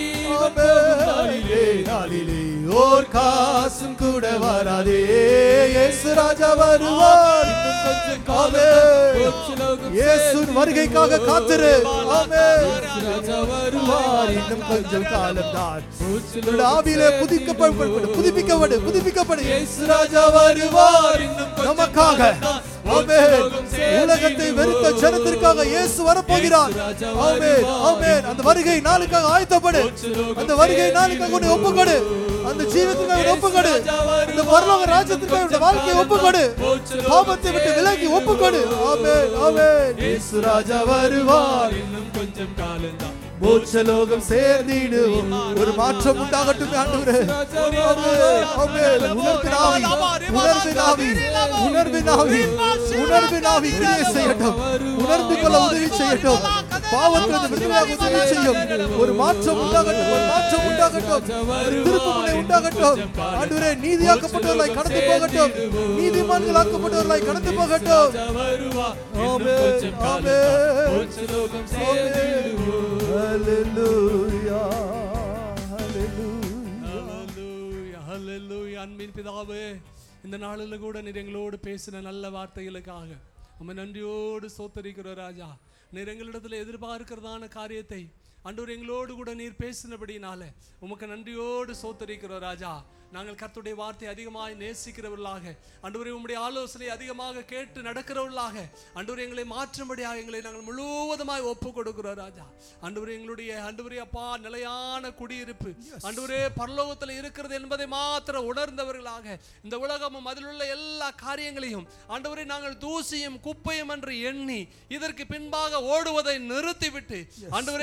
ஆமென் நாளிலே ஓர் காசும் கூட வராதே இயேசு ராஜா வருவார் ஆமென் இயேசுவின் வருகைக்காக காத்திரு ஆமென் வருவார் இன்னும் கொஞ்சம் காலம் தான் உன்னுடைய ஆவியிலே புதுக்கப்படு புதுப்பிக்கப்படு புதுப்பிக்கப்படு இயேசு ராஜா வருவார் நமக்காக ஆமென் உலகத்தை வெறுத்த ஜனத்திற்காக இயேசு வரப்போகிறார் ஆமென் ஆமென் அந்த வருகை நாளுக்காக ஆயத்தப்படு அந்த வருகை நாளுக்காக உன்னை ஒப்புக்கொடு அந்த ஜீவத்துக்காக உன்னை ஒப்புக்கொடு இந்த பரலோக ராஜ்யத்திற்காக உன்னுடைய வாழ்க்கையை ஒப்புக்கொடு பாவத்தை விட்டு விலகி ஒப்புக்கொடு ஆமென் ஆமென் இயேசு ராஜா வருவார் இன்னும் கொஞ்சம் காலம் மோட்சலோகம் சேர்ந்திடுவோம் ஒரு மாற்றம் உண்டாகட்டும் ஆண்டவரே ஆமென், ஆமென். உணர்வின் ஆவி உணர்வின் ஆவி உணர்வின் ஆவி உணர்வின் ஆவி கிரியை செய்யட்டும் உணர்ந்து கொள்ள உதவி செய்யட்டும் பாவத்திலிருந்து விடுதலையாக உதவி செய்யும் ஒரு மாற்றம் உண்டாகட்டும் ஒரு மாற்றம் உண்டாகட்டும் ஒரு திருப்புமுனை உண்டாகட்டும் ஆண்டவரே நீதியாக்கப்பட்டவர்களாய் கடந்து போகட்டும் நீதிமான்களாக்கப்பட்டவர்களாய் கடந்து போகட்டும் ஆமென் ஆமென் ஆமென் Hallelujah. Hallelujah. ஹalleluya ஹalleluya அன்பின் பிதாவே இந்த நாளில் கூட நீர் எங்களோடு பேசின நல்ல வார்த்தைகளுக்காக உம்மை நன்றியோடு சோத்தரிக்கிறோம் ராஜா நீர் எங்களிடத்தில் எதிர்பார்க்கிறதான காரியத்தை அன்றோர் எங்களோடு கூட நீர் பேசினபடினால உமக்கு நன்றியோடு சோத்தரிக்கிறோம் ராஜா நாங்கள் கர்த்தருடைய வார்த்தை அதிகமாக நேசிக்கிறவர்களாக அன்றுவரை உம்முடைய ஆலோசனை அதிகமாக கேட்டு நடக்கிறவர்களாக அன்றுவரை எங்களை மாற்றும்படியாக எங்களை நாங்கள் முழுவதுமாய் ஒப்பு கொடுக்கிறோம் ராஜா அன்றுவரை எங்களுடைய அன்றுவரே அப்பா நிலையான குடியிருப்பு அன்றுவரே பரலோகத்தில் இருக்கிறது என்பதை மாத்திரம் உணர்ந்தவர்களாக இந்த உலகமும் அதில் உள்ள எல்லா காரியங்களையும் ஆண்டவரை நாங்கள் தூசியும் குப்பையும் என்று எண்ணி இதற்கு பின்பாக ஓடுவதை நிறுத்திவிட்டு ஆண்டவரே எங்களுக்கு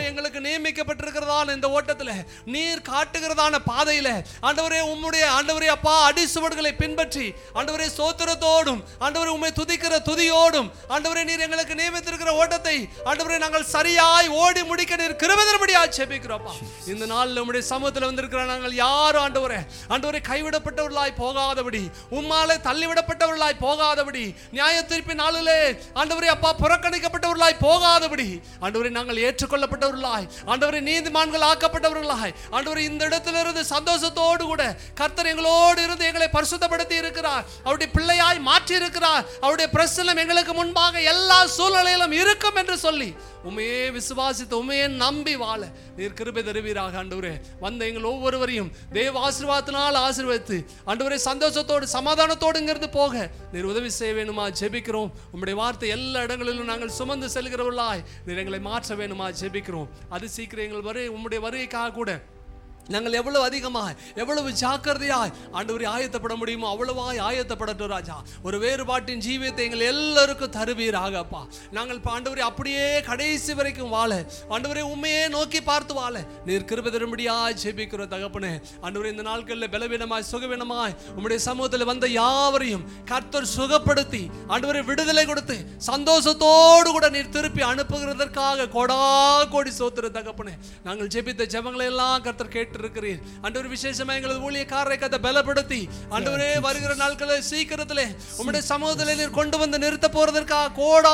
நியமிக்கப்பட்டிருக்கிறதான இந்த ஓட்டத்தில் நீர் காட்டுகிறதான பாதையில ஆண்டவரே உம்முடைய ஆண்டவரே அப்பா அடிசுவடுகளை பின்பற்றி ஆண்டவரே சோத்திரத்தோடும் ஆண்டவரே உம்மை துதிக்கிற துதியோடும் ஆண்டவரே நீர் எங்களுக்கு நியமித்திருக்கிற ஓட்டத்தை ஆண்டவரே நாங்கள் சரியாய் ஓடி முடிக்க நீர் கிருபதரபடியா செபிக்கிறோப்பா இந்த நாளில் உம்முடைய சமூகத்தில் வந்திருக்கிற நாங்கள் யாரும் ஆண்டவரே ஆண்டவரே கைவிடப்பட்டவர்களாய் போகாதபடி உம்மாலே தள்ளிவிடப்பட்டவர்களாய் போகாதபடி நியாய தீர்ப்பின் நாளிலே ஆண்டவரே அப்பா புறக்கணிக்கப்பட்டவர்களாய் போகாதபடி ஆண்டவரே நாங்கள் ஏற்றுக்கொள்ளப்பட்டவர்களாய் ஆண்டவரே நீதிமான்கள் ஆக்கப்பட்டவர்களாய் ஆண்டவரே இந்த இடத்திலிருந்து சந்தோஷத்தோடு கூட கர்த்தர் எங்களோடு இருந்து எங்களை பரிசுத்தப்படுத்தி இருக்கிறார் அவருடைய பிள்ளையாய் மாற்றி இருக்கிறார் அவருடைய பிரசனம் எங்களுக்கு முன்பாக எல்லா சூழ்நிலையிலும் இருக்கும் என்று சொல்லி உமையே விசுவாசித்து உமையே நம்பி வாழ நீர் கிருபை தருவீராக ஆண்டவரே வந்த எங்கள் ஒவ்வொருவரையும் தேவ ஆசீர்வாதத்தினால் ஆசீர்வதித்து ஆண்டவரே சந்தோஷத்தோடு சமாதானத்தோடு இங்கிருந்து போக நீர் உதவி செய்ய வேணுமா ஜெபிக்கிறோம் உம்முடைய வார்த்தை எல்லா இடங்களிலும் நாங்கள் சுமந்து செல்கிறவர்களாய் நீர் எங்களை மாற்ற வேணுமா ஜெபிக்கிறோம் அது சீக்கிரம் எங்கள் வரு உம்முடைய வருகைக்காக கூட நாங்கள் எவ்வளவு அதிகமாக எவ்வளவு ஜாக்கிரதையாய் ஆண்டவரை ஆயத்தப்பட முடியுமோ அவ்வளவாய் ஆயத்தப்படட்டும் ராஜா ஒரு வேறுபாட்டின் ஜீவியத்தை எங்கள் எல்லாருக்கும் தருவீராக அப்பா நாங்கள் இப்ப ஆண்டவரை அப்படியே கடைசி வரைக்கும் வாழ ஆண்டவரை உண்மையே நோக்கி பார்த்து வாழ நீர் கிருபை தரும்படியாய் ஜெபிக்கிற தகப்பனே ஆண்டவரே இந்த நாட்களில் பலவீனமாய் சுகவீனமாய் உம்முடைய சமூகத்தில் வந்த யாவரையும் கர்த்தர் சுகப்படுத்தி ஆண்டவரை விடுதலை கொடுத்து சந்தோஷத்தோடு கூட நீர் திருப்பி அனுப்புகிறதற்காக கொடா கோடி சோத்திர தகப்பனே நாங்கள் ஜெபித்த ஜெபங்களை எல்லாம் கர்த்தர் கேட்டிருக்கிறீர் ஆண்டவர் விசேஷமா எங்களது ஊழியக்காரரை கதை பலப்படுத்தி ஆண்டவரே வருகிற நாட்களில் சீக்கிரத்திலே உம்முடைய சமூகத்திலே நீர் கொண்டு வந்து நிறுத்த போறதற்காக கோடா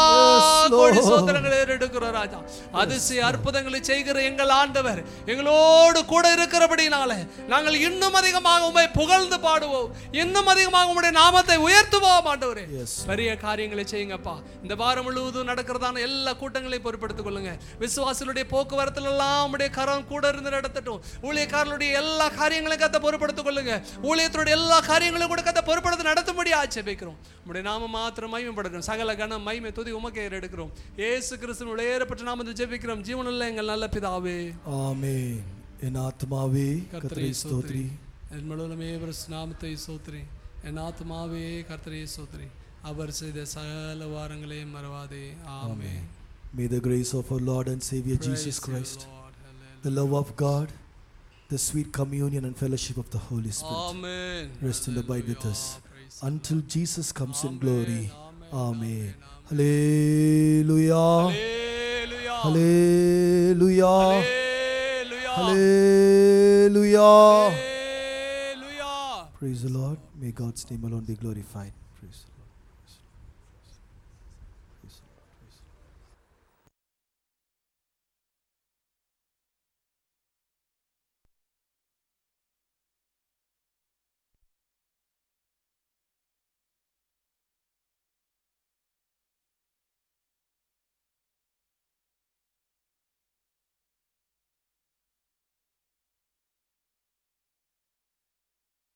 கோடி சோத்திரங்களை எடுக்கிறோம் ராஜா அதிசய அற்புதங்களை செய்கிற எங்கள் ஆண்டவர் எங்களோடு கூட இருக்கிறபடினால நாங்கள் இன்னும் அதிகமாக உம்மை புகழ்ந்து பாடுவோம் இன்னும் அதிகமாக உம்முடைய நாமத்தை உயர்த்துவோம் ஆண்டவரே பெரிய காரியங்களை செய்யுங்கப்பா இந்த வாரம் முழுவதும் நடக்கிறதான எல்லா கூட்டங்களையும் பொறுப்படுத்திக் கொள்ளுங்க விசுவாசிகளுடைய போக்குவரத்துல எல்லாம் உம்முடைய கரம் கூட இருந்து நடத்தட்டும் ஊழியக்காரர்களுடைய எல்லா காரியங்களையும் கத்த பொறுப்படுத்திக் கொள்ளுங்க ஊழியத்தினுடைய எல்லா காரியங்களையும் கூட கத்த பொறுப்படுத்தி நடத்தும்படி ஆட்சேபிக்கிறோம் உம்முடைய நாம மாத்திரம் மகிமைப்படுகிறோம் சகல கணம் மகிமை துதி உமக்கே எடுக்கிறோம் ஏசு கிறிஸ்துவின் ஏறப்பட்ட நாமத்தை ஜெபிக்கிறோம் ஜீவனுள்ள எங்கள் நல்ல பிதாவே ஆமென் என் ஆத்மாவே கர்த்தரை ஸ்தோத்ரி என் முழுவதுமே நாமத்தை சோத்ரி என் ஆத்மாவே கர்த்தரை சோத்ரி அவர் செய்த சகல வாரங்களையும் மறவாதே ஆமே May the grace of our Lord and Savior Jesus Christ, the love of God, the sweet communion and fellowship of the Holy Spirit amen rest and abide with us until Jesus comes in glory. Amen. Hallelujah. Hallelujah. Hallelujah. Hallelujah. Hallelujah. Hallelujah. Praise the Lord. May God's name alone be glorified.